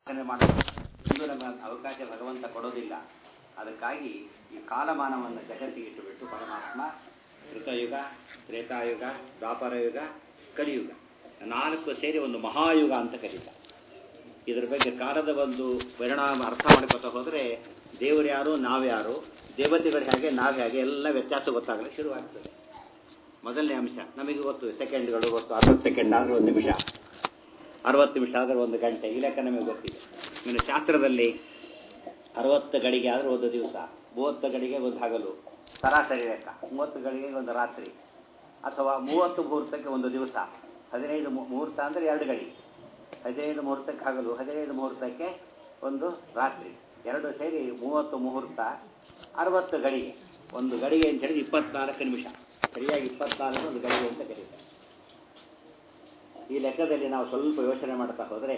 ಪ್ರಾರ್ಥನೆ ಮಾಡೋದು ಇಂದು ನಮಗೆ ಅವಕಾಶ ಭಗವಂತ ಕೊಡೋದಿಲ್ಲ ಅದಕ್ಕಾಗಿ ಈ ಕಾಲಮಾನವನ್ನು ಜಗತ್ತಿಗೆ ಇಟ್ಟುಬಿಟ್ಟು ಪರಮಾತ್ಮ ಕೃತಯುಗ ತ್ರೇತಾಯುಗ ದ್ವಾಪರಯುಗ ಕಲಿಯುಗ ನಾಲ್ಕು ಸೇರಿ ಒಂದು ಮಹಾಯುಗ ಅಂತ ಕರೀತಾರೆ ಇದರ ಬಗ್ಗೆ ಕಾಲದ ಒಂದು ಪರಿಣಾಮ ಅರ್ಥ ಮಾಡ್ಕೊತಾ ಹೋದರೆ ದೇವರು ಯಾರು ನಾವ್ಯಾರು ದೇವತೆಗಳು ಹೇಗೆ ನಾವು ಹೇಗೆ ಎಲ್ಲ ವ್ಯತ್ಯಾಸ ಗೊತ್ತಾಗಲಿಕ್ಕೆ ಶುರುವಾಗ್ತದೆ ಮೊದಲನೇ ಅಂಶ ನಮಗೆ ಗೊತ್ತು ಸೆಕೆಂಡ್ಗಳು ಗೊತ್ತು ಅರವತ್ತು ಸೆಕೆಂಡ್ ಆದರೆ ಒಂದು ನಿಮಿಷ ಅರವತ್ತು ನಿಮಿಷ ಆದರೆ ಒಂದು ಗಂಟೆ ಈ ಲೆಕ್ಕ ನಮಗೆ ಗೊತ್ತಿದೆ ಇನ್ನು ಶಾಸ್ತ್ರದಲ್ಲಿ ಅರವತ್ತು ಗಳಿಗೆ ಆದರೆ ಒಂದು ದಿವಸ ಮೂವತ್ತು ಗಳಿಗೆ ಒಂದು ಹಗಲು ಸರಾಸರಿ ಲೆಕ್ಕ ಮೂವತ್ತು ಗಳಿಗೆ ಒಂದು ರಾತ್ರಿ ಅಥವಾ ಮೂವತ್ತು ಮುಹೂರ್ತಕ್ಕೆ ಒಂದು ದಿವಸ ಹದಿನೈದು ಮುಹೂರ್ತ ಅಂದರೆ ಎರಡು ಗಳಿಗೆ ಹದಿನೈದು ಮುಹೂರ್ತಕ್ಕೆ ಹಗಲು ಹದಿನೈದು ಮುಹೂರ್ತಕ್ಕೆ ಒಂದು ರಾತ್ರಿ ಎರಡು ಸೇರಿ ಮೂವತ್ತು ಮುಹೂರ್ತ ಅರವತ್ತು ಗಳಿಗೆ ಒಂದು ಗಳಿಗೆ ಅಂತ ಹೇಳಿದ್ರೆ ಇಪ್ಪತ್ನಾಲ್ಕು ನಿಮಿಷ ಸರಿಯಾಗಿ ಇಪ್ಪತ್ನಾಲ್ಕು ಒಂದು ಗಳಿಗೆ ಅಂತ ಕರೀತಾರೆ ಈ ಲೆಕ್ಕದಲ್ಲಿ ನಾವು ಸ್ವಲ್ಪ ಯೋಚನೆ ಮಾಡ್ತಾ ಹೋದರೆ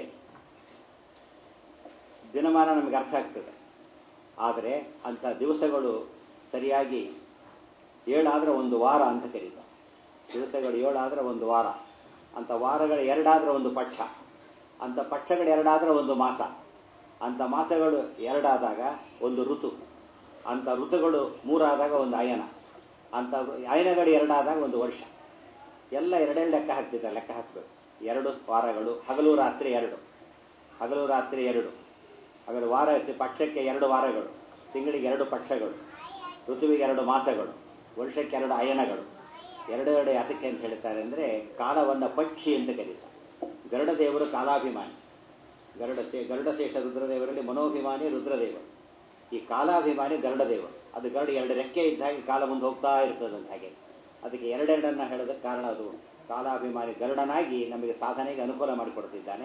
ದಿನಮಾನ ನಮಗೆ ಅರ್ಥ ಆಗ್ತದೆ ಆದರೆ ಅಂಥ ದಿವಸಗಳು ಸರಿಯಾಗಿ ಏಳಾದರೆ ಒಂದು ವಾರ ಅಂತ ಕರೀತಾರೆ ದಿವಸಗಳು ಏಳಾದರೆ ಒಂದು ವಾರ ಅಂಥ ವಾರಗಳು ಎರಡಾದರೆ ಒಂದು ಪಕ್ಷ ಅಂಥ ಪಕ್ಷಗಳು ಎರಡಾದರೆ ಒಂದು ಮಾಸ ಅಂಥ ಮಾಸಗಳು ಎರಡಾದಾಗ ಒಂದು ಋತು ಅಂಥ ಋತುಗಳು ಮೂರಾದಾಗ ಒಂದು ಅಯನ ಅಂಥ ಅಯನಗಳು ಎರಡಾದಾಗ ಒಂದು ವರ್ಷ ಎಲ್ಲ ಎರಡೆರಡು ಲೆಕ್ಕ ಹಾಕ್ತಿದ್ದಾರೆ ಲೆಕ್ಕ ಹಾಕಬೇಕು ಎರಡು ವಾರಗಳು ಹಗಲು ರಾತ್ರಿ ಎರಡು ಹಗಲು ರಾತ್ರಿ ಎರಡು ಹಗಲು ವಾರ ಪಕ್ಷಕ್ಕೆ ಎರಡು ವಾರಗಳು ತಿಂಗಳಿಗೆ ಎರಡು ಪಕ್ಷಗಳು ಋತುವಿಗೆ ಎರಡು ಮಾಸಗಳು ವರ್ಷಕ್ಕೆ ಎರಡು ಅಯನಗಳು ಎರಡು ಎರಡು ಯಾತಕ್ಕೆ ಅಂತ ಹೇಳ್ತಾರೆ ಅಂದರೆ ಕಾಲವನ್ನು ಪಕ್ಷಿ ಅಂತ ಕರೀತಾರೆ ಗರುಡ ದೇವರು ಕಾಲಾಭಿಮಾನಿ ಗರುಡ ಶೇ ಗರುಡಶೇಷ ರುದ್ರದೇವರಲ್ಲಿ ಮನೋಭಿಮಾನಿ ರುದ್ರದೇವರು ಈ ಕಾಲಾಭಿಮಾನಿ ಗರುಡದೇವರು ಅದು ಗರುಡ ಎರಡು ರೆಕ್ಕೆ ಇದ್ದ ಹಾಗೆ ಕಾಲ ಮುಂದೆ ಹೋಗ್ತಾ ಇರ್ತದಂತ ಹಾಗೆ ಅದಕ್ಕೆ ಎರಡೆರಡನ್ನ ಹೇಳೋದಕ್ಕೆ ಕಾರಣ ಅದು ಕಾಲಾಭಿಮಾನಿ ಗರುಡನಾಗಿ ನಮಗೆ ಸಾಧನೆಗೆ ಅನುಕೂಲ ಮಾಡಿಕೊಡ್ತಿದ್ದಾನೆ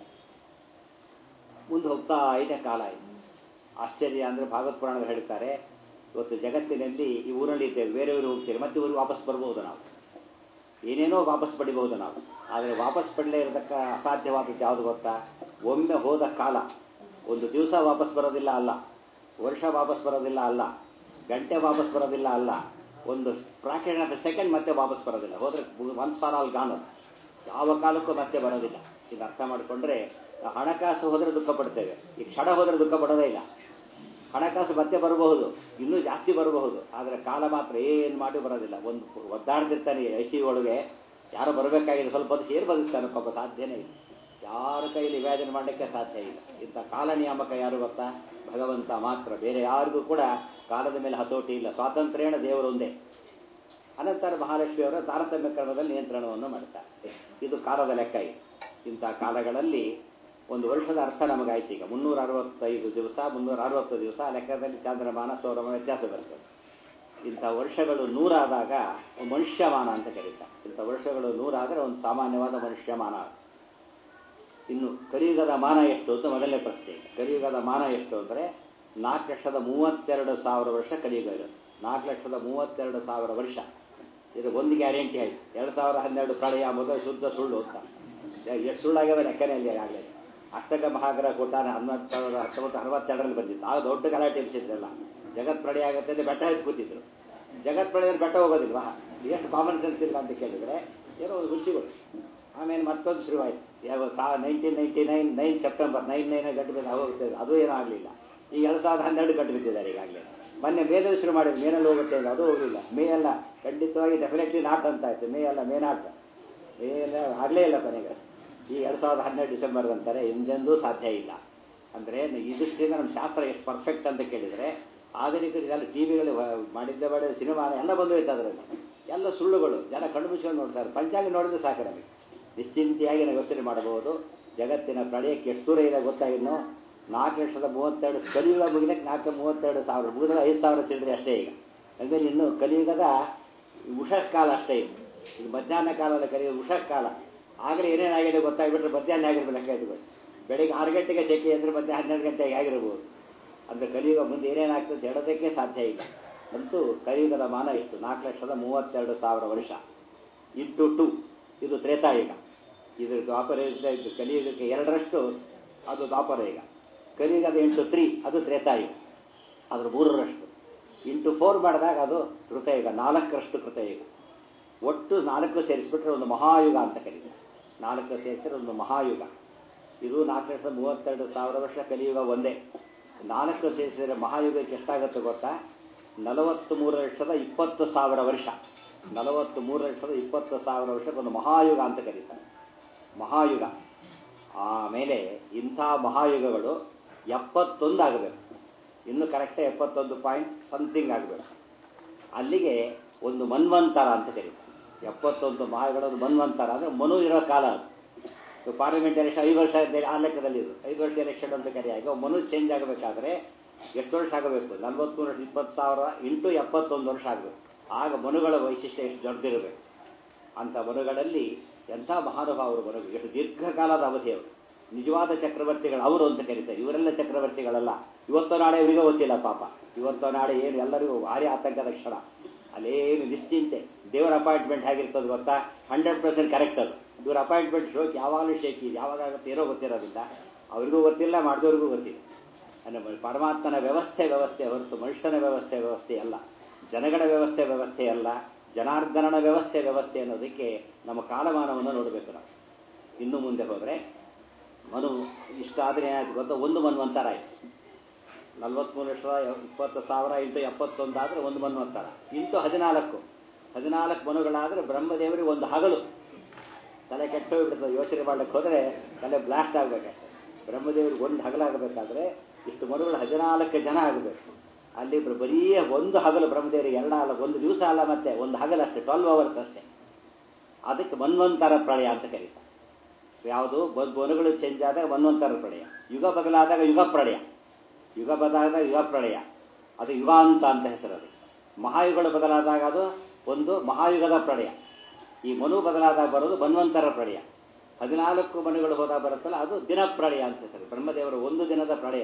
ಮುಂದೆ ಹೋಗ್ತಾ ಇದೆ ಕಾಲ ಇದೆ ಆಶ್ಚರ್ಯ ಅಂದರೆ ಭಾಗವತ್ ಪುರಾಣ ಹೇಳ್ತಾರೆ ಇವತ್ತು ಜಗತ್ತಿನಲ್ಲಿ ಈ ಊರಲ್ಲಿ ಇದ್ದೇವೆ ಬೇರೆ ಊರಿಗೆ ಹೋಗ್ತೀರಿ ಮತ್ತೆ ಊರಿಗೆ ವಾಪಸ್ ಬರ್ಬೋದು ನಾವು ಏನೇನೋ ವಾಪಸ್ ಪಡಿಬಹುದು ನಾವು ಆದರೆ ವಾಪಸ್ ಪಡಲೇ ಇರತಕ್ಕ ಅಸಾಧ್ಯವಾದದ್ದು ಯಾವುದು ಗೊತ್ತಾ ಒಮ್ಮೆ ಹೋದ ಕಾಲ ಒಂದು ದಿವಸ ವಾಪಸ್ ಬರೋದಿಲ್ಲ ಅಲ್ಲ ವರ್ಷ ವಾಪಸ್ ಬರೋದಿಲ್ಲ ಅಲ್ಲ ಗಂಟೆ ವಾಪಸ್ ಬರೋದಿಲ್ಲ ಅಲ್ಲ ಒಂದು ಫ್ರಾಕ್ಷನ್ ಆಫ್ ಸೆಕೆಂಡ್ ಮತ್ತೆ ವಾಪಸ್ ಬರೋದಿಲ್ಲ ಹೋದ್ರೆ ಒನ್ಸ್ ಫಾರ್ ಆಲ್ ಗಾನ್ ಯಾವ ಕಾಲಕ್ಕೂ ಮತ್ತೆ ಬರೋದಿಲ್ಲ ಇದು ಅರ್ಥ ಮಾಡಿಕೊಂಡ್ರೆ ಹಣಕಾಸು ಹೋದರೆ ದುಃಖ ಪಡ್ತೇವೆ ಈ ಕ್ಷಣ ಹೋದರೆ ದುಃಖ ಪಡೋದೇ ಇಲ್ಲ ಹಣಕಾಸು ಮತ್ತೆ ಬರಬಹುದು ಇನ್ನೂ ಜಾಸ್ತಿ ಬರಬಹುದು ಆದರೆ ಕಾಲ ಮಾತ್ರ ಏನು ಮಾಡಿ ಬರೋದಿಲ್ಲ ಒಂದು ಒದ್ದಾಡ್ತಿರ್ತಾನೆ ಐ ಸಿ ಒಳಗೆ ಯಾರೋ ಬರಬೇಕಾಗಿದೆ ಸ್ವಲ್ಪ ಹೊತ್ತು ಸೇರಿ ಬದುಕ್ತಾನೆ ಪಾಪ ಸಾಧ್ಯನೇ ಇಲ್ಲ ಯಾರ ಕೈಲಿ ವಿಭಜನೆ ಮಾಡಲಿಕ್ಕೆ ಸಾಧ್ಯ ಇಲ್ಲ ಇಂಥ ಕಾಲ ನಿಯಾಮಕ ಯಾರು ಗೊತ್ತಾ ಭಗವಂತ ಮಾತ್ರ ಬೇರೆ ಯಾರಿಗೂ ಕೂಡ ಕಾಲದ ಮೇಲೆ ಹತೋಟಿ ಇಲ್ಲ ಸ್ವಾತಂತ್ರ್ಯನ ದೇವರೊಂದೇ ಅನಂತರ ಮಹಾಲಕ್ಷ್ಮಿಯವರ ತಾರತಮ್ಯ ಕ್ರಮದಲ್ಲಿ ನಿಯಂತ್ರಣವನ್ನು ಮಾಡ್ತಾರೆ ಇದು ಕಾಲದ ಲೆಕ್ಕ ಇದೆ ಇಂಥ ಕಾಲಗಳಲ್ಲಿ ಒಂದು ವರ್ಷದ ಅರ್ಥ ನಮಗಾಯ್ತು ಈಗ ಮುನ್ನೂರ ಅರವತ್ತೈದು ದಿವಸ ಮುನ್ನೂರ ಅರವತ್ತು ದಿವಸ ಲೆಕ್ಕದಲ್ಲಿ ಚಂದ್ರಮಾನ ಸೌರಮ ವ್ಯತ್ಯಾಸ ಬರ್ತದೆ ಇಂಥ ವರ್ಷಗಳು ನೂರಾದಾಗ ಮನುಷ್ಯಮಾನ ಅಂತ ಕರೀತಾರೆ ಇಂಥ ವರ್ಷಗಳು ನೂರಾದರೆ ಒಂದು ಸಾಮಾನ್ಯವಾದ ಮನುಷ್ಯಮಾನ ಇನ್ನು ಕಲಿಯುಗದ ಮಾನ ಎಷ್ಟು ಅಂತ ಮೊದಲನೇ ಪ್ರಶ್ನೆ ಕಲಿಯುಗದ ಮಾನ ಎಷ್ಟು ಅಂದರೆ ನಾಲ್ಕು ಲಕ್ಷದ ಮೂವತ್ತೆರಡು ಸಾವಿರ ವರ್ಷ ಕಲಿಯುಗ ಇರೋದು ನಾಲ್ಕು ಲಕ್ಷದ ಮೂವತ್ತೆರಡು ಸಾವಿರ ವರ್ಷ ಇದು ಒಂದು ಗ್ಯಾರಂಟಿ ಆಯಿತು ಎರಡು ಸಾವಿರ ಹನ್ನೆರಡು ಪ್ರಳಯ ಮೊದಲು ಶುದ್ಧ ಸುಳ್ಳು ಅಂತ ಎಷ್ಟು ಸುಳ್ಳಾಗ್ಯದ ಲೆಕ್ಕನಲ್ಲಿ ಆಗಲೇ ಅಷ್ಟಕ ಮಹಾಗ್ರಹ ಕೂಟಾನ ಹನ್ನೊಂದು ಸಾವಿರದ ಹತ್ತೊಂಬತ್ತು ಅರವತ್ತೆರಡರಲ್ಲಿ ಬಂದಿತ್ತು ಆಗ ದೊಡ್ಡ ಗಲಾಟೆ ಎಬ್ಸಿದ್ರಲ್ಲ ಜಗತ್ ಪ್ರಳಯ ಆಗುತ್ತೆ ಅಂತ ಬೆಟ್ಟ ಎದ್ದು ಕೂತಿದ್ರು ಜಗತ್ ಪ್ರಳಯದಲ್ಲಿ ಬೆಟ್ಟ ಹೋಗೋದಿಲ್ವಾ ಎಷ್ಟು ಕಾಮನ್ ಸೆನ್ಸ್ ಇಲ್ಲ ಅಂತ ಕೇಳಿದರೆ ಏನೋ ಒಂದು ಖುಷಿಗಳು ಆಮೇಲೆ ಮತ್ತೊಂದು ಶುರುವಾಯಿತು ಯಾವ ಸಾ nineteen ninety nine nine September nine nine ಗಂಟೆ ಬಿದ್ದು ಹೋಗುತ್ತೆ ಅದು ಏನೂ ಆಗಲಿಲ್ಲ ಈಗ ಎರಡು ಸಾವಿರದ ಹನ್ನೆರಡು ಗಂಟೆ ಬಿದ್ದಿದ್ದಾರೆ ಈಗಾಗಲೇ ಮೊನ್ನೆ ಮೇದಲ್ಲಿ ಶುರು ಮಾಡಿದ್ರು ಮೇನಲ್ಲಿ ಹೋಗುತ್ತೆ ಇಲ್ಲ ಅದು ಹೋಗಲಿಲ್ಲ ಮೇ ಎಲ್ಲ ಖಂಡಿತವಾಗಿ ಡೆಫಿನೆಟ್ಲಿ ನಾಟ್ ಅಂತ ಆಯಿತು ಮೇ ಅಲ್ಲ ಮೇ ನಾಟ್ ಮೇ ಎಲ್ಲ ಆಗಲೇ ಇಲ್ಲ ಕೊನೆಗೆ ಈ ಎರಡು ಸಾವಿರದ ಹನ್ನೆರಡು ಡಿಸೆಂಬರ್ ಅಂತಾರೆ ಎಂದೆಂದೂ ಸಾಧ್ಯ ಇಲ್ಲ ಅಂದರೆ ಈ ದೃಷ್ಟಿಯಿಂದ ನಮ್ಮ ಶಾಸ್ತ್ರ ಎಷ್ಟು ಪರ್ಫೆಕ್ಟ್ ಅಂತ ಕೇಳಿದರೆ ಆಧುನಿಕರು ಇದೆಲ್ಲ ಟಿ ವಿಗಳು ಮಾಡಿದ್ದೆ ಮಾಡಿದ ಸಿನಿಮಾ ಎಲ್ಲ ಬಂದು ಹೋಯ್ತು ಅದರಲ್ಲಿ ಎಲ್ಲ ಸುಳ್ಳುಗಳು ಜನ ಕಣ್ಣು ಮುಚ್ಕೊಂಡು ನೋಡ್ತಾರೆ ಪಂಚಾಂಗ ನೋಡಿದ್ರೆ ಸಾಕು ನಮಗೆ ನಿಶ್ಚಿಂತೆಯಾಗಿ ನಾವು ಯೋಚನೆ ಮಾಡಬಹುದು ಜಗತ್ತಿನ ಪ್ರಳಯಕ್ಕೆ ಎಷ್ಟು ದೂರ ಇದೆ ಗೊತ್ತಾಗಿನ್ನು ನಾಲ್ಕು ಲಕ್ಷದ ಮೂವತ್ತೆರಡು ಕಲಿಯುಗ ಮುಗಿದಕ್ಕೆ ನಾಲ್ಕು ಮೂವತ್ತೆರಡು ಸಾವಿರ ಮುಗಿದ್ರೆ ಐದು ಸಾವಿರ ಚಿಲ್ಲರೆ ಅಷ್ಟೇ ಈಗ ಅಂದರೆ ಇನ್ನು ಕಲಿಯುಗದ ಉಷಃಕಾಲ ಅಷ್ಟೇ ಇದೆ ಇದು ಮಧ್ಯಾಹ್ನ ಕಾಲದ ಕಲಿಯುಗ ಉಷಃಕಾಲ ಆಗಲೇ ಏನೇನಾಗಿದೆ ಗೊತ್ತಾಗ್ಬಿಟ್ರೆ ಮಧ್ಯಾಹ್ನ ಆಗಿರ್ಬೇಕು ಲೆಕ್ಕ ಇಟ್ಕೊಂಡು ಬೆಳಿಗ್ಗೆ ಆರು ಗಂಟೆಗೆ ಸೆಕೆ ಅಂದರೆ ಮಧ್ಯಾಹ್ನ ಹನ್ನೆರಡು ಗಂಟೆಗೆ ಆಗಿರ್ಬೋದು ಅಂದರೆ ಕಲಿಯುಗ ಮುಂದೆ ಏನೇನಾಗ್ತದೆ ಹೇಳೋದಕ್ಕೆ ಸಾಧ್ಯ ಇಲ್ಲ ಅಂತೂ ಕಲಿಯುಗದ ಮಾನ ಇಷ್ಟು ನಾಲ್ಕು ಲಕ್ಷದ ಮೂವತ್ತೆರಡು ಸಾವಿರ ವರ್ಷ ಇಂಟು ಟು ಇದು ತ್ರೇತಾಯುಗ ಇದು ದ್ವಾಪರ ಇದು ಕಲಿಯುಗಕ್ಕೆ ಎರಡರಷ್ಟು ಅದು ದ್ವಾಪರಯುಗ ಕಲಿಯುಗದ ಇಂಟು ತ್ರೀ ಅದು ತ್ರೇತಾಯುಗ ಅದ್ರ ಮೂರರಷ್ಟು ಇಂಟು ಫೋರ್ ಮಾಡಿದಾಗ ಅದು ಕೃತಯುಗ ನಾಲ್ಕರಷ್ಟು ಕೃತಯುಗ ಒಟ್ಟು ನಾಲ್ಕು ಸೇರಿಸ್ಬಿಟ್ರೆ ಒಂದು ಮಹಾಯುಗ ಅಂತ ಕರೀತಾರೆ ನಾಲ್ಕು ಸೇರಿಸಿದ್ರೆ ಒಂದು ಮಹಾಯುಗ ಇದು ನಾಲ್ಕು ಲಕ್ಷದ ಮೂವತ್ತೆರಡು ಸಾವಿರ ವರ್ಷ ಕಲಿಯುಗ ಒಂದೇ ನಾಲ್ಕು ಸೇರಿಸಿದರೆ ಮಹಾಯುಗಕ್ಕೆ ಎಷ್ಟಾಗುತ್ತೆ ಗೊತ್ತಾ ನಲವತ್ತು ಮೂರು ಲಕ್ಷದ ಇಪ್ಪತ್ತು ಸಾವಿರ ವರ್ಷ ನಲವತ್ತು ಮೂರು ಲಕ್ಷದ ಇಪ್ಪತ್ತು ಸಾವಿರ ವರ್ಷಕ್ಕೊಂದು ಮಹಾಯುಗ ಅಂತ ಕರೀತಾರೆ ಮಹಾಯುಗ ಆಮೇಲೆ ಇಂಥ ಮಹಾಯುಗಗಳು ಎಪ್ಪತ್ತೊಂದು ಆಗಬೇಕು ಇನ್ನು ಕರೆಕ್ಟಾಗಿ ಎಪ್ಪತ್ತೊಂದು ಪಾಯಿಂಟ್ ಸಮಥಿಂಗ್ ಆಗಬೇಕು ಅಲ್ಲಿಗೆ ಒಂದು ಮನ್ವಂತರ ಅಂತ ಕರೀತಾರೆ ಎಪ್ಪತ್ತೊಂದು ಮಹಾಯುಗಗಳು ಮನ್ವಂತರ ಅಂದರೆ ಮನು ಇರೋ ಕಾಲ ಅದು ಪಾರ್ಲಿಮೆಂಟ್ ಎಲೆಕ್ಷನ್ ಐದು ವರ್ಷ ಇದ್ದರೆ ಆ ಲೆಕ್ಕದಲ್ಲಿ ಇದು ಐದು ವರ್ಷ ಎಲೆಕ್ಷನ್ ಅಂತ ಕರೆಯಾಗ ಮನು ಚೇಂಜ್ ಆಗಬೇಕಾದ್ರೆ ಎಷ್ಟು ವರ್ಷ ಆಗಬೇಕು ನಲ್ವತ್ಮೂರು ವರ್ಷ ಇಪ್ಪತ್ತು ಸಾವಿರ ಇಂಟು ಎಪ್ಪತ್ತೊಂದು ವರ್ಷ ಆಗಬೇಕು ಆಗ ಮನುಗಳ ವೈಶಿಷ್ಟ್ಯ ಎಷ್ಟು ದೊಡ್ಡದಿರಬೇಕು ಅಂಥ ಮನುಗಳಲ್ಲಿ ಎಂಥ ಮಹಾನುಭಾವರು ಮನುಗಳು ಎಷ್ಟು ದೀರ್ಘಕಾಲದ ಅವಧಿ ಅವರು ನಿಜವಾದ ಚಕ್ರವರ್ತಿಗಳು ಅವರು ಅಂತ ಕರೀತಾರೆ ಇವರೆಲ್ಲ ಚಕ್ರವರ್ತಿಗಳಲ್ಲ ಇವತ್ತು ನಾಳೆ ಇವರಿಗೆ ಗೊತ್ತಿಲ್ಲ ಪಾಪ ಇವತ್ತು ನಾಳೆ ಏನು ಎಲ್ಲರಿಗೂ ಭಾರಿ ಆತಂಕದ ಕ್ಷಣ ಅಲ್ಲೇನು ನಿಶ್ಚಿಂತೆ ದೇವರ ಅಪಾಯಿಂಟ್ಮೆಂಟ್ ಹೇಗಿರ್ತದೆ ಗೊತ್ತಾ ಹಂಡ್ರೆಡ್ ಪರ್ಸೆಂಟ್ ಕರೆಕ್ಟ್ ಅದು ಇವ್ರ ಅಪಾಯಿಂಟ್ಮೆಂಟ್ ಶೋಕ್ ಯಾವಾಗಲೂ ಶೇಕಿ ಯಾವಾಗ ಆಗುತ್ತೆ ಏನೋ ಗೊತ್ತಿರೋದಿಲ್ಲ ಅವರಿಗೂ ಗೊತ್ತಿಲ್ಲ ಮಾಡಿದವ್ರಿಗೂ ಗೊತ್ತಿಲ್ಲ ಅಂದರೆ ಪರಮಾತ್ಮನ ವ್ಯವಸ್ಥೆ ವ್ಯವಸ್ಥೆ ಹೊರತು ಮನುಷ್ಯನ ವ್ಯವಸ್ಥೆ ವ್ಯವಸ್ಥೆ ಅಲ್ಲ ಜನಗಳ ವ್ಯವಸ್ಥೆ ವ್ಯವಸ್ಥೆ ಅಲ್ಲ ಜನಾರ್ದನನ ವ್ಯವಸ್ಥೆ ವ್ಯವಸ್ಥೆ ಅನ್ನೋದಕ್ಕೆ ನಮ್ಮ ಕಾಲಮಾನವನ್ನು ನೋಡಬೇಕು ನಾವು ಇನ್ನು ಮುಂದೆ ಹೋದರೆ ಮನು ಇಷ್ಟ ಆದರೆ ಏನಾಯ್ತು ಗೊತ್ತಾ ಒಂದು ಮನ್ವಂತರ ಆಯಿತು ನಲ್ವತ್ಮೂರು ಲಕ್ಷ ಇಪ್ಪತ್ತು ಸಾವಿರ ಇಂಟು ಎಪ್ಪತ್ತೊಂದು ಆದರೆ ಒಂದು ಮನ್ವಂತರ ಇಂಟು ಹದಿನಾಲ್ಕು ಹದಿನಾಲ್ಕು ಮನುಗಳಾದರೆ ಬ್ರಹ್ಮದೇವರಿಗೆ ಒಂದು ಹಗಲು ತಲೆ ಕೆಟ್ಟು ಹೋಗ್ಬಿಡ್ತದೆ ಯೋಚನೆ ಮಾಡ್ಲಿಕ್ಕೆ ಹೋದರೆ ತಲೆ ಬ್ಲಾಸ್ಟ್ ಆಗಬೇಕಷ್ಟೆ ಬ್ರಹ್ಮದೇವರಿಗೆ ಒಂದು ಹಗಲಾಗಬೇಕಾದ್ರೆ ಇಷ್ಟು ಮನುಗಳು ಹದಿನಾಲ್ಕು ಜನ ಆಗಬೇಕು ಅಲ್ಲಿ ಬರೀ ಒಂದು ಹಗಲು ಬ್ರಹ್ಮದೇವರಿಗೆ ಎರಡ ಅಲ್ಲ ಒಂದು ದಿವಸ ಅಲ್ಲ ಮತ್ತೆ ಒಂದು ಹಗಲು ಅಷ್ಟೇ ಟ್ವೆಲ್ವ್ ಅವರ್ಸ್ ಅಷ್ಟೇ ಅದಕ್ಕೆ ಮನ್ವಂತರ ಪ್ರಳಯ ಅಂತ ಕರೀತಾರೆ ಯಾವುದು ಮನುಗಳು ಚೇಂಜ್ ಆದಾಗ ಮನ್ವಂತರ ಪ್ರಳಯ ಯುಗ ಬದಲಾದಾಗ ಯುಗ ಪ್ರಳಯ ಯುಗ ಬದಲಾದಾಗ ಯುಗ ಪ್ರಳಯ ಅದು ಯುಗಾಂತ ಅಂತ ಹೆಸರು ಅದು ಮಹಾಯುಗಗಳು ಬದಲಾದಾಗ ಅದು ಒಂದು ಮಹಾಯುಗದ ಪ್ರಳಯ ಈ ಮನು ಬದಲಾದಾಗ ಬರೋದು ಮನ್ವಂತರ ಪ್ರಳಯ ಹದಿನಾಲ್ಕು ಮನುಗಳು ಹೋದಾಗ ಬರುತ್ತಲ್ಲ ಅದು ದಿನ ಪ್ರಳಯ ಅಂತ ಹೆಸರು ಬ್ರಹ್ಮದೇವರ ಒಂದು ದಿನದ ಪ್ರಳಯ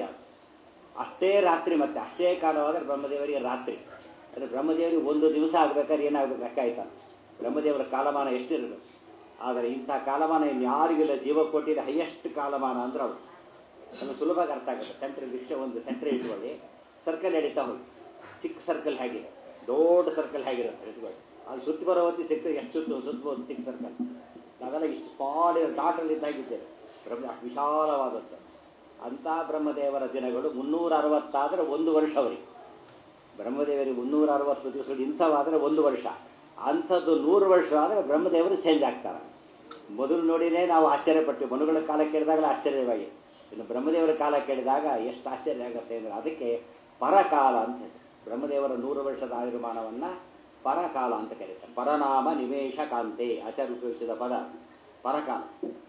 ಅಷ್ಟೇ ರಾತ್ರಿ ಮತ್ತೆ ಅಷ್ಟೇ ಕಾಲವಾದರೆ ಬ್ರಹ್ಮದೇವರಿಗೆ ರಾತ್ರಿ ಅಂದರೆ ಬ್ರಹ್ಮದೇವರಿಗೆ ಒಂದು ದಿವಸ ಆಗ್ಬೇಕಾದ್ರೆ ಏನಾಗಬೇಕು ಲೆಕ್ಕ ಆಯ್ತಾ ಬ್ರಹ್ಮದೇವರ ಕಾಲಮಾನ ಎಷ್ಟಿರಬೇಕು ಆದರೆ ಇಂಥ ಕಾಲಮಾನ ಇನ್ಯಾರಿಗಿಲ್ಲ ಜೀವಕೋಟಿದ ಹೈಯೆಸ್ಟ್ ಕಾಲಮಾನ ಅಂದ್ರೆ ಅವರು ನಮಗೆ ಸುಲಭವಾಗಿ ಅರ್ಥ ಆಗುತ್ತೆ ಸೆಂಟ್ರಲ್ ವಿಷಯ ಒಂದು ಸೆಂಟ್ರಲ್ ಇಟ್ಕೊಳ್ಳಿ ಸರ್ಕಲ್ ಎಡಿತಾ ಹೋಗಿ ಚಿಕ್ಕ ಸರ್ಕಲ್ ಹೇಗಿದೆ ದೊಡ್ಡ ಸರ್ಕಲ್ ಹೇಗಿರುತ್ತೆ ಇಟ್ಕೊಳ್ಳಿ ಅದು ಸುತ್ತಿ ಬರೋ ಹೊತ್ತಿ ಸಿಗ್ತದೆ ಎಷ್ಟು ಸುತ್ತು ಸುತ್ತಬೋದು ಚಿಕ್ಕ ಸರ್ಕಲ್ ನಾವೆಲ್ಲ ಇಷ್ಟು ಸ್ಮಾಲ್ ಡಾಟಲ್ಲಿ ಇದ್ದಾಗಿದ್ದೇವೆ ಬ್ರಹ್ಮ ಅಷ್ಟು ವಿಶಾಲವಾದದ್ದು ಅಂಥ ಬ್ರಹ್ಮದೇವರ ದಿನಗಳು ಮುನ್ನೂರ ಅರವತ್ತಾದರೆ ಒಂದು ವರ್ಷ ಅವರಿಗೆ ಬ್ರಹ್ಮದೇವರಿಗೆ ಮುನ್ನೂರ ಅರವತ್ತು ದಿವಸಗಳು ಇಂಥವಾದರೆ ಒಂದು ವರ್ಷ ಅಂಥದ್ದು ನೂರು ವರ್ಷ ಆದರೆ ಬ್ರಹ್ಮದೇವರು ಚೇಂಜ್ ಆಗ್ತಾರೆ ಮೊದಲು ನೋಡಿನೇ ನಾವು ಆಶ್ಚರ್ಯಪಟ್ಟು ಮನುಗಳ ಕಾಲ ಕೇಳಿದಾಗಲೇ ಆಶ್ಚರ್ಯವಾಗಿ ಇನ್ನು ಬ್ರಹ್ಮದೇವರ ಕಾಲ ಕೇಳಿದಾಗ ಎಷ್ಟು ಆಶ್ಚರ್ಯ ಆಗುತ್ತೆ ಅಂದರೆ ಅದಕ್ಕೆ ಪರಕಾಲ ಅಂತ ಹೆಸರು ಬ್ರಹ್ಮದೇವರ ನೂರು ವರ್ಷದ ಆಯುರ್ಮಾನವನ್ನು ಪರಕಾಲ ಅಂತ ಕರೀತಾರೆ ಪರನಾಮ ನಿವೇಶ ಕಾಂತೆ ಆಚಾರ್ಯ ಉಪಯೋಗಿಸಿದ ಪದ ಪರಕಾಲ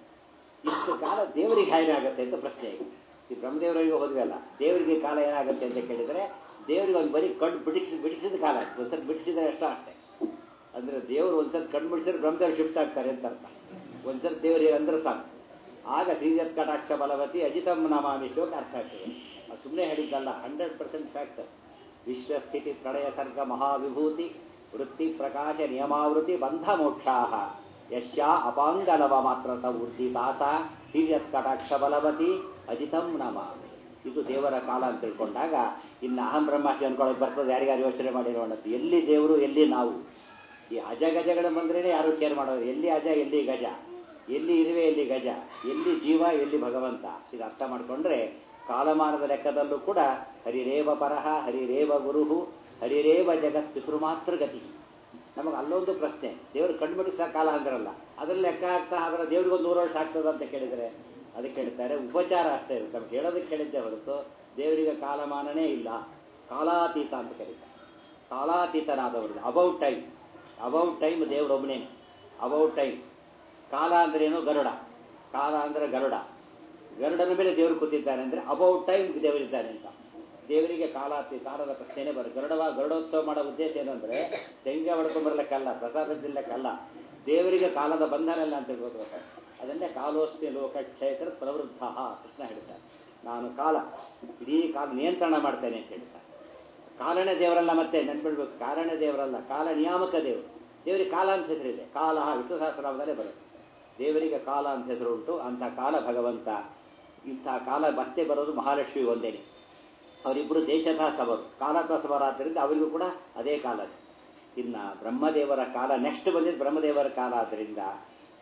ಇಷ್ಟು ಕಾಲ ದೇವರಿಗೆ ಏನಾಗುತ್ತೆ ಅಂತ ಪ್ರಶ್ನೆ ಈಗ ಈ ಬ್ರಹ್ಮದೇವರಿಗೆ ಹೋದ್ವಿ ಅಲ್ಲ ದೇವರಿಗೆ ಕಾಲ ಏನಾಗುತ್ತೆ ಅಂತ ಕೇಳಿದರೆ ದೇವರಿಗೆ ಒಂದು ಬರೀ ಕಣ್ಣು ಬಿಡಿಸಿ ಬಿಡಿಸಿದ ಕಾಲ ಒಂದ್ಸತಿ ಬಿಡಿಸಿದ್ರೆ ಎಷ್ಟೋ ಅಷ್ಟೇ ಅಂದರೆ ದೇವರು ಒಂದ್ಸತಿ ಕಣ್ಣು ಬಿಡಿಸಿದ್ರೆ ಬ್ರಹ್ಮದೇವರು ಶಿಫ್ಟ್ ಆಗ್ತಾರೆ ಅಂತ ಅರ್ಥ ಒಂದ್ಸತಿ ದೇವರಿಗೆ ಅಂದ್ರೆ ಸಾಕು ಆಗ ಶ್ರೀಜತ್ ಕಟಾಕ್ಷ ಬಲವತಿ ಅಜಿತಂ ನಮಾಮಿ ಶ್ಲೋಕ ಅರ್ಥ ಆಗ್ತದೆ ಅದು ಸುಮ್ಮನೆ ಹೇಳಿದ್ದಲ್ಲ ಹಂಡ್ರೆಡ್ ಪರ್ಸೆಂಟ್ ಫ್ಯಾಕ್ಟ್ ವಿಶ್ವಸ್ಥಿತಿ ಪ್ರಳಯ ಸರ್ಗ ಮಹಾವಿಭೂತಿ ವೃತ್ತಿ ಪ್ರಕಾಶ ನಿಯಮಾವೃತಿ ಬಂಧ ಮೋಕ್ಷಾಹ ಯಶ್ಯಾ ಅಪಾಂಗಲವ ಮಾತ್ರ ವೃತ್ತಿ ದಾಸ ಶ್ರೀಜತ್ ಕಟಾಕ್ಷ ಬಲವತಿ ಅಜಿತಂ ನಮಾಮಿ ಇದು ದೇವರ ಕಾಲ ಅಂತ ತಿಳ್ಕೊಂಡಾಗ ಇನ್ನು ಅಹಂ ಬ್ರಹ್ಮಾಸ್ತಿ ಅನ್ಕೊಳ್ಳೋಕೆ ಬರ್ತದೆ ಯಾರಿಗಾರು ಯೋಚನೆ ಮಾಡಿರೋಣದ್ದು ಎಲ್ಲಿ ದೇವರು ಎಲ್ಲಿ ನಾವು ಈ ಅಜ ಗಜಗಳು ಬಂದ್ರೇ ಯಾರು ಕೇರ್ ಮಾಡೋರು ಎಲ್ಲಿ ಅಜ ಎಲ್ಲಿ ಗಜ ಎಲ್ಲಿ ಇರುವೆ ಎಲ್ಲಿ ಗಜ ಎಲ್ಲಿ ಜೀವ ಎಲ್ಲಿ ಭಗವಂತ ಇದು ಅರ್ಥ ಮಾಡಿಕೊಂಡ್ರೆ ಕಾಲಮಾನದ ಲೆಕ್ಕದಲ್ಲೂ ಕೂಡ ಹರಿರೇವ ಪರಹ ಹರಿರೇವ ಗುರುಹು ಹರಿರೇವ ಜಗತ್ ಪಿತೃಮಾತ್ರ ಗತಿ ನಮಗೆ ಅಲ್ಲೊಂದು ಪ್ರಶ್ನೆ ದೇವರು ಕಣ್ಮಡಿಸೋ ಕಾಲ ಅಂದ್ರಲ್ಲ ಅದ್ರಲ್ಲಿ ಲೆಕ್ಕ ಆಗ್ತಾ ಅದರ ದೇವ್ರಿಗೊಂದು ನೂರು ವರ್ಷ ಆಗ್ತದೆ ಅಂತ ಕೇಳಿದರೆ ಅದಕ್ಕೆ ಹೇಳ್ತಾರೆ ಉಪಚಾರ ಅಷ್ಟೇ ಇರುತ್ತೆ ನಮ್ಗೆ ಹೇಳೋದಕ್ಕೆ ಹೇಳಿದ್ದೆ ಹೊರತು ದೇವರಿಗೆ ಕಾಲಮಾನನೇ ಇಲ್ಲ ಕಾಲಾತೀತ ಅಂತ ಕರೀತಾರೆ ಕಾಲಾತೀತನಾದವರು ಅಬೌಟ್ ಟೈಮ್ ಅಬೌಟ್ ಟೈಮ್ ದೇವರೊಬ್ಬನೇ ಅಬೌಟ್ ಟೈಮ್ ಕಾಲ ಅಂದ್ರೇನು ಗರುಡ ಕಾಲ ಅಂದರೆ ಗರುಡ ಗರುಡನ ಮೇಲೆ ದೇವರು ಕೂತಿದ್ದಾನೆ ಅಂದರೆ ಅಬೌಟ್ ಟೈಮ್ ದೇವರಿದ್ದಾನೆ ಅಂತ ದೇವರಿಗೆ ಕಾಲಾತಿ ಕಾಲದ ಪ್ರಶ್ನೆನೇ ಬರುತ್ತೆ ಗರುಡವ ಗರುಡೋತ್ಸವ ಮಾಡೋ ಉದ್ದೇಶ ಏನು ಅಂದರೆ ತೆಂಗ ಹೊಡ್ಕೊಂಬರ್ಲಿಕ್ಕಲ್ಲ ಪ್ರಸಾದ ತಿನ್ಲಿಕ್ಕಲ್ಲ ದೇವರಿಗೆ ಕಾಲದ ಬಂಧನ ಇಲ್ಲ ಅಂತ ತಿಳ್ಕೊಬೇಕು ಅದನ್ನೇ ಕಾಲೋಸ್ಮಿ ಲೋಕ ಕ್ಷೇತ್ರ ಪ್ರವೃದ್ಧ ಕೃಷ್ಣ ಹೇಳ್ತಾರೆ ನಾನು ಕಾಲ ಇಡೀ ಕಾಲ ನಿಯಂತ್ರಣ ಮಾಡ್ತೇನೆ ಅಂತ ಹೇಳ್ತಾರೆ ಕಾಲನೇ ದೇವರಲ್ಲ ಮತ್ತೆ ನೆನ್ಪಿಡ್ಬೇಕು ಕಾಲನೇ ದೇವರಲ್ಲ ಕಾಲ ನಿಯಾಮಕ ದೇವರು ದೇವರಿಗೆ ಕಾಲ ಅಂತ ಹೆಸರಿದೆ ಕಾಲ ವಿಷ್ಣು ಸಹಸ್ರನಾಮದಲ್ಲೇ ಬರುತ್ತೆ ದೇವರಿಗೆ ಕಾಲ ಅಂತ ಹೆಸರು ಉಂಟು ಅಂಥ ಕಾಲ ಭಗವಂತ ಇಂಥ ಕಾಲ ಮತ್ತೆ ಬರೋದು ಮಹಾಲಕ್ಷ್ಮಿ ಒಂದೇನೆ ಅವರಿಬ್ಬರು ದೇಶತಃ ಸಬರು ಕಾಲತಃ ಸಬರಾದ್ದರಿಂದ ಅವರಿಗೂ ಕೂಡ ಅದೇ ಕಾಲ ಇನ್ನು ಬ್ರಹ್ಮದೇವರ ಕಾಲ ನೆಕ್ಸ್ಟ್ ಬಂದಿದ್ದು ಬ್ರಹ್ಮದೇವರ ಕಾಲ ಆದ್ದರಿಂದ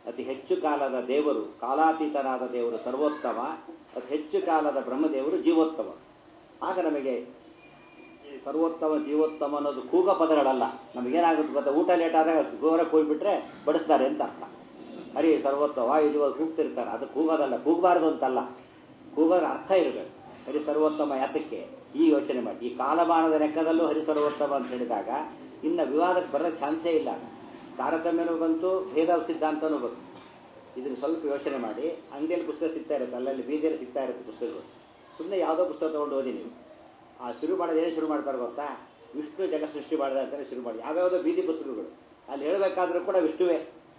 ಅತಿ ಹೆಚ್ಚು ಕಾಲದ ದೇವರು ಕಾಲಾತೀತನಾದ ದೇವರು ಸರ್ವೋತ್ತಮ ಅತಿ ಹೆಚ್ಚು ಕಾಲದ ಬ್ರಹ್ಮದೇವರು ಜೀವೋತ್ತಮ ಆಗ ನಮಗೆ ಈ ಸರ್ವೋತ್ತಮ ಜೀವೋತ್ತಮ ಅನ್ನೋದು ಕೂಗ ಪದಗಳಲ್ಲ ನಮಗೇನಾಗುತ್ತೆ ಗೊತ್ತಾ ಊಟ ಲೇಟ್ ಆದಾಗ ಗೋರಕ್ಕೆ ಹೋಗ್ಬಿಟ್ರೆ ಬಡಿಸ್ತಾರೆ ಅಂತ ಅರ್ಥ ಹರಿ ಸರ್ವೋತ್ತಮ ವಾಯು ಕೂಗ್ತಿರ್ತಾರೆ ಅದು ಕೂಗೋದಲ್ಲ ಕೂಗಬಾರ್ದು ಅಂತಲ್ಲ ಕೂಗೋದ್ರ ಅರ್ಥ ಇರಬೇಕು ಹರಿ ಸರ್ವೋತ್ತಮ ಯಾತಕ್ಕೆ ಈ ಯೋಚನೆ ಮಾಡಿ ಈ ಕಾಲಮಾನದ ಲೆಕ್ಕದಲ್ಲೂ ಹರಿ ಸರ್ವೋತ್ತಮ ಅಂತ ಹೇಳಿದಾಗ ಇನ್ನು ವಿವಾದಕ್ಕೆ ಬರೋ ಚಾನ್ಸೇ ಇಲ್ಲ ತಾರತಮ್ಯನೂ ಬಂತು ಭೇದ ಸಿದ್ಧಾಂತನೂ ಬಂತು ಇದನ್ನು ಸ್ವಲ್ಪ ಯೋಚನೆ ಮಾಡಿ ಅಂಗಡಿಯಲ್ಲಿ ಪುಸ್ತಕ ಸಿಗ್ತಾ ಇರುತ್ತೆ ಅಲ್ಲಲ್ಲಿ ಬೀದಿಯಲ್ಲಿ ಸಿಗ್ತಾ ಇರುತ್ತೆ ಪುಸ್ತಕಗಳು ಸುಮ್ಮನೆ ಯಾವುದೋ ಪುಸ್ತಕ ತೊಗೊಂಡು ಓದಿ ನೀವು ಆ ಶುರು ಮಾಡೋದು ಏನು ಶುರು ಮಾಡ್ತಾರೆ ಗೊತ್ತಾ ವಿಷ್ಣು ಜಗತ್ ಸೃಷ್ಟಿ ಮಾಡಿದ ಅಂತಾನೆ ಶುರು ಮಾಡಿ ಯಾವ್ಯಾವುದೋ ಬೀದಿ ಪುಸ್ತಕಗಳು ಅಲ್ಲಿ ಹೇಳಬೇಕಾದ್ರೂ ಕೂಡ ವಿಷ್ಣುವೇ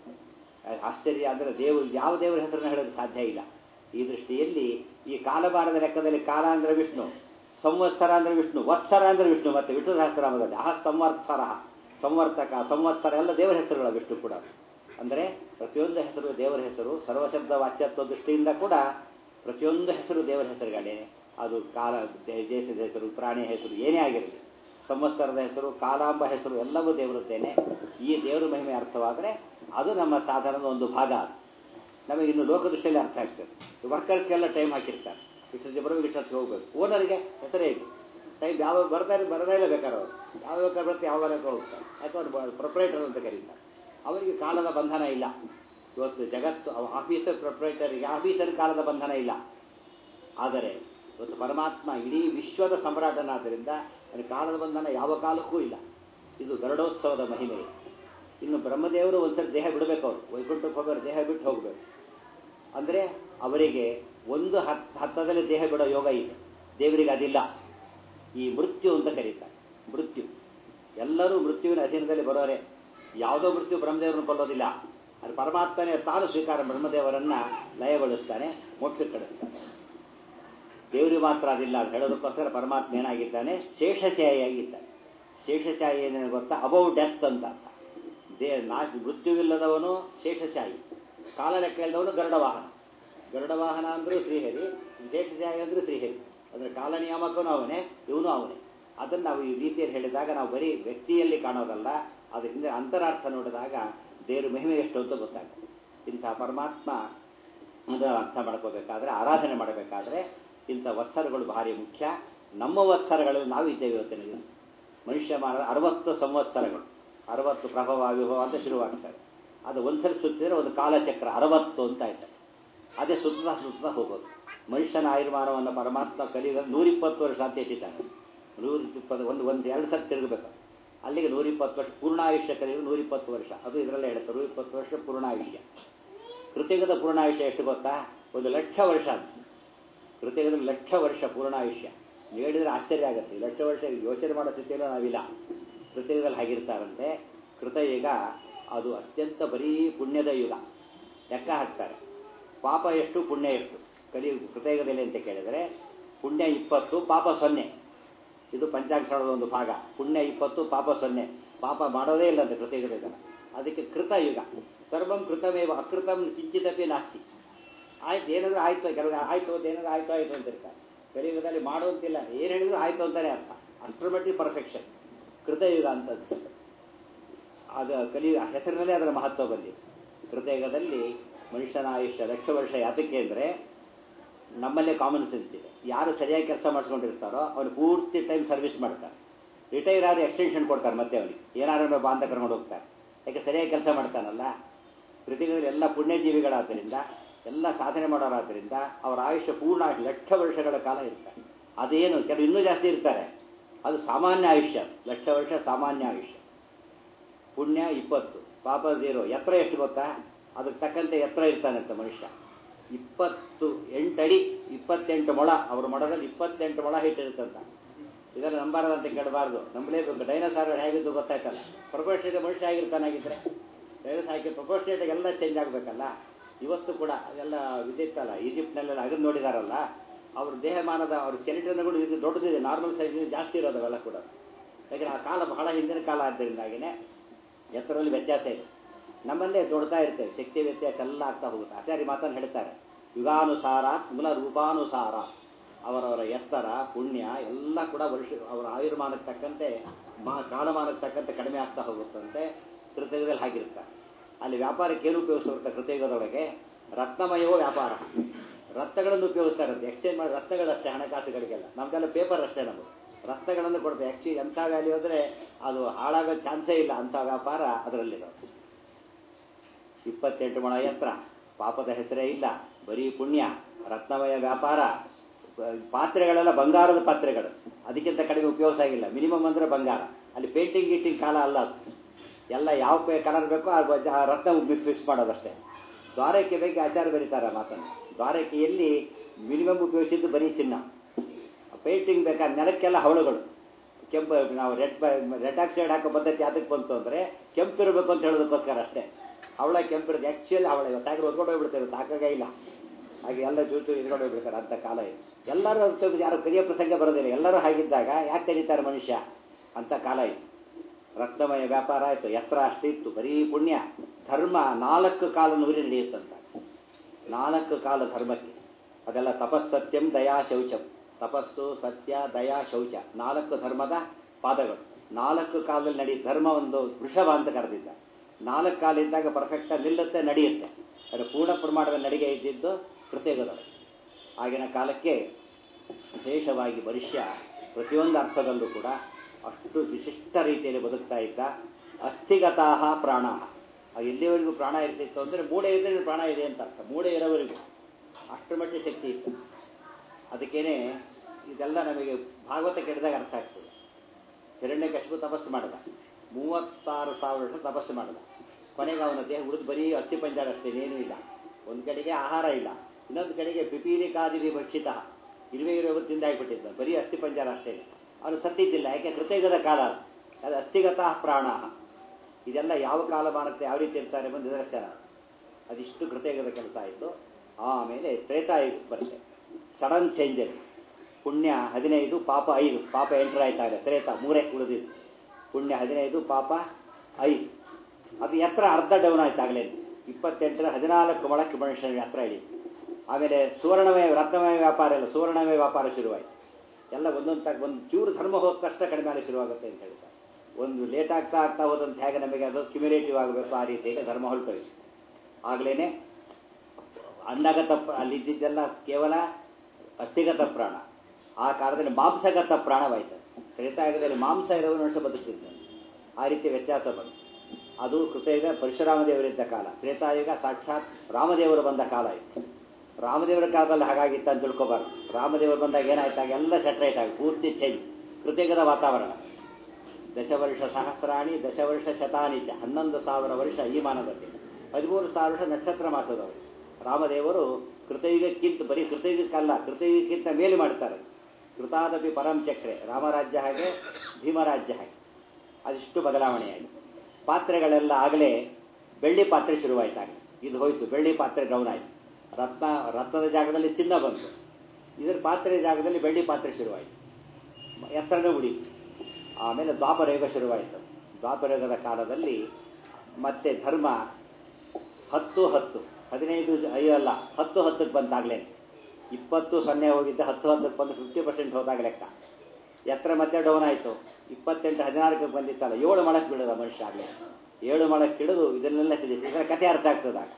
ಆಶ್ಚರ್ಯ ಅಂದರೆ ದೇವರು ಯಾವ ದೇವರ ಹೆಸರನ್ನ ಹೇಳೋದು ಸಾಧ್ಯ ಇಲ್ಲ ಈ ದೃಷ್ಟಿಯಲ್ಲಿ ಈ ಕಾಲಮಾನದ ಲೆಕ್ಕದಲ್ಲಿ ಕಾಲ ಅಂದರೆ ವಿಷ್ಣು ಸಂವತ್ಸರ ಅಂದರೆ ವಿಷ್ಣು ವತ್ಸರ ಅಂದರೆ ವಿಷ್ಣು ಮತ್ತೆ ವಿಷ್ಣು ಸಹಸ್ರನಾಮದಲ್ಲಿ ಅಹ ಸಂವತ್ಸರ ಸಂವರ್ತಕ ಸಂವತ್ಸರ ಎಲ್ಲ ದೇವರ ಹೆಸರುಗಳ ವಿಷ್ಣು ಕೂಡ ಅಂದರೆ ಪ್ರತಿಯೊಂದು ಹೆಸರು ದೇವರ ಹೆಸರು ಸರ್ವಶಬ್ದ ವಾಚ್ಯತ್ವ ದೃಷ್ಟಿಯಿಂದ ಕೂಡ ಪ್ರತಿಯೊಂದು ಹೆಸರು ದೇವರ ಹೆಸರುಗಳೇ ಅದು ಕಾಲ ದೇಶದ ಹೆಸರು ಪ್ರಾಣಿಯ ಹೆಸರು ಏನೇ ಆಗಿರಲಿ ಸಂವತ್ಸರದ ಹೆಸರು ಕಾಲಾಂಬ ಹೆಸರು ಎಲ್ಲವೂ ದೇವರದ್ದೇನೆ ಈ ದೇವರ ಮಹಿಮೆ ಅರ್ಥವಾದರೆ ಅದು ನಮ್ಮ ಸಾಧನದ ಒಂದು ಭಾಗ ನಮಗೆ ಇನ್ನು ಲೋಕದೃಷ್ಟಿಯಲ್ಲಿ ಅರ್ಥ ಆಗ್ತದೆ ವರ್ಕರ್ಸ್ಗೆಲ್ಲ ಟೈಮ್ ಹಾಕಿರ್ತಾರೆ ಇಷ್ಟೊತ್ತಿಗೆ ಬರಬೇಕು ಇಷ್ಟೊತ್ತಿಗೆ ಹೋಗ್ಬೇಕು ಓನರಿಗೆ ಹೆಸರೇ ಇದೆ ಟೈಮ್ ಯಾವ ಬರ್ತಾರೆ ಬರದೇ ಇಲ್ಲ ಬೇಕಾದ್ರೆ ಅವರು ಯಾವ ಬೇಕಾದ್ರೆ ಬರ್ತಾರೆ ಯಾವ ಬೇಕಾದ್ರೆ ಹೋಗ್ತಾರೆ ಅಥವಾ ಪ್ರೊಪ್ರೈಟರ್ ಅಂತ ಕರೀತಾರೆ ಅವರಿಗೆ ಕಾಲದ ಬಂಧನ ಇಲ್ಲ ಇವತ್ತು ಜಗತ್ತು ಆಫೀಸರ್ ಪ್ರೊಪ್ರೈಟರಿಗೆ ಆಫೀಸರ್ ಕಾಲದ ಬಂಧನ ಇಲ್ಲ ಆದರೆ ಇವತ್ತು ಪರಮಾತ್ಮ ಇಡೀ ವಿಶ್ವದ ಸಮ್ರಾಟನಾದ್ದರಿಂದ ಅವನಿಗೆ ಕಾಲದ ಬಂಧನ ಯಾವ ಕಾಲಕ್ಕೂ ಇಲ್ಲ ಇದು ಗರುಡೋತ್ಸವದ ಮಹಿಮೆ ಇನ್ನು ಬ್ರಹ್ಮದೇವರು ಒಂದ್ಸರಿ ದೇಹ ಬಿಡಬೇಕು ಅವರು ವೈಕುಂಠಕ್ಕೆ ಹೋಗೋರು ದೇಹ ಬಿಟ್ಟು ಹೋಗಬೇಕು ಅಂದರೆ ಅವರಿಗೆ ಒಂದು ಹತ್ ಹತ್ತದಲ್ಲಿ ದೇಹ ಬಿಡೋ ಯೋಗ ಇದೆ ದೇವರಿಗೆ ಅದಿಲ್ಲ ಈ ಮೃತ್ಯು ಅಂತ ಕರೀತಾರೆ ಮೃತ್ಯು ಎಲ್ಲರೂ ಮೃತ್ಯುವಿನ ಅಧೀನದಲ್ಲಿ ಬರೋರೆ ಯಾವುದೋ ಮೃತ್ಯು ಬ್ರಹ್ಮದೇವರನ್ನು ಕೊಲ್ಲೋದಿಲ್ಲ ಅದು ಪರಮಾತ್ಮನೇ ತಾನು ಸ್ವೀಕಾರ ಬ್ರಹ್ಮದೇವರನ್ನ ಲಯಗೊಳಿಸ್ತಾನೆ ಮೋಕ್ಷಕ್ಕೆ ಕಳಿಸ್ತಾನೆ ದೇವರಿಗೆ ಮಾತ್ರ ಅದಿಲ್ಲ ಅಂತ ಹೇಳೋದಕ್ಕೋಸ್ಕರ ಪರಮಾತ್ಮ ಏನಾಗಿದ್ದಾನೆ ಶೇಷಶಾಹಿಯಾಗಿದ್ದಾನೆ ಶೇಷಶಾಹಿ ಏನೇನು ಗೊತ್ತಾ ಅಬೌ ಡೆತ್ ಅಂತ ಅರ್ಥ ದೇ ನಾಶ ಮೃತ್ಯುವಿಲ್ಲದವನು ಶೇಷಶಾಹಿ ಕಾಲ ಲೆಕ್ಕ ಇಲ್ಲದವನು ಗರುಡವಾಹನ ಗರುಡವಾಹನ ಅಂದರೂ ಶ್ರೀಹರಿ ಶೇಷಶಾಹಿ ಅಂದರೂ ಶ್ರೀಹರಿ ಅಂದರೆ ಕಾಲ ನಿಯಾಮಕನೂ ಅವನೇ ಇವನು ಅವನೇ ಅದನ್ನು ನಾವು ಈ ರೀತಿಯಲ್ಲಿ ಹೇಳಿದಾಗ ನಾವು ಬರೀ ವ್ಯಕ್ತಿಯಲ್ಲಿ ಕಾಣೋದಲ್ಲ ಅದ್ರ ಹಿಂದೆ ಅಂತರಾರ್ಥ ನೋಡಿದಾಗ ದೇವರು ಮಹಿಮೆ ಎಷ್ಟು ಅಂತ ಗೊತ್ತಾಗ್ತದೆ ಇಂಥ ಪರಮಾತ್ಮ ಅದನ್ನು ಅರ್ಥ ಮಾಡ್ಕೋಬೇಕಾದ್ರೆ ಆರಾಧನೆ ಮಾಡಬೇಕಾದ್ರೆ ಇಂಥ ವತ್ಸರಗಳು ಭಾರಿ ಮುಖ್ಯ ನಮ್ಮ ವತ್ಸರಗಳಲ್ಲಿ ನಾವು ಇದ್ದೇವೆ ಇವತ್ತಿನ ದಿವಸ ಮನುಷ್ಯ ಮಾನವ ಅರವತ್ತು ಸಂವತ್ಸರಗಳು ಅರವತ್ತು ಪ್ರಭವ ವಿಭವ ಅಂತ ಶುರುವಾಗ್ತದೆ ಅದು ಒಂದ್ಸರಿ ಸುತ್ತಿದ್ರೆ ಒಂದು ಕಾಲಚಕ್ರ ಅರವತ್ತು ಅಂತ ಆಯ್ತದೆ ಅದೇ ಸುತ್ತ ಸುತ್ತ ಹೋಗೋದು ಮನುಷ್ಯನ ಆಯುರ್ಮಾನವನ್ನು ಪರಮಾತ್ಮ ಕಲಿಯುವ ನೂರಿಪ್ಪತ್ತು ವರ್ಷ ಅಂತ ಎತ್ತಿದ್ದಾನೆ ನೂರ ಇಪ್ಪತ್ತು ಒಂದು ಒಂದು ಎರಡು ಸತಿ ತಿರುಗಬೇಕು ಅಲ್ಲಿಗೆ ನೂರಿಪ್ಪತ್ತು ವರ್ಷ ಪೂರ್ಣಾಯುಷ್ಯ ಕಲಿಯುವ ನೂರಿಪ್ಪತ್ತು ವರ್ಷ ಅದು ಇದರಲ್ಲೇ ಹೇಳುತ್ತೆ ನೂರಿಪ್ಪತ್ತು ವರ್ಷ ಪೂರ್ಣಾಯುಷ್ಯ ಕೃತಿಗದ ಪೂರ್ಣಾಯುಷ್ಯ ಎಷ್ಟು ಗೊತ್ತಾ ಒಂದು ಲಕ್ಷ ವರ್ಷ ಅಂತ ಕೃತಿಗದ ಲಕ್ಷ ವರ್ಷ ಪೂರ್ಣಾಯುಷ್ಯ ನೀವು ಹೇಳಿದ್ರೆ ಆಶ್ಚರ್ಯ ಆಗುತ್ತೆ ಈ ಲಕ್ಷ ವರ್ಷ ಯೋಚನೆ ಮಾಡೋ ಸ್ಥಿತಿಯಲ್ಲೂ ನಾವಿಲ್ಲ ಕೃತಯುಗದಲ್ಲಿ ಹಾಗಿರ್ತಾರಂತೆ ಕೃತಯುಗ ಅದು ಅತ್ಯಂತ ಬರೀ ಪುಣ್ಯದ ಯುಗ ಲೆಕ್ಕ ಹಾಕ್ತಾರೆ ಪಾಪ ಎಷ್ಟು ಪುಣ್ಯ ಎಷ್ಟು ಕಲಿ ಕೃತಯುಗದಲ್ಲಿ ಅಂತ ಕೇಳಿದರೆ ಪುಣ್ಯ ಇಪ್ಪತ್ತು ಪಾಪ ಸೊನ್ನೆ ಇದು ಪಂಚಾಕ್ಷರದ ಒಂದು ಭಾಗ ಪುಣ್ಯ ಇಪ್ಪತ್ತು ಪಾಪ ಸೊನ್ನೆ ಪಾಪ ಮಾಡೋದೇ ಇಲ್ಲ ಅಂತ ಕೃತಯುಗದ ಅದಕ್ಕೆ ಕೃತಯುಗ ಸರ್ವಂ ಕೃತಮೇವ ಅಕೃತಂ ಕಿಂಚಿತಪಿ ನಾಸ್ತಿ ಆಯ್ತು ಏನಾದರೂ ಆಯ್ತು ಕೆಲವರು ಆಯ್ತು ಅಂತ ಏನಾದರೂ ಆಯ್ತು ಆಯ್ತು ಅಂತಿರ್ತಾರೆ ಕಲಿಯುಗದಲ್ಲಿ ಮಾಡುವಂತಿಲ್ಲ ಏನು ಹೇಳಿದ್ರು ಆಯ್ತು ಅಂತಾನೆ ಅರ್ಥ ಅಷ್ಟರ ಮಟ್ಟಿಗೆ ಪರ್ಫೆಕ್ಷನ್ ಕೃತಯುಗ ಅಂತ ಅದು ಕಲಿಯುಗ ಹೆಸರಿನಲ್ಲೇ ಅದರ ಮಹತ್ವ ಬಂದಿದೆ ಕೃತಯುಗದಲ್ಲಿ ಮನುಷ್ಯನ ಆಯುಷ್ಯ ಲಕ್ಷ ವರ್ಷ ಯಾತಕ್ಕೆ ಅಂದರೆ ನಮ್ಮಲ್ಲೇ ಕಾಮನ್ ಸೆನ್ಸ್ ಇದೆ ಯಾರು ಸರಿಯಾಗಿ ಕೆಲಸ ಮಾಡ್ಕೊಂಡಿರ್ತಾರೋ ಅವ್ರು ಪೂರ್ತಿ ಟೈಮ್ ಸರ್ವಿಸ್ ಮಾಡ್ತಾರೆ ರಿಟೈರ್ ಆದ್ರೆ ಎಕ್ಸ್ಟೆನ್ಷನ್ ಕೊಡ್ತಾರೆ ಮತ್ತೆ ಅವನಿಗೆ ಏನಾದ್ರು ಬಾ ಅಂತ ಕರ್ಕೊಂಡು ಹೋಗ್ತಾರೆ ಯಾಕೆ ಸರಿಯಾಗಿ ಕೆಲಸ ಮಾಡ್ತಾನಲ್ಲ ಕೃತಿಗಳಲ್ಲಿ ಎಲ್ಲ ಪುಣ್ಯಜೀವಿಗಳಾದ್ದರಿಂದ ಎಲ್ಲ ಸಾಧನೆ ಮಾಡೋರಾದ್ದರಿಂದ ಅವರ ಆಯುಷ್ಯ ಪೂರ್ಣ ಲಕ್ಷ ವರ್ಷಗಳ ಕಾಲ ಇರ್ತಾರೆ ಅದೇನು ಕೆಲವು ಇನ್ನೂ ಜಾಸ್ತಿ ಇರ್ತಾರೆ ಅದು ಸಾಮಾನ್ಯ ಆಯುಷ್ಯ ಲಕ್ಷ ವರ್ಷ ಸಾಮಾನ್ಯ ಆಯುಷ್ಯ ಪುಣ್ಯ ಇಪ್ಪತ್ತು ಪಾಪ ಝೀರೋ ಎತ್ತರ ಎಷ್ಟು ಗೊತ್ತಾ ಅದಕ್ಕೆ ತಕ್ಕಂತೆ ಎತ್ತರ ಇರ್ತಾನಂತೆ ಮನುಷ್ಯ ಇಪ್ಪತ್ತು ಎಂಟಡಿ ಇಪ್ಪತ್ತೆಂಟು ಮೊಳ ಅವ್ರ ಮೊಳದಲ್ಲಿ ಇಪ್ಪತ್ತೆಂಟು ಮೊಳ ಇಟ್ಟಿರುತ್ತಂತ ಇದನ್ನು ನಂಬಾರದಂತ ಕೇಳಬಾರ್ದು ನಂಬಲೇಬೇಕು ಡೈನೋಸಾರ್ಗಳು ಹೇಗಿದ್ದು ಗೊತ್ತಾಯ್ತಲ್ಲ ಪ್ರೊಪೋಸ್ಟೇಟ್ ಮನುಷ್ಯ ಆಗಿರ್ತಾನಾಗಿದ್ರೆ ಡೈನೋಸ್ ಹಾಕಿ ಪ್ರೊಪೋಸ್ಟೇಟ್ ಎಲ್ಲ ಚೇಂಜ್ ಆಗಬೇಕಲ್ಲ ಇವತ್ತು ಕೂಡ ಅದೆಲ್ಲ ಇದಿತ್ತಲ್ಲ ಈಜಿಪ್ಟ್ನಲ್ಲೆಲ್ಲ ಅದನ್ನು ನೋಡಿದಾರಲ್ಲ ಅವ್ರ ದೇಹಮಾನದ ಅವ್ರ ಸ್ಕೆಲಿಟನ್ಗಳು ಇದು ದೊಡ್ಡದಿದೆ ನಾರ್ಮಲ್ ಸೈಜ್ ಜಾಸ್ತಿ ಇರೋದು ಅವೆಲ್ಲ ಕೂಡ ಯಾಕಂದ್ರೆ ಆ ಕಾಲ ಬಹಳ ಹಿಂದಿನ ಕಾಲ ಆದ್ದರಿಂದಾಗಿನೇ ಎತ್ತರಲ್ಲಿ ವ್ಯತ್ಯಾಸ ಇದೆ ನಮ್ಮಲ್ಲೇ ದೊಡ್ತಾ ಇರ್ತೇವೆ ಶಕ್ತಿ ವ್ಯತ್ಯಾಸ ಎಲ್ಲ ಆಗ್ತಾ ಹೋಗುತ್ತೆ ಆಚಾರ್ಯ ಮಾತನ್ನು ಹೇಳ್ತಾರೆ ಯುಗಾನುಸಾರ ಮೂಲ ರೂಪಾನುಸಾರ ಅವರವರ ಎತ್ತರ ಪುಣ್ಯ ಎಲ್ಲ ಕೂಡ ವರ್ಷ ಅವರ ಆಯುರ್ಮಾನಕ್ಕೆ ತಕ್ಕಂತೆ ಮಾ ಕಾಲಮಾನಕ್ಕೆ ತಕ್ಕಂತೆ ಕಡಿಮೆ ಆಗ್ತಾ ಹೋಗುತ್ತಂತೆ ಕೃತಜ್ಞದಲ್ಲಿ ಹಾಗಿರ್ತಾರೆ ಅಲ್ಲಿ ವ್ಯಾಪಾರಕ್ಕೆ ಏನು ಉಪಯೋಗಿಸ್ತಾರೆ ಕೃತಯುಗದೊಳಗೆ ರತ್ನಮಯವೋ ವ್ಯಾಪಾರ ರತ್ನಗಳನ್ನು ಉಪಯೋಗಿಸ್ತಾ ಇರುತ್ತೆ ಎಕ್ಸ್ಚೇಂಜ್ ಮಾಡಿ ರತ್ನಗಳಷ್ಟೇ ಹಣಕಾಸುಗಳಿಗೆಲ್ಲ ನಮ್ದೆಲ್ಲ ಪೇಪರ್ ಅಷ್ಟೇ ನಮ್ಮದು ರತ್ನಗಳನ್ನು ಕೊಡ್ಬೇಕು ಆ್ಯಕ್ಚುಲಿ ಎಂಥ ವ್ಯಾಲ್ಯೂ ಅಂದರೆ ಅದು ಹಾಳಾಗೋ ಚಾನ್ಸೇ ಇಲ್ಲ ಅಂಥ ವ್ಯಾಪಾರ ಅದರಲ್ಲಿರೋದು ಇಪ್ಪತ್ತೆಂಟು ಮೊಳ ಎತ್ತರ ಪಾಪದ ಹೆಸರೇ ಇಲ್ಲ ಬರೀ ಪುಣ್ಯ ರತ್ನಮಯ ವ್ಯಾಪಾರ ಪಾತ್ರೆಗಳೆಲ್ಲ ಬಂಗಾರದ ಪಾತ್ರೆಗಳು ಅದಕ್ಕಿಂತ ಕಡಿಮೆ ಉಪಯೋಗ ಆಗಿಲ್ಲ ಮಿನಿಮಮ್ ಅಂದರೆ ಬಂಗಾರ ಅಲ್ಲಿ ಪೇಂಟಿಂಗ್ ಗೀಟಿಂಗ್ ಕಾಲ ಅಲ್ಲ ಅದು ಎಲ್ಲ ಯಾವ ಕಲರ್ ಬೇಕೋ ಆ ರತ್ನ ಫಿಕ್ಸ್ ಮಾಡೋದಷ್ಟೇ ದ್ವಾರಕ್ಕೆ ಬಗ್ಗೆ ಆಚಾರ ಬರೀತಾರೆ ಮಾತನ್ನು ದ್ವಾರಕೆಯಲ್ಲಿ ಮಿನಿಮಮ್ ಉಪಯೋಗಿಸಿದ್ದು ಬರೀ ಚಿನ್ನ ಪೇಂಟಿಂಗ್ ಬೇಕಾದ ನೆಲಕ್ಕೆಲ್ಲ ಹವಳುಗಳು ಕೆಂಪು ನಾವು ರೆಡ್ ರೆಡ್ ಆಕ್ಸೈಡ್ ಹಾಕೋ ಪದ್ಧತಿ ಅದಕ್ಕೆ ಬಂತು ಅಂದರೆ ಕೆಂಪು ಇರಬೇಕು ಅಂತ ಹೇಳೋದಕ್ಕೋಸ್ಕರ ಅಷ್ಟೇ ಅವಳ ಕೆಂಪಿರೋದು ಆ್ಯಕ್ಚುಲಿ ಅವಳ ಇವತ್ತಾಗ್ರೆ ಹೊತ್ಕೊಂಡು ಹೋಗ್ಬಿಡ್ತಾರೆ ತಾಕಾಗೇ ಇಲ್ಲ ಹಾಗೆ ಎಲ್ಲ ಜೂಟು ಇದ್ಕೊಂಡು ಹೋಗ್ಬಿಡ್ತಾರೆ ಅಂಥ ಕಾಲ ಇದು ಎಲ್ಲರೂ ತೆಗೆದು ಯಾರು ಕರಿಯೋ ಪ್ರಸಂಗ ಬರೋದಿಲ್ಲ ಎಲ್ಲರೂ ಹಾಗಿದ್ದಾಗ ಯಾಕೆ ಕರೀತಾರೆ ಮನುಷ್ಯ ಅಂಥ ಕಾಲ ಇತ್ತು ರಕ್ತಮಯ ವ್ಯಾಪಾರ ಆಯಿತು ಎತ್ತರ ಅಷ್ಟಿತ್ತು ಬರೀ ಪುಣ್ಯ ಧರ್ಮ ನಾಲ್ಕು ಕಾಲ ನೂರಿ ನಡೆಯುತ್ತಂತ ನಾಲ್ಕು ಕಾಲ ಧರ್ಮಕ್ಕೆ ಅದೆಲ್ಲ ತಪಸ್ಸತ್ಯಂ ದಯಾ ಶೌಚಂ ತಪಸ್ಸು ಸತ್ಯ ದಯಾ ಶೌಚ ನಾಲ್ಕು ಧರ್ಮದ ಪಾದಗಳು ನಾಲ್ಕು ಕಾಲದಲ್ಲಿ ನಡೆಯುತ್ತೆ ಧರ್ಮ ಒಂದು ವೃಷಭ ಅಂತ ಕರೆದಿದ್ದ ನಾಲ್ಕು ಕಾಲ ಇದ್ದಾಗ ಪರ್ಫೆಕ್ಟಾಗಿ ನಿಲ್ಲುತ್ತೆ ನಡೆಯುತ್ತೆ ಅದು ಪೂರ್ಣ ಪ್ರಮಾಣದ ನಡಿಗೆ ಇದ್ದಿದ್ದು ಕೃತಯುಗದೊಳಗೆ ಆಗಿನ ಕಾಲಕ್ಕೆ ವಿಶೇಷವಾಗಿ ಮನುಷ್ಯ ಪ್ರತಿಯೊಂದು ಅರ್ಥದಲ್ಲೂ ಕೂಡ ಅಷ್ಟು ವಿಶಿಷ್ಟ ರೀತಿಯಲ್ಲಿ ಬದುಕ್ತಾ ಇದ್ದ ಅಸ್ಥಿಗತಾಹ ಪ್ರಾಣ ಎಲ್ಲಿವರೆಗೂ ಪ್ರಾಣ ಇರ್ತಿತ್ತು ಅಂದರೆ ಮೂಳೆ ಇದ್ದರೆ ಪ್ರಾಣ ಇದೆ ಅಂತ ಅರ್ಥ ಮೂಳೆ ಇರೋವರೆಗೂ ಅಷ್ಟರ ಮಟ್ಟಿಗೆ ಶಕ್ತಿ ಇತ್ತು ಅದಕ್ಕೇನೆ ಇದೆಲ್ಲ ನಮಗೆ ಭಾಗವತ ಕೆಡಿದಾಗ ಅರ್ಥ ಆಗ್ತದೆ ಹಿರಣ್ಯ ಕಶಿಪು ತಪಸ್ಸು ಮಾಡಿದ ಮೂವತ್ತಾರು ಸಾವಿರ ವರ್ಷ ತಪಸ್ಸು ಮಾಡಿದ ಕೊನೆಗೆ ಅವನ ದೇಹ ಉಳಿದು ಬರೀ ಅಸ್ಥಿ ಪಂಜಾರ ಅಷ್ಟೇ ಏನೂ ಇಲ್ಲ ಒಂದು ಕಡೆಗೆ ಆಹಾರ ಇಲ್ಲ ಇನ್ನೊಂದು ಕಡೆಗೆ ಪಿಪೀಲಿಕಾದಿ ವಿಭಕ್ಷಿತ ಇರುವೆ ಇರುವೆ ತಿಂದಾಗ್ಬಿಟ್ಟಿದ್ದ ಬರೀ ಅಸ್ಥಿ ಪಂಜಾರ ಅಷ್ಟೇ ಅವನು ಸತ್ತಿದ್ದಿಲ್ಲ ಯಾಕೆ ಕೃತಯುಗದ ಕಾಲ ಅದು ಅಸ್ಥಿಗತ ಪ್ರಾಣ ಇದೆಲ್ಲ ಯಾವ ಕಾಲಮಾನಕ್ಕೆ ಯಾವ ರೀತಿ ಇರ್ತಾರೆ ಬಂದು ನಿದರ್ಶನ ಅದಿಷ್ಟು ಕೃತಯುಗದ ಕೆಲಸ ಆಯಿತು ಆಮೇಲೆ ತ್ರೇತಾಯುಗ ಬರುತ್ತೆ ಸಡನ್ ಚೇಂಜಸ್ ಪುಣ್ಯ ಹದಿನೈದು ಪಾಪ ಐದು ಪಾಪ ಎಂಟರ್ ಆಯ್ತಾಗ ತ್ರೇತ ಮೂರೇ ಉಳಿದಿದ್ದು ಪುಣ್ಯ ಹದಿನೈದು ಪಾಪ ಐದು ಅದು ಎತ್ತರ ಅರ್ಧ ಡೌನ್ ಆಯ್ತಾಗಲೇ ಇಪ್ಪತ್ತೆಂಟರ ಹದಿನಾಲ್ಕು ಮೊಳಕ್ಕೆ ಮನುಷ್ಯನ ಎತ್ತರ ಇಳಿತು ಆಮೇಲೆ ಸುವರ್ಣಮಯ ರತ್ನಮಯ ವ್ಯಾಪಾರ ಇಲ್ಲ ಸುವರ್ಣಮಯ ವ್ಯಾಪಾರ ಶುರುವಾಯಿತು ಎಲ್ಲ ಒಂದೊಂದು ತಕ್ಕ ಒಂದು ಚೂರು ಧರ್ಮ ಹೋದ ಕಷ್ಟ ಕಡಿಮೆ ಆಗಲಿ ಶುರುವಾಗುತ್ತೆ ಅಂತ ಹೇಳ್ತಾರೆ ಒಂದು ಲೇಟ್ ಆಗ್ತಾ ಆಗ್ತಾ ಹೋದಂತ ಹೇಗೆ ನಮಗೆ ಅದು ಕ್ಯುಮಿಲೇಟಿವ್ ಆಗಬೇಕು ಆ ರೀತಿಯಾಗಿ ಧರ್ಮ ಹೊರಟೋಯ್ತು ಆಗಲೇ ಅನ್ನಗತ ಅಲ್ಲಿದ್ದೆಲ್ಲ ಕೇವಲ ಅಸ್ಥಿಗತ ಪ್ರಾಣ ಆ ಕಾಲದಲ್ಲಿ ಮಾಂಸಗತ ಪ್ರಾಣವಾಯಿತು ತ್ರೇತಾಯುಗದಲ್ಲಿ ಮಾಂಸ ಇರೋರು ವರ್ಷ ಬದುಕ್ತಿದ್ದಾನೆ ಆ ರೀತಿ ವ್ಯತ್ಯಾಸ ಬಂತು ಅದು ಕೃತಯುಗ ಪರಶುರಾಮ ದೇವರಿದ್ದ ಕಾಲ ತ್ರೇತಾಯುಗ ಸಾಕ್ಷಾತ್ ರಾಮದೇವರು ಬಂದ ಕಾಲ ಇತ್ತು ರಾಮದೇವರ ಕಾಲದಲ್ಲಿ ಹಾಗಾಗಿತ್ತು ಅಂತ ತಿಳ್ಕೊಬಾರ್ದು ರಾಮದೇವರು ಬಂದಾಗ ಏನಾಯ್ತಾಗ ಎಲ್ಲ ಸೆಟ್ರೇಟ್ ಆಗಿ ಪೂರ್ತಿ ಚೇಂಜ್ ಕೃತಯುಗದ ವಾತಾವರಣ ದಶವರ್ಷ ಸಹಸ್ರಾಣಿ ದಶವರ್ಷ ಶತಾನಿಚ ಹನ್ನೊಂದು ಸಾವಿರ ವರ್ಷ ಈ ಮಾನದಲ್ಲಿ ಹದಿಮೂರು ಸಾವಿರ ವರ್ಷ ನಕ್ಷತ್ರ ಮಾಸದವರು ರಾಮದೇವರು ಕೃತಯುಗಕ್ಕಿಂತ ಬರೀ ಕೃತಯುಗಕ್ಕಲ್ಲ ಕೃತಯುಗಕ್ಕಿಂತ ಮೇಲೆ ಮಾಡ್ತಾರೆ ಕೃತಾದಪಿ ಪರಂ ಚಕ್ರೆ ರಾಮರಾಜ್ಯ ಹಾಗೆ ಭೀಮರಾಜ್ಯ ಹಾಗೆ ಅದಿಷ್ಟು ಬದಲಾವಣೆಯಾಗಿ ಪಾತ್ರೆಗಳೆಲ್ಲ ಆಗಲೇ ಬೆಳ್ಳಿ ಪಾತ್ರೆ ಶುರುವಾಯ್ತಾಗ ಇದು ಹೋಯ್ತು ಬೆಳ್ಳಿ ಪಾತ್ರೆ ಡೌನ್ ಆಯಿತು ರತ್ನ ರತ್ನದ ಜಾಗದಲ್ಲಿ ಚಿನ್ನ ಬಂತು ಇದರ ಪಾತ್ರೆ ಜಾಗದಲ್ಲಿ ಬೆಳ್ಳಿ ಪಾತ್ರೆ ಶುರುವಾಯಿತು ಎತ್ತರನೇ ಉಳಿತು ಆಮೇಲೆ ದ್ವಾಪರಯುಗ ಶುರುವಾಯಿತು ದ್ವಾಪರಯುಗದ ಕಾಲದಲ್ಲಿ ಮತ್ತೆ ಧರ್ಮ ಹತ್ತು ಹತ್ತು ಹದಿನೈದು ಅಲ್ಲ ಹತ್ತು ಹತ್ತಕ್ಕೆ ಬಂತಾಗಲೇ ಇಪ್ಪತ್ತು ಸೊನ್ನೆ ಹೋಗಿದ್ದ ಹತ್ತು ಹತ್ತಕ್ಕೆ ಬಂದು ಫಿಫ್ಟಿ ಪರ್ಸೆಂಟ್ ಹೋದಾಗ ಲೆಕ್ಕ ಎತ್ತರ ಮತ್ತೆ ಡೌನ್ ಆಯಿತು ಇಪ್ಪತ್ತೆಂಟು ಹದಿನಾಲ್ಕಕ್ಕೆ ಬಂದಿತ್ತಲ್ಲ ಏಳು ಮೊಳಕ್ಕೆ ಬಿಡೋದ ಮನುಷ್ಯ ಆಗಲೇ ಏಳು ಮೊಳಕ್ಕೆ ಹಿಡಿದು ಇದನ್ನೆಲ್ಲ ತಿಳಿಸಿ ಇದರ ಕಥೆ ಅರ್ಥ ಆಗ್ತದಾಗ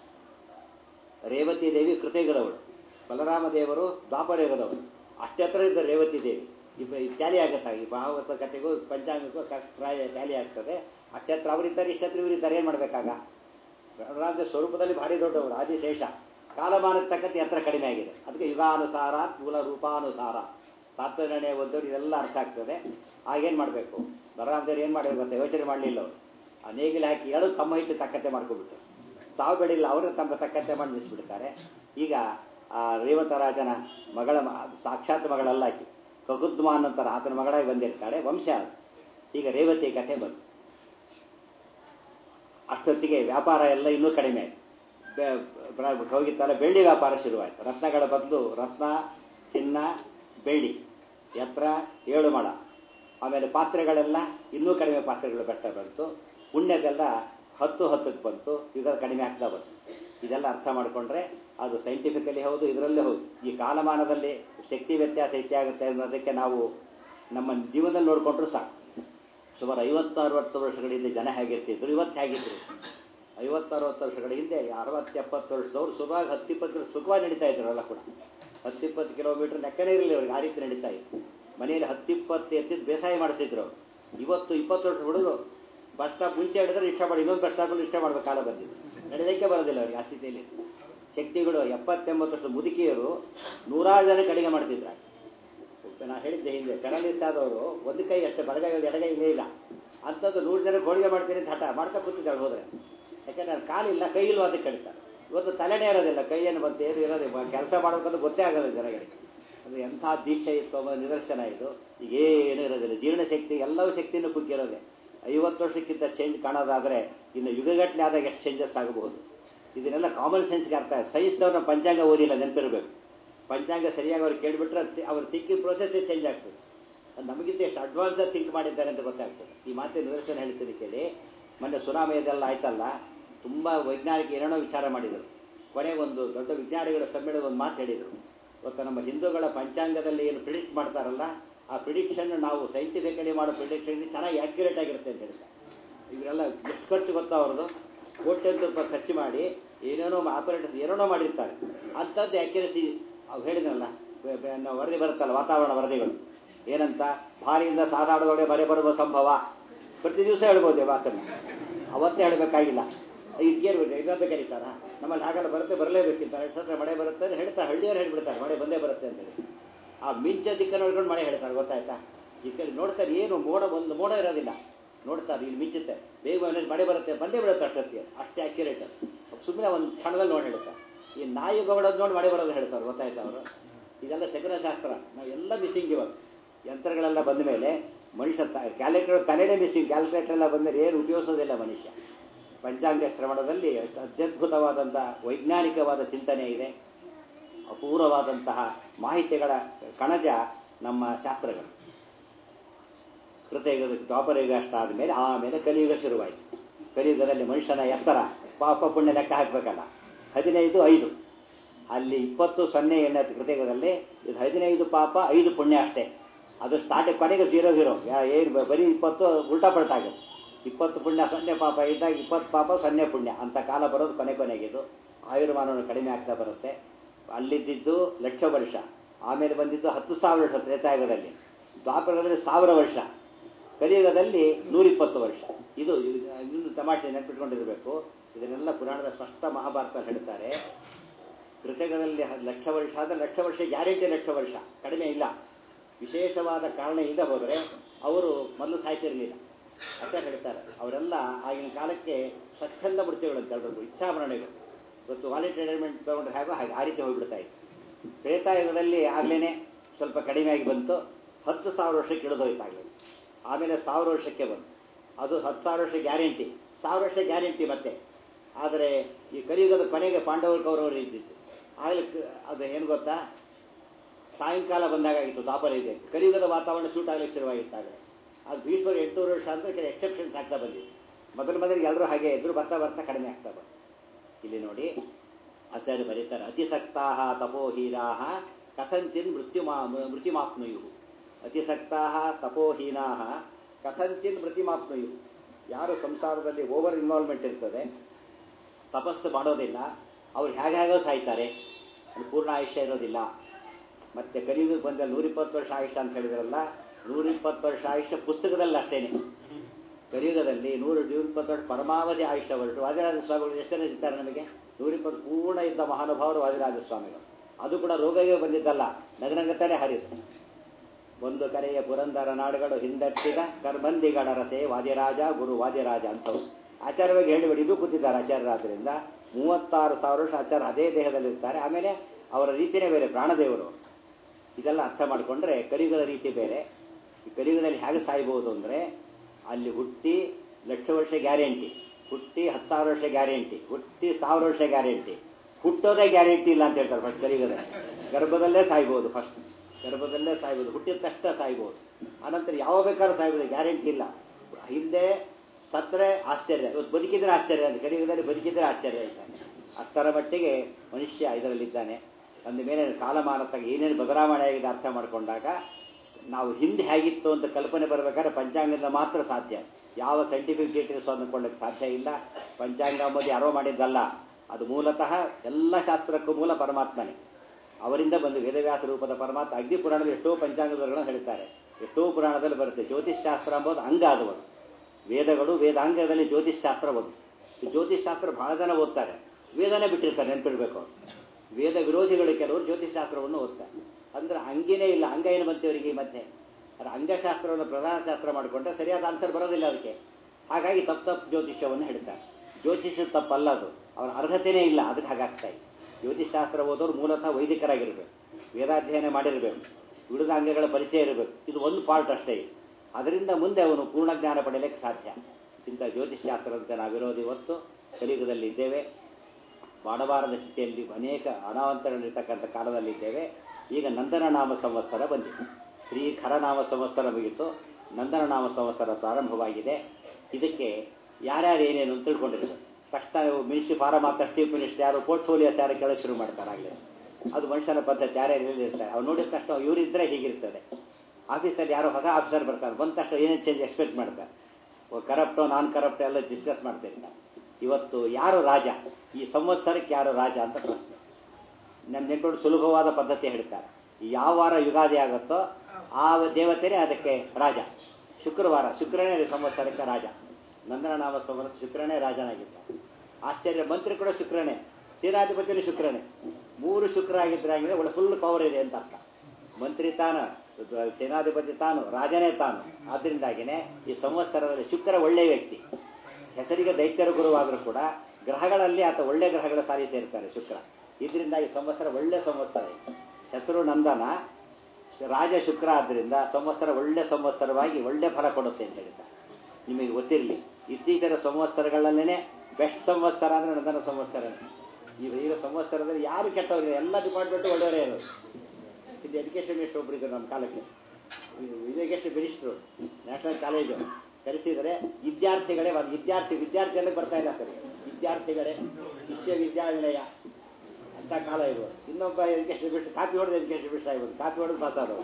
ರೇವತಿ ದೇವಿ ಕೃತಯುಗದವಳು ಬಲರಾಮ ದೇವರು ದ್ವಾಪರಯುಗದವರು ಅಷ್ಟೆತ್ರ ಇದ್ದ ರೇವತಿ ದೇವಿ ಇಬ್ಬ ಟ್ಯಾಲಿ ಆಗುತ್ತೆ ಈ ಭಾಗವತ ಕಥೆಗೂ ಪಂಚಾಂಗಕ್ಕೂ ಪ್ರಾಯ ಟ್ಯಾಲಿ ಆಗ್ತದೆ ಅಷ್ಟೆತ್ರ ಅವರಿದ್ದಾರೆ ಇಷ್ಟೆತ್ರ ಇವರಿದ್ದಾರೆ ಏನು ಮಾಡಬೇಕಾಗ ಬಲರಾಮ ಸ್ವರೂಪದಲ್ಲಿ ಭಾರಿ ದೊಡ್ಡವರು ಆದಿಶೇಷ ಕಾಲಮಾನಕ್ಕೆ ತಕ್ಕಂತೆ ಎತ್ತರ ಕಡಿಮೆ ಆಗಿದೆ ಅದಕ್ಕೆ ಯುಗಾನುಸಾರ ಮೂಲ ರೂಪಾನುಸಾರ ತಾತ್ಪರ್ಯ ಓದೋರು ಇದೆಲ್ಲ ಅರ್ಥ ಆಗ್ತದೆ ಆಗೇನು ಮಾಡಬೇಕು ಬಲರಾಮದೇವ್ರು ಏನು ಮಾಡಬೇಕು ಅಂತ ಯೋಚನೆ ಮಾಡಲಿಲ್ಲ ಅವರು ಆ ನೇಗಿಲು ಹಾಕಿ ಹೇಳೋದು ತಮ್ಮ ಹಿಟ್ಟು ತಕ್ಕಂತೆ ಮಾಡ್ಕೊಬಿಟ್ಟು ತಾವು ಬೆಳಿಲ್ಲ ಅವರು ತಮ್ಮ ತಕ್ಕಂತೆ ಮಾಡಿ ನಿಲ್ಲಿಸ್ಬಿಡ್ತಾರೆ ಈಗ ಆ ರೇವತರಾಜನ ಮಗಳ ಸಾಕ್ಷಾತ್ ಮಗಳಲ್ಲ ಆಕಿ ಕಗುದ್ಮಾನ್ ಅಂತಾರೆ ಆತನ ಮಗಳಾಗಿ ಬಂದಿರ್ತಾಳೆ ವಂಶ ಅದು ಈಗ ರೇವತಿ ಕಥೆ ಬಂತು ಅಷ್ಟೊತ್ತಿಗೆ ವ್ಯಾಪಾರ ಎಲ್ಲ ಇನ್ನೂ ಕಡಿಮೆ ಆಯಿತು ಹೋಗಿತ್ತಲ್ಲ ಬೆಳ್ಳಿ ವ್ಯಾಪಾರ ಶುರುವಾಯಿತು ರತ್ನಗಳ ಬದಲು ರತ್ನ ಚಿನ್ನ ಬೆಳ್ಳಿ ಎತ್ತರ ಏಳು ಮಳ ಆಮೇಲೆ ಪಾತ್ರೆಗಳೆಲ್ಲ ಇನ್ನೂ ಕಡಿಮೆ ಪಾತ್ರೆಗಳು ಬೆಟ್ಟ ಬಂತು ಪುಣ್ಯದೆಲ್ಲ ಹತ್ತು ಹತ್ತಕ್ಕೆ ಬಂತು ಈಗ ಕಡಿಮೆ ಆಗ್ತಾ ಬಂತು ಇದೆಲ್ಲ ಅರ್ಥ ಮಾಡಿಕೊಂಡ್ರೆ ಅದು ಸೈಂಟಿಫಿಕಲಿ ಹೌದು ಇದರಲ್ಲೇ ಹೌದು ಈ ಕಾಲಮಾನದಲ್ಲಿ ಶಕ್ತಿ ವ್ಯತ್ಯಾಸ ಹೆಚ್ಚಾಗುತ್ತೆ ಅನ್ನೋದಕ್ಕೆ ನಾವು ನಮ್ಮ ಜೀವನದಲ್ಲಿ ನೋಡಿಕೊಂಡ್ರು ಸಾಕು ಸುಮಾರು ಐವತ್ತು ಅರವತ್ತು ವರ್ಷಗಳಿಂದ ಜನ ಹೇಗಿರ್ತಿದ್ರು ಇವತ್ತು ಹೇಗಿದ್ರು ಐವತ್ತು ಅರವತ್ತು ವರ್ಷಗಳ ಹಿಂದೆ ಅರವತ್ತು ಎಪ್ಪತ್ತು ವರ್ಷದವ್ರು ಸುಖವಾಗಿ ಹತ್ತಿಪ್ಪತ್ತು ವರ್ಷ ಸುಖವಾಗಿ ನಡೀತಾ ಇದ್ರು ಎಲ್ಲ ಕೂಡ ಹತ್ತಿಪ್ಪತ್ತು ಕಿಲೋಮೀಟರ್ ಲೆಕ್ಕನೇ ಇರಲಿಲ್ಲ ಅವ್ರಿಗೆ ಆ ರೀತಿ ನಡೀತಾ ಇತ್ತು ಮನೆಯಲ್ಲಿ ಹತ್ತಿಪ್ಪತ್ತು ಎತ್ತಿದ್ದು ಬೇಸಾಯ ಮಾಡ್ತಿದ್ರು ಅವ್ರು. ಇವತ್ತು ಇಪ್ಪತ್ತು ವರ್ಷ ಹುಡುಗರು ಬಸ್ ಸ್ಟಾಪ್ ಮುಂಚೆ ಹಿಡಿದ್ರೆ ರಿಕ್ಷಾ ಮಾಡಿ ಇನ್ನೊಂದು ಬಸ್ ಸ್ಟಾಪಲ್ಲಿ ರಿಕ್ಷಾ ಮಾಡೋ ಕಾಲ ಬಂದಿದೆ ನಡೆಯೋಕ್ಕೆ ಬರೋದಿಲ್ಲ ಅವರಿಗೆ ಆ ಸ್ಥಿತಿಯಲ್ಲಿ ಶಕ್ತಿಗಳು ಎಪ್ಪತ್ತೆಂಬತ್ತು ವರ್ಷದ ಮುದುಕಿಯರು ನೂರಾರು ಜನ ಕಡಿಮೆ ಮಾಡ್ತಿದ್ರು ನಾನು ಹೇಳಿದ್ದೆ ಹಿಂದೆ ಜರ್ನಲಿಸ್ಟ್ ಆದವರು ಒಂದು ಕೈ ಅಷ್ಟೇ ಬಲಗೈ ಎಡಗೈ ಇಲ್ಲೇ ಇಲ್ಲ ಅಂಥದ್ದು ನೂರು ಜನ ಹೋಳಿಗೆ ಮಾಡ್ತೀನಿ ಅಂತ ಹಠ ಮಾಡ್ತಾ ಕೂತಿದ್ದಾಳೆ ಹೋದ್ರೆ ಯಾಕಂದ್ರೆ ನನ್ನ ಕಾಲಿಲ್ಲ ಕೈ ಇಲ್ವಾ ಅಂತ ಕೇಳ್ತಾರೆ ಇವತ್ತು ತಲೆನೇ ಇರೋದಿಲ್ಲ ಕೈಯನ್ನು ಬಂತು ಏನು ಇರೋದಿಲ್ಲ ಕೆಲಸ ಮಾಡ್ಬೇಕಂತ ಗೊತ್ತೇ ಆಗೋದಿಲ್ಲ ಜನಗಳಿಗೆ ಅದು ಎಂಥ ದೀಕ್ಷೆ ಇತ್ತು ಅನ್ನೋ ನಿದರ್ಶನ ಇದು ಈಗ ಏನೂ ಇರೋದಿಲ್ಲ ಜೀರ್ಣಶಕ್ತಿ ಎಲ್ಲವೂ ಶಕ್ತಿನೂ ಕುಗ್ಗಿರೋದೆ ಐವತ್ತು ವರ್ಷಕ್ಕಿಂತ ಚೇಂಜ್ ಕಾಣೋದಾದರೆ ಇನ್ನು ಯುಗಗಟ್ಟಲೆ ಆದಾಗ ಎಷ್ಟು ಚೇಂಜಸ್ ಆಗಬಹುದು ಇದನ್ನೆಲ್ಲ ಕಾಮನ್ ಸೆನ್ಸ್ಗೆ ಅರ್ಥ ಸೈನ್ಸ್ನವ್ರನ್ನ ಪಂಚಾಂಗ ಓದಿಲ್ಲ ನೆನಪಿರಬೇಕು ಪಂಚಾಂಗ ಸರಿಯಾಗಿ ಅವ್ರು ಕೇಳಿಬಿಟ್ರೆ ಅವ್ರ ಥಿಂಕಿಂಗ್ ಪ್ರೊಸೆಸ್ಸೇ ಚೇಂಜ್ ಆಗ್ತದೆ ಅದು ನಮಗಿಂತ ಎಷ್ಟು ಅಡ್ವಾನ್ಸ್ ಥಿಂಕ್ ಮಾಡಿದ್ದಾರೆ ಅಂತ ಗೊತ್ತಾಗ್ತದೆ ಈ ಮಾತಿನ ನಿದರ್ಶನ ಹೇಳ್ತೀನಿ ಕೇಳಿ ಮೊನ್ನೆ ಸುನಾಮಯದೆಲ್ಲ ಆಯ್ತಲ್ಲ ತುಂಬ ವೈಜ್ಞಾನಿಕ ಏನೇನೋ ವಿಚಾರ ಮಾಡಿದರು ಕೊನೆಗೆ ಒಂದು ದೊಡ್ಡ ವಿಜ್ಞಾನಿಗಳ ಸಮ್ಮೇಳನ ಒಂದು ಮಾತು ಹೇಳಿದರು ಇವತ್ತು ನಮ್ಮ ಹಿಂದೂಗಳ ಪಂಚಾಂಗದಲ್ಲಿ ಏನು ಪ್ರಿಡಿಕ್ಟ್ ಮಾಡ್ತಾರಲ್ಲ ಆ ಪ್ರಿಡಿಕ್ಷನ್ ನಾವು ಸೈಂಟಿಫಿಕಲಿ ಮಾಡೋ ಪ್ರಿಡಿಕ್ಷನ್ ಚೆನ್ನಾಗಿ ಆ್ಯಕ್ಯುರೇಟ್ ಆಗಿರುತ್ತೆ ಅಂತ ಹೇಳ್ತಾರೆ ಇವರೆಲ್ಲ ಎಷ್ಟು ಖರ್ಚು ಗೊತ್ತಾ ಅವ್ರದ್ದು ಕೋಟ್ಯಂತ ರೂಪಾಯಿ ಖರ್ಚು ಮಾಡಿ ಏನೇನೋ ಆಪರೇಟರ್ಸ್ ಏನೇನೋ ಮಾಡಿರ್ತಾರೆ ಅಂಥದ್ದು ಆ್ಯಕ್ಯುರಸಿ ಅವು ಹೇಳಿದ್ರಲ್ಲ ಬೆ- ಬೆ- ನಾವು ವರದಿ ಬರುತ್ತಲ್ಲ ವಾತಾವರಣ ವರದಿಗಳು ಏನಂತ ಭಾರಿಯಿಂದ ಸಾಧಾರಣದೊಳಗೆ ಬರೆ ಬರುವ ಸಂಭವ ಪ್ರತಿ ದಿವಸ ಹೇಳ್ಬೋದು ಈ ಮಾತನ್ನು ಅವತ್ತೇ ಹೇಳಬೇಕಾಗಿಲ್ಲ ಇದಕ್ಕೇನು ಇನ್ನೊಂದು ಕರೀತಾರ ನಮ್ಮಲ್ಲಿ ಹಾಗೆಲ್ಲ ಬರುತ್ತೆ ಬರಲೇಬೇಕಿಂತ ಸತ್ರ ಮಳೆ ಬರುತ್ತೆ ಅಂತ ಹೇಳ್ತಾರೆ ಹಳ್ಳಿಯವ್ರು ಹೇಳ್ಬಿಡ್ತಾರೆ ಮಳೆ ಬಂದೇ ಬರುತ್ತೆ ಅಂತ ಹೇಳಿ ಆ ಮಿಂಚ ದಿಕ್ಕನ್ನು ನೋಡ್ಕೊಂಡು ಮಳೆ ಹೇಳ್ತಾರೆ ಗೊತ್ತಾಯ್ತಾ ಈ ಕಡೆ ನೋಡ್ತಾರೆ ಏನು ಮೋಡ ಒಂದು ಮೋಡ ಇರೋದಿಲ್ಲ ನೋಡ್ತಾರೆ ಇಲ್ಲಿ ಮಿಂಚುತ್ತೆ ಬೇಗ ಮನೆ ಮಳೆ ಬರುತ್ತೆ ಬಂದೇ ಬಿಡುತ್ತೆ ಅಷ್ಟೊತ್ತಿಗೆ ಅಷ್ಟೇ ಅಕ್ಯುರೇಟ್ ಸುಮ್ಮನೆ ಒಂದು ಕ್ಷಣದಲ್ಲಿ ನೋಡಿ ಹೇಳ್ತಾರೆ ಈ ನಾಯಿ ಗೊಗಳದ್ದು ನೋಡಿ ಮಳೆ ಬರೋದು ಹೇಳ್ತಾರೆ ಗೊತ್ತಾಯ್ತಾ ಅವರು ಇದೆಲ್ಲ ಶಕನಶಾಸ್ತ್ರ ನಾವು ಎಲ್ಲ ಮಿಸ್ಸಿಂಗ್ ಇವತ್ತು ಯಂತ್ರಗಳೆಲ್ಲ ಬಂದ ಮೇಲೆ ಮನುಷ್ಯ ಕ್ಯಾಲ್ಕುಲೇಟರ್ ತಲೆನೇ ಮಿಸ್ಸಿಂಗ್ ಕ್ಯಾಲ್ಕುಲೇಟರ್ ಎಲ್ಲ ಬಂದರೆ ಏನು ಉಪಯೋಗಿಸೋದಿಲ್ಲ ಮನುಷ್ಯ ಪಂಚಾಂಗ ಶ್ರವಣದಲ್ಲಿ ಅತ್ಯದ್ಭುತವಾದಂಥ ವೈಜ್ಞಾನಿಕವಾದ ಚಿಂತನೆ ಇದೆ ಅಪೂರ್ವವಾದಂತಹ ಮಾಹಿತಿಗಳ ಕಣಜ ನಮ್ಮ ಶಾಸ್ತ್ರಗಳು ಕೃತಯುಗದ ದ್ವಾಪರಯುಗ ಅಷ್ಟಾದ ಮೇಲೆ ಆಮೇಲೆ ಕಲಿಯುಗ ಶುರುವಾಯಿತು ಕಲಿಯುಗದಲ್ಲಿ ಮನುಷ್ಯನ ಎತ್ತರ ಪಾಪ ಪುಣ್ಯ ಲೆಕ್ಕ ಹಾಕಬೇಕಲ್ಲ ಹದಿನೈದು ಐದು ಅಲ್ಲಿ ಇಪ್ಪತ್ತು ಸೊನ್ನೆ ಎಣ್ಣೆ ಕೃತಯುಗದಲ್ಲಿ ಇದು ಹದಿನೈದು ಪಾಪ ಐದು ಪುಣ್ಯ ಅಷ್ಟೇ ಅದು ಸ್ಟಾರ್ಟ್ ಕೊನೆಗೆ ಜೀರೋ ಜೀರೋ ಏನು ಬರೀ ಇಪ್ಪತ್ತು ಉಲ್ಟಾ ಪಲ್ಟಾ ಆಗುತ್ತೆ ಇಪ್ಪತ್ತು ಪುಣ್ಯ ಸೊನ್ನೆ ಪಾಪ ಇದ್ದಾಗ ಇಪ್ಪತ್ತು ಪಾಪ ಸೊನ್ನೆ ಪುಣ್ಯ ಅಂತ ಕಾಲ ಬರೋದು ಕೊನೆ ಕೊನೆಗಿದು ಆಯುರ್ಮಾನವನ್ನು ಕಡಿಮೆ ಆಗ್ತಾ ಬರುತ್ತೆ ಅಲ್ಲಿದ್ದಿದ್ದು ಲಕ್ಷ ವರ್ಷ ಆಮೇಲೆ ಬಂದಿದ್ದು ಹತ್ತು ಸಾವಿರ ವರ್ಷ ತ್ರೇತಾಯುಗದಲ್ಲಿ ದ್ವಾಪರದಲ್ಲಿ ಸಾವಿರ ವರ್ಷ ಕಲಿಯುಗದಲ್ಲಿ ನೂರಿಪ್ಪತ್ತು ವರ್ಷ ಇದು ಇನ್ನೊಂದು ತಮಾಷೆ ನೆನಪಿಟ್ಕೊಂಡಿರಬೇಕು ಇದನ್ನೆಲ್ಲ ಪುರಾಣದ ಸ್ಪಷ್ಟ ಮಹಾಭಾರತ ಹೇಳ್ತಾರೆ ಕೃತಕದಲ್ಲಿ ಲಕ್ಷ ವರ್ಷ ಆದರೆ ಲಕ್ಷ ವರ್ಷ ಗ್ಯಾರಂಟಿ ಲಕ್ಷ ವರ್ಷ ಕಡಿಮೆ ಇಲ್ಲ ವಿಶೇಷವಾದ ಕಾರಣ ಇಲ್ಲದೆ ಹೋದರೆ ಅವರು ಮೊದಲು ಸಾಯ್ತಿರಲಿಲ್ಲ ಅಷ್ಟೇ ಹೇಳ್ತಾರೆ ಅವರೆಲ್ಲ ಆಗಿನ ಕಾಲಕ್ಕೆ ಸ್ವಚ್ಛಂದ ಮೃತ್ಯುಗಳು ಅಂತ ಹೇಳ್ಬೇಕು ಇಚ್ಛಾಮರಣೆಗಳು ಇವತ್ತು ವಾಲೆಟ್ ರಿಟೈರ್ಮೆಂಟ್ ತೊಗೊಂಡ್ರೆ ಹೇಗೋ ಹಾಗೆ ಆ ರೀತಿ ಹೋಗ್ಬಿಡ್ತಾ ಇತ್ತು ತ್ರೇತಾಯುಗದಲ್ಲಿ ಆಗಲೇ ಸ್ವಲ್ಪ ಕಡಿಮೆಯಾಗಿ ಬಂತು ಹತ್ತು ಸಾವಿರ ವರ್ಷಕ್ಕೆ ಇಳಿದೋಯ್ತು ಆಗಲೇ ಆಮೇಲೆ ಸಾವಿರ ವರ್ಷಕ್ಕೆ ಬಂತು ಅದು ಹತ್ತು ಸಾವಿರ ವರ್ಷ ಗ್ಯಾರಂಟಿ ಸಾವಿರ ವರ್ಷ ಗ್ಯಾರಂಟಿ ಮತ್ತೆ ಆದರೆ ಈ ಕಲಿಯುಗದ ಕೊನೆಗೆ ಪಾಂಡವರು ಕೌರವರು ಇದ್ದಿತ್ತು ಆಗಲೇ ಅದು ಏನು ಗೊತ್ತಾ ಸಾಯಂಕಾಲ ಬಂದಾಗಿತ್ತು ದಾಪರ ಇದೆ ಕಲಿಯುಗದ ವಾತಾವರಣ ಶೂಟ್ ಆಗಲಿಕ್ಕೆ ಶುರುವಾಗಿತ್ತಾಗಲೇ ಅದು ಭೀಷ್ಮರು ಎಂಟೂರು ವರ್ಷ ಅಂದರೆ ಕೆಲವು ಎಕ್ಸೆಪ್ಷನ್ಸ್ ಆಗ್ತಾ ಬಂದಿದೆ ಮೊದಲು ಮೊದಲಿಗೆ ಎಲ್ಲರೂ ಹಾಗೆ ಇದ್ರು ಬರ್ತಾ ಬರ್ತಾ ಕಡಿಮೆ ಆಗ್ತಾ ಬಂತು ಇಲ್ಲಿ ನೋಡಿ ಆಚಾರ್ಯ ಬರೀತಾರೆ ಅತಿಸಕ್ತಾ ತಪೋಹೀನಾ ಕಥಂಚಿನ್ ಮೃತ್ಯುಮಾ ಮೃತ್ಯುಮಾಪ್ನುಯು ಅತಿಸಕ್ತಾ ತಪೋಹೀನಾ ಕಥಂಚಿನ್ ಮೃತ್ಯುಮಾಪ್ನುಯು ಯಾರು ಸಂಸಾರದಲ್ಲಿ ಓವರ್ ಇನ್ವಾಲ್ವ್ಮೆಂಟ್ ಇರ್ತದೆ ತಪಸ್ಸು ಮಾಡೋದಿಲ್ಲ ಅವ್ರು ಹೇಗೆ ಹೇಗೋ ಸಾಯ್ತಾರೆ ಅಲ್ಲಿ ಪೂರ್ಣ ಆಯುಷ್ಯ ಇರೋದಿಲ್ಲ ಮತ್ತೆ ಕಲಿಯುಗಕ್ಕೆ ಬಂದ ನೂರಿಪ್ಪತ್ತು ವರ್ಷ ಆಯುಷ್ಯ ಅಂತ ಹೇಳಿದ್ರಲ್ಲ ನೂರಿಪ್ಪತ್ತು ವರ್ಷ ಆಯುಷ್ಯ ಪುಸ್ತಕದಲ್ಲಿ ಅಷ್ಟೇನೆ ಕಲಿಯುಗದಲ್ಲಿ ನೂರು ನೂರಿಪ್ಪತ್ತು ವರ್ಷ ಪರಮಾವಧಿ ಆಯುಷ್ಯ ಹೊರಟು ವಾದಿರಾಜ ಸ್ವಾಮಿಗಳು ಎಷ್ಟು ಜನ ಇರ್ತಾರೆ ನಮಗೆ ನೂರಿಪ್ಪತ್ತು ಪೂರ್ಣ ಇದ್ದ ಮಹಾನುಭಾವರು ವಾದಿರಾಜ ಸ್ವಾಮಿಗಳು ಅದು ಕೂಡ ರೋಗವೇ ಬಂದಿದ್ದಲ್ಲ ನಗನಗತಾನೆ ಹರಿದು ಒಂದು ಕರೆಯ ಪುರಂದರ ನಾಡುಗಳು ಹಿಂದಟ್ಟಿದ ಕರ್ಬಂದಿಗಳ ರಸೆ ವಾದ್ಯರಾಜ ಗುರು ವಾದ್ಯರಾಜ ಅಂತವು ಆಚಾರ್ಯವಾಗಿ ಹೇಳಿಬಿಡಿ ಇದು ಕೂತಿದ್ದಾರೆ ಆಚಾರ್ಯರಾದ್ರಿಂದ ಮೂವತ್ತಾರು ಸಾವಿರ ವರ್ಷ ಆಚಾರ್ಯ ಅದೇ ದೇಹದಲ್ಲಿರ್ತಾರೆ ಆಮೇಲೆ ಅವರ ರೀತಿಯೇ ಬೇರೆ ಪ್ರಾಣದೇವರು ಇದೆಲ್ಲ ಅರ್ಥ ಮಾಡಿಕೊಂಡ್ರೆ ಕಲಿಯುಗದ ರೀತಿ ಬೇರೆ ಈ ಕಲಿಯುಗದಲ್ಲಿ ಹೇಗೆ ಸಾಯ್ಬೋದು ಅಂದರೆ ಅಲ್ಲಿ ಹುಟ್ಟಿ ಲಕ್ಷ ವರ್ಷ ಗ್ಯಾರಂಟಿ ಹುಟ್ಟಿ ಹತ್ತು ಸಾವಿರ ವರ್ಷ ಗ್ಯಾರಂಟಿ ಹುಟ್ಟಿ ಸಾವಿರ ವರ್ಷ ಗ್ಯಾರಂಟಿ ಹುಟ್ಟೋದೇ ಗ್ಯಾರಂಟಿ ಇಲ್ಲ ಅಂತ ಹೇಳ್ತಾರೆ ಫಸ್ಟ್ ಕಲಿಯುಗದಲ್ಲಿ ಗರ್ಭದಲ್ಲೇ ಸಾಯ್ಬೋದು ಫಸ್ಟ್ ಗರ್ಭದಲ್ಲೇ ಸಾಯ್ಬೋದು ಹುಟ್ಟಿದ ತಕ್ಷಣ ಸಾಯ್ಬೋದು ಆನಂತರ ಯಾವ ಬೇಕಾದ್ರೂ ಸಾಯ್ಬೋದು ಗ್ಯಾರಂಟಿ ಇಲ್ಲ ಹಿಂದೆ ಸತ್ತರೆ ಆಶ್ಚರ್ಯ ಇವತ್ತು ಬದುಕಿದ್ರೆ ಆಶ್ಚರ್ಯ ಅಂತ ಕಲಿಯುಗದಲ್ಲಿ ಬದುಕಿದ್ರೆ ಆಶ್ಚರ್ಯ ಇದ್ದಾನೆ ಅಷ್ಟರ ಮಟ್ಟಿಗೆ ಮನುಷ್ಯ ಇದರಲ್ಲಿದ್ದಾನೆ ಅಂದ ಮೇಲೆ ಕಾಲಮಾನತ್ತಾಗ ಏನೇನು ಬದಲಾವಣೆ ಆಗಿದೆ ಅರ್ಥ ಮಾಡಿಕೊಂಡಾಗ ನಾವು ಹಿಂದೆ ಹೇಗಿತ್ತು ಅಂತ ಕಲ್ಪನೆ ಬರಬೇಕಾದ್ರೆ ಪಂಚಾಂಗದಿಂದ ಮಾತ್ರ ಸಾಧ್ಯ ಯಾವ ಸೈಂಟಿಫಿಕ್ ಡೀಟೇಲ್ಸ್ ಅಂದ್ಕೊಳ್ಳಕ್ಕೆ ಸಾಧ್ಯ ಇಲ್ಲ ಪಂಚಾಂಗ ಅಂಬೋದು ಯಾರೋ ಮಾಡಿದ್ದಲ್ಲ ಅದು ಮೂಲತಃ ಎಲ್ಲ ಶಾಸ್ತ್ರಕ್ಕೂ ಮೂಲ ಪರಮಾತ್ಮನೇ ಅವರಿಂದ ಬಂದು ವೇದವ್ಯಾಸ ರೂಪದ ಪರಮಾತ್ಮ ಅಗ್ನಿ ಪುರಾಣದಲ್ಲಿ ಎಷ್ಟೋ ಪಂಚಾಂಗಗಳನ್ನು ಹೇಳ್ತಾರೆ ಎಷ್ಟೋ ಪುರಾಣದಲ್ಲಿ ಬರುತ್ತೆ ಜ್ಯೋತಿಷ್ ಶಾಸ್ತ್ರ ಅಂಬೋದು ಅಂಗ ಅದು ಒಂದು ವೇದಗಳು ವೇದಾಂಗದಲ್ಲಿ ಜ್ಯೋತಿಷ್ ಶಾಸ್ತ್ರ ಒಂದು ಈ ಜ್ಯೋತಿಷ್ ಶಾಸ್ತ್ರ ಬಹಳ ಜನ ಓದ್ತಾರೆ ವೇದನೆ ಬಿಟ್ಟಿರ್ತಾರೆ ನೆನಪಿಡ್ಬೇಕು ವೇದ ವಿರೋಧಿಗಳು ಕೆಲವರು ಜ್ಯೋತಿಷ್ ಶಾಸ್ತ್ರವನ್ನು ಓದ್ತಾರೆ ಅಂದ್ರೆ ಅಂಗಿನೇ ಇಲ್ಲ ಅಂಗ ಏನು ಬಂತೆ ಅವರಿಗೆ ಈ ಮಧ್ಯೆ ಅದು ಅಂಗಶಾಸ್ತ್ರವನ್ನು ಪ್ರಧಾನ ಶಾಸ್ತ್ರ ಮಾಡಿಕೊಂಡ್ರೆ ಸರಿಯಾದ ಆನ್ಸರ್ ಬರೋದಿಲ್ಲ ಅದಕ್ಕೆ ಹಾಗಾಗಿ ತಪ್ಪು ತಪ್ಪು ಜ್ಯೋತಿಷ್ಯವನ್ನು ಹೇಳ್ತಾರೆ ಜ್ಯೋತಿಷ್ಯ ತಪ್ಪಲ್ಲ ಅದು ಅವರ ಅರ್ಹತೆಯೇ ಇಲ್ಲ ಅದಕ್ಕೆ ಹಾಗಾಗ್ತಾ ಇದೆ ಜ್ಯೋತಿಷ್ ಶಾಸ್ತ್ರ ಓದೋರು ಮೂಲತಃ ವೈದಿಕರಾಗಿರ್ಬೇಕು ವೇದಾಧ್ಯಯನ ಮಾಡಿರಬೇಕು ಉಳಿದ ಅಂಗಗಳ ಪರಿಚಯ ಇರಬೇಕು ಇದು ಒಂದು ಪಾರ್ಟ್ ಅಷ್ಟೇ ಅದರಿಂದ ಮುಂದೆ ಅವನು ಪೂರ್ಣ ಜ್ಞಾನ ಪಡೆಯಲಿಕ್ಕೆ ಸಾಧ್ಯ ಇಂಥ ಜ್ಯೋತಿಷ್ ಶಾಸ್ತ್ರದಂತೆ ನಾವಿರೋದು ಇವತ್ತು ಕಲಿಯುಗದಲ್ಲಿ ಇದ್ದೇವೆ ಮಾಡಬಾರದ ಸ್ಥಿತಿಯಲ್ಲಿ ಅನೇಕ ಅನಾವಂತರಗಳಿರ್ತಕ್ಕಂಥ ಕಾಲದಲ್ಲಿದ್ದೇವೆ ಈಗ ನಂದನ ನಾಮ ಸಂವತ್ಸರ ಬಂದಿದೆ ಶ್ರೀ ಖರನಾಮ ಸಂವತ್ಸರ ಮುಗಿತು ನಂದನ ನಾಮ ಸಂವತ್ಸರ ಪ್ರಾರಂಭವಾಗಿದೆ ಇದಕ್ಕೆ ಯಾರ್ಯಾರು ಏನೇನು ಅಂತ ತಿಳ್ಕೊಂಡಿರ್ಬೇಕು ತಕ್ಷಣ ಮಿನಿಸ್ಟ್ರಿ ಫಾರಮ್ ಆದ ಚೀಫ್ ಮಿನಿಸ್ಟರ್ ಯಾರು ಪೋರ್ಟ್ಫೋಲಿಯೋಸ್ ಯಾರು ಕೇಳೋಕೆ ಶುರು ಮಾಡ್ತಾರೆ ಆಗಲೇ ಅದು ಮನುಷ್ಯನ ಪದ್ಧತಿ ಯಾರ್ಯಾರು ಹೇಳಿರ್ತಾರೆ ಅವ್ರು ನೋಡಿದ ತಕ್ಷಣ ಇವರಿದ್ದರೆ ಹೀಗಿರ್ತದೆ ಆಫೀಸಲ್ಲಿ ಯಾರೋ ಹೊಸ ಆಫೀಸರ್ ಬರ್ತಾರೆ ಬಂದ ತಕ್ಷಣ ಏನೇನು ಚೇಂಜ್ ಎಕ್ಸ್ಪೆಕ್ಟ್ ಮಾಡ್ತಾರೆ ಕರಪ್ಟೋ ನಾನ್ ಕರಪ್ಟೋ ಎಲ್ಲ ಡಿಸ್ಕಸ್ ಮಾಡ್ತಿರ್ತಾರೆ ಇವತ್ತು ಯಾರು ರಾಜ ಈ ಸಂವತ್ಸರಕ್ಕೆ ಯಾರು ರಾಜ ಅಂತ ಪ್ರಶ್ನೆ ನನ್ನ ನೆನ್ಕೊಂಡು ಸುಲಭವಾದ ಪದ್ಧತಿ ಹೇಳ್ತಾರೆ ಯಾವ ವಾರ ಯುಗಾದಿ ಆಗುತ್ತೋ ಆ ದೇವತೆನೇ ಅದಕ್ಕೆ ರಾಜ ಶುಕ್ರವಾರ ಶುಕ್ರನೇ ಸಂವತ್ಸರಕ್ಕೆ ರಾಜ ನಂದನ ನಾಮ ಸಂವತ್ಸರ ಶುಕ್ರನೇ ರಾಜನಾಗಿದ್ದ ಆಶ್ಚರ್ಯ ಮಂತ್ರಿ ಕೂಡ ಶುಕ್ರನೇ ಸೇನಾಧಿಪತಿಯೂ ಶುಕ್ರನೇ ಮೂರು ಶುಕ್ರ ಆಗಿದ್ರೆ ಒಳ್ಳೆ ಫುಲ್ ಪವರ್ ಇದೆ ಅಂತ ಅರ್ಥ ಮಂತ್ರಿ ತಾನು ಸೇನಾಧಿಪತಿ ತಾನು ರಾಜನೇ ತಾನು ಆದ್ದರಿಂದಾಗಿನೇ ಈ ಸಂವತ್ಸರದಲ್ಲಿ ಶುಕ್ರ ಒಳ್ಳೆಯ ವ್ಯಕ್ತಿ ಹೆಸರಿಗೆ ದೈತ್ಯರ ಗುರುವಾದರೂ ಕೂಡ ಗ್ರಹಗಳಲ್ಲಿ ಆತ ಒಳ್ಳೆ ಗ್ರಹಗಳ ಸಾರಿ ಸೇರ್ತಾರೆ ಶುಕ್ರ ಇದರಿಂದ ಈ ಸಂವತ್ಸರ ಒಳ್ಳೆ ಸಂವತ್ಸರ ಹೆಸರು ನಂದನ ರಾಜ ಶುಕ್ರ ಆದ್ದರಿಂದ ಸಂವತ್ಸರ ಒಳ್ಳೆ ಸಂವತ್ಸರವಾಗಿ ಒಳ್ಳೆ ಫಲ ಕೊಡುತ್ತೆ ಅಂತ ಹೇಳ್ತಾರೆ ನಿಮಗೆ ಗೊತ್ತಿರಲಿ ಇತ್ತೀಚಿನ ಸಂವತ್ಸರಗಳಲ್ಲೇ ಬೆಸ್ಟ್ ಸಂವತ್ಸರ ಅಂದರೆ ನಂದನ ಸಂವತ್ಸರ ಈಗ ಈಗ ಸಂವತ್ಸರದಲ್ಲಿ ಯಾರು ಕೆಟ್ಟವರಿಲ್ಲ ಎಲ್ಲ ಡಿಪಾರ್ಟ್ಮೆಂಟು ಒಳ್ಳೆಯವರೇ ಇರೋದು ಇದು ಎಜುಕೇಷನ್ ಮಿನಿಸ್ಟರ್ ಒಬ್ಬರಿದ್ರು ನಮ್ಮ ಕಾಲಕ್ಕೆ ಎಜುಕೇಷನ್ ಮಿನಿಸ್ಟ್ರು ನ್ಯಾಷನಲ್ ಕಾಲೇಜು ಕರೆಸಿದರೆ ವಿದ್ಯಾರ್ಥಿಗಳೇ ಒಂದು ವಿದ್ಯಾರ್ಥಿ ವಿದ್ಯಾರ್ಥಿಗಳಿಗೆ ಬರ್ತಾ ಇಲ್ಲ ಸರಿ ವಿದ್ಯಾರ್ಥಿಗಳೇ ವಿಶ್ವವಿದ್ಯಾನಿಲಯ ಅಂತ ಕಾಲ ಇದು ಇನ್ನೊಬ್ಬ ಎಜುಕೇಷನ್ ಬಿಟ್ಟು ಕಾಪಿ ಹೊಡೆದು ಎಜುಕೇಷನ್ ಬಿಟ್ಟು ಆಗ್ಬೋದು ಕಾಪಿ ಹೊಡೆದು ಪಾಸ್ ಆದವರು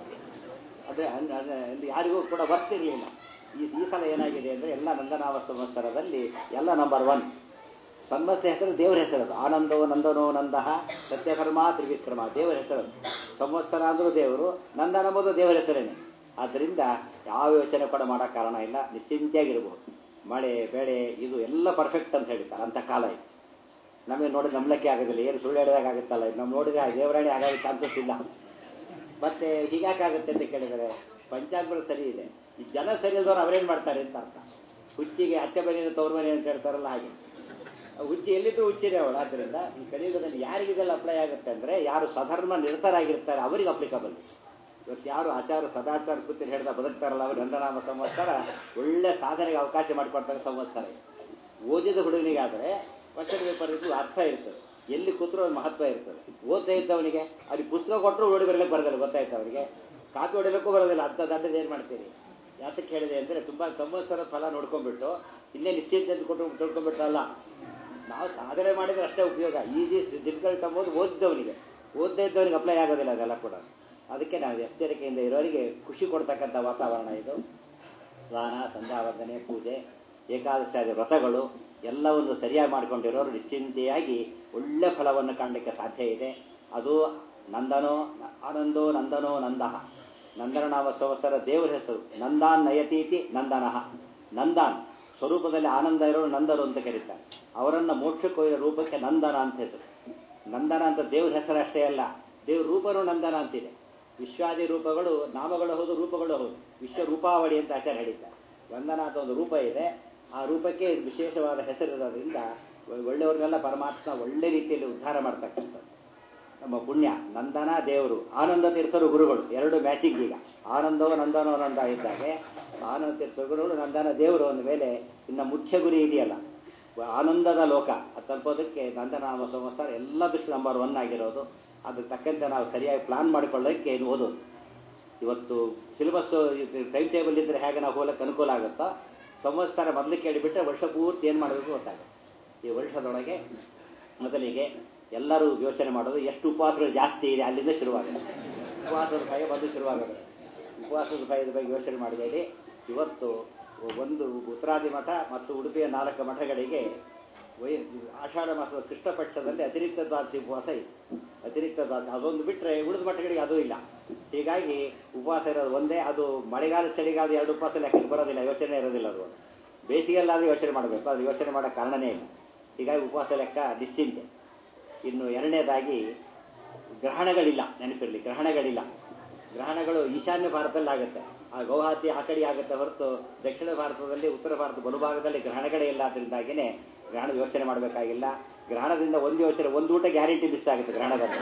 ಅದೇ ಅಲ್ಲಿ ಯಾರಿಗೂ ಕೂಡ ಬರ್ತಿರ್ಲಿಲ್ಲ ಈ ಈ ಸಲ ಏನಾಗಿದೆ ಅಂದರೆ ಎಲ್ಲ ನಂದನಾಮ ಸಂವತ್ಸರದಲ್ಲಿ ಎಲ್ಲ ನಂಬರ್ ಒನ್ ಸನ್ಮಸ್ಯ ಹೆಸರು ದೇವರ ಹೆಸರದು ಆನಂದೋ ನಂದನೋ ನಂದಹ ಸತ್ಯಕರ್ಮ ತ್ರಿವಿಕ್ರಮ ದೇವರ ಹೆಸರದು ಸಂವತ್ಸರ ಅಂದರೂ ದೇವರು ನಂದನ ಎಂಬುದು ದೇವರ ಹೆಸರೇನೆ ಆದ್ದರಿಂದ ಯಾವ ಯೋಚನೆ ಕೂಡ ಮಾಡೋ ಕಾರಣ ಇಲ್ಲ ನಿಶ್ಚಿಂತೆಯಾಗಿರ್ಬೋದು ಮಳೆ ಬೆಳೆ ಇದು ಎಲ್ಲ ಪರ್ಫೆಕ್ಟ್ ಅಂತ ಹೇಳ್ತಾರೆ ಅಂಥ ಕಾಲ ಇದು ನಮಗೆ ನೋಡಿ ನಂಬಲಿಕ್ಕೆ ಆಗೋದಿಲ್ಲ ಏನು ಸುಳ್ಳು ಹೇಳಿದಾಗ ಆಗುತ್ತಲ್ಲ ನಾವು ನೋಡಿದ್ರೆ ಆ ದೇವರಾಣಿ ಆಗೋಕ್ಕೆ ಚಾನ್ಸಸ್ ಇಲ್ಲ ಮತ್ತೆ ಹೀಗಾಕಾಗುತ್ತೆ ಅಂತ ಕೇಳಿದರೆ ಪಂಚಾಂಗಗಳು ಸರಿ ಇದೆ ಈ ಜನ ಸರಿ ಇಲ್ದವ್ರು ಅವರೇನು ಮಾಡ್ತಾರೆ ಅಂತ ಅರ್ಥ ಹುಚ್ಚಿಗೆ ಅತ್ತೆ ಮನೆಯಿಂದ ತವ್ರ ಮನೆ ಅಂತ ಹೇಳ್ತಾರಲ್ಲ ಹಾಗೆ ಹುಚ್ಚಿ ಎಲ್ಲಿದ್ದು ಹುಚ್ಚಿದೆ ಅವಳು ಆದ್ದರಿಂದ ಈ ಕಲಿಯುಗದಲ್ಲಿ ಯಾರಿಗೆ ಇದೆಲ್ಲ ಅಪ್ಲೈ ಆಗುತ್ತೆ ಅಂದರೆ ಯಾರು ಸಧರ್ಮ ನಿರತರಾಗಿರ್ತಾರೆ ಅವರಿಗೆ ಅಪ್ಲಿಕಬಲ್ ಇವತ್ತು ಯಾರು ಆಚಾರ ಸದಾಚಾರ ಕೂತಿ ಹೇಳ್ದ ಬದುಕ್ತಾರಲ್ಲ ಅವರು ಗಂಧನಾಮ ಸಂವತ್ಸರ ಒಳ್ಳೆ ಸಾಧನೆಗೆ ಅವಕಾಶ ಮಾಡಿಕೊಡ್ತಾರೆ ಸಂವತ್ಸರ ಓದಿದ ಹುಡುಗನಿಗಾದರೆ ಕ್ವಶನ್ ಪೇಪರ್ ಇದು ಅರ್ಥ ಇರ್ತದೆ ಎಲ್ಲಿ ಕೂತ್ರೂ ಅದು ಮಹತ್ವ ಇರ್ತದೆ ಓದ್ತಾ ಇದ್ದವನಿಗೆ ಅವ್ರಿಗೆ ಪುಸ್ತಕ ಕೊಟ್ಟರು ಓಡಿ ಬರಲಿಕ್ಕೆ ಬರೋದಿಲ್ಲ ಗೊತ್ತಾಯ್ತು ಅವರಿಗೆ ಕಾಪಿ ಹೊಡಿಲಿಕ್ಕೂ ಬರೋದಿಲ್ಲ ಅಂಥ ದಂಡದ ಏನು ಮಾಡ್ತೀರಿ ಯಾತಕ್ಕೆ ಹೇಳಿದೆ ಅಂದರೆ ತುಂಬ ಸಂವತ್ಸರ ಫಲ ನೋಡ್ಕೊಂಡ್ಬಿಟ್ಟು ಇನ್ನೇ ನಿಶ್ಚಿತ ಅಂತ ಕೊಟ್ಟು ತಿಳ್ಕೊಂಡ್ಬಿಟ್ಟಲ್ಲ ನಾವು ಸಾಧನೆ ಮಾಡಿದ್ರೆ ಅಷ್ಟೇ ಉಪಯೋಗ ಈಸಿ ಡಿಫಿಕಲ್ಟ್ ಅಂಬೋದು ಓದಿದ್ದವನಿಗೆ ಓದದೇ ಇದ್ದವನಿಗೆ ಅಪ್ಲೈ ಆಗೋದಿಲ್ಲ ಅದೆಲ್ಲ ಕೂಡ ಅದಕ್ಕೆ ನಾವು ಎಚ್ಚರಿಕೆಯಿಂದ ಇರೋರಿಗೆ ಖುಷಿ ಕೊಡ್ತಕ್ಕಂಥ ವಾತಾವರಣ ಇದು ಸ್ನಾನ ಸಂಧ್ಯಾವಂದನೆ ಪೂಜೆ ಏಕಾದಶಾದಿ ವ್ರತಗಳು ಎಲ್ಲವನ್ನು ಸರಿಯಾಗಿ ಮಾಡಿಕೊಂಡಿರೋರು ನಿಶ್ಚಿಂತೆಯಾಗಿ ಒಳ್ಳೆ ಫಲವನ್ನು ಕಾಣಲಿಕ್ಕೆ ಸಾಧ್ಯ ಇದೆ ಅದು ನಂದನೋ ಆನಂದೋ ನಂದನೋ ನಂದಹ ನಂದನನಾಮ ಸಂವತ್ಸರ ದೇವರ ಹೆಸರು ನಂದಾನ್ ನಯತೀತಿ ನಂದನಃ ನಂದಾನ್ ಸ್ವರೂಪದಲ್ಲಿ ಆನಂದ ಇರೋರು ನಂದರು ಅಂತ ಕರೀತಾರೆ ಅವರನ್ನು ಮೋಕ್ಷಕ್ಕೆ ರೂಪಕ್ಕೆ ನಂದನ ಅಂತ ಹೆಸರು ನಂದನ ಅಂತ ದೇವ್ರ ಹೆಸರು ಅಷ್ಟೇ ಅಲ್ಲ ದೇವ್ರ ರೂಪನೂ ನಂದನ ಅಂತಿದೆ ವಿಶ್ವಾದಿ ರೂಪಗಳು ನಾಮಗಳು ಹೌದು ರೂಪಗಳು ಹೌದು ವಿಶ್ವ ರೂಪಾವಳಿ ಅಂತ ಆಚಾರ್ಯ ಹೇಳಿದ್ದಾರೆ ವಂದನ ಅಂತ ಒಂದು ರೂಪ ಇದೆ ಆ ರೂಪಕ್ಕೆ ವಿಶೇಷವಾದ ಹೆಸರಿರೋದ್ರಿಂದ ಒಳ್ಳೆಯವ್ರನ್ನೆಲ್ಲ ಪರಮಾತ್ಮ ಒಳ್ಳೆ ರೀತಿಯಲ್ಲಿ ಉದ್ಧಾರ ಮಾಡ್ತಕ್ಕಂಥದ್ದು ನಮ್ಮ ಪುಣ್ಯ ನಂದನ ದೇವರು ಆನಂದ ತೀರ್ಥರು ಗುರುಗಳು ಎರಡು ಮ್ಯಾಚಿಂಗ್ ಈಗ ಆನಂದವೋ ನಂದನೋ ನಂದ ಇದ್ದಾಗೆ ಆನಂದ ತೀರ್ಥ ಗುರುಗಳು ನಂದನ ದೇವರು ಅಂದ ಮೇಲೆ ಇನ್ನು ಮುಖ್ಯ ಗುರಿ ಇದೆಯಲ್ಲ ಆನಂದದ ಲೋಕ ಅದು ತಲುಪೋದಕ್ಕೆ ನಂದನಾಮ ಸಂವತ್ಸರ ಎಲ್ಲದಕ್ಕೂ ನಂಬರ್ ಒನ್ ಆಗಿರೋದು ಅದಕ್ಕೆ ತಕ್ಕಂತೆ ನಾವು ಸರಿಯಾಗಿ ಪ್ಲಾನ್ ಮಾಡಿಕೊಳ್ಳೋಕ್ಕೆ ಏನು ಓದೋದು ಇವತ್ತು ಸಿಲೆಬಸ್ಸು ಟೈಮ್ ಟೇಬಲ್ ಇದ್ದರೆ ಹೇಗೆ ನಾವು ಹೋಗಕ್ಕೆ ಅನುಕೂಲ ಆಗುತ್ತೋ ಸಂವತ್ಸರ ಮೊದಲು ಕೇಳಿಬಿಟ್ರೆ ವರ್ಷ ಪೂರ್ತಿ ಏನು ಮಾಡಬೇಕು ಗೊತ್ತಾಗುತ್ತೆ ಈ ವರ್ಷದೊಳಗೆ ಮೊದಲಿಗೆ ಎಲ್ಲರೂ ಯೋಚನೆ ಮಾಡೋದು ಎಷ್ಟು ಉಪವಾಸಗಳು ಜಾಸ್ತಿ ಇದೆ ಅಲ್ಲಿಂದ ಶುರುವಾಗುತ್ತೆ ಉಪವಾಸದ ಭಯ ಬಂದು ಶುರುವಾಗುತ್ತೆ ಉಪವಾಸದ ಭಯದ ಬಗ್ಗೆ ಯೋಚನೆ ಮಾಡಬೇಡಿ ಇವತ್ತು ಒಂದು ಉತ್ತರಾದಿ ಮಠ ಮತ್ತು ಉಡುಪಿಯ ನಾಲ್ಕು ಮಠಗಳಿಗೆ ವೈ ಆಷಾಢ ಮಾಸದ ಕೃಷ್ಣ ಪಕ್ಷದಲ್ಲಿ ಅತಿರಿಕ್ತ ದ್ವಾದಶಿ ಉಪವಾಸ ಇದೆ ಅತಿರಿಕ್ತ ದ್ವಾದಶಿ ಅದೊಂದು ಬಿಟ್ಟರೆ ಉಳಿದ ಮಠಗಳಿಗೆ ಅದೂ ಇಲ್ಲ ಹೀಗಾಗಿ ಉಪವಾಸ ಇರೋದು ಒಂದೇ ಅದು ಮಳೆಗಾಲ ಚಳಿಗಾಲ ಎರಡು ಉಪವಾಸ ಲೆಕ್ಕಕ್ಕೆ ಬರೋದಿಲ್ಲ ಯೋಚನೆ ಇರೋದಿಲ್ಲ ಅದು ಬೇಸಿಗೆಯಲ್ಲಾದರೂ ಯೋಚನೆ ಮಾಡಬೇಕು ಅದು ಯೋಚನೆ ಮಾಡೋ ಕಾರಣನೇ ಇಲ್ಲ ಹೀಗಾಗಿ ಉಪವಾಸ ಲೆಕ್ಕ ನಿಶ್ಚಿಂತೆ ಇನ್ನು ಎರಡನೇದಾಗಿ ಗ್ರಹಣಗಳಿಲ್ಲ ನೆನಪಿರಲಿ ಗ್ರಹಣಗಳಿಲ್ಲ ಗ್ರಹಣಗಳು ಈಶಾನ್ಯ ಭಾರತದಲ್ಲಿ ಆಗುತ್ತೆ ಆ ಗೌಹಾತಿ ಆ ಕಡೆ ಆಗುತ್ತೆ ಹೊರತು ದಕ್ಷಿಣ ಭಾರತದಲ್ಲಿ ಉತ್ತರ ಭಾರತ ಬಲುಭಾಗದಲ್ಲಿ ಗ್ರಹಣಗಳೇ ಇಲ್ಲ ಅದರಿಂದಾಗಿನೇ ಗ್ರಹಣ ಯೋಚನೆ ಮಾಡಬೇಕಾಗಿಲ್ಲ ಗ್ರಹಣದಿಂದ ಒಂದು ಯೋಚನೆ ಒಂದು ಊಟ ಗ್ಯಾರಂಟಿ ಮಿಸ್ ಆಗುತ್ತೆ ಗ್ರಹಣದಲ್ಲಿ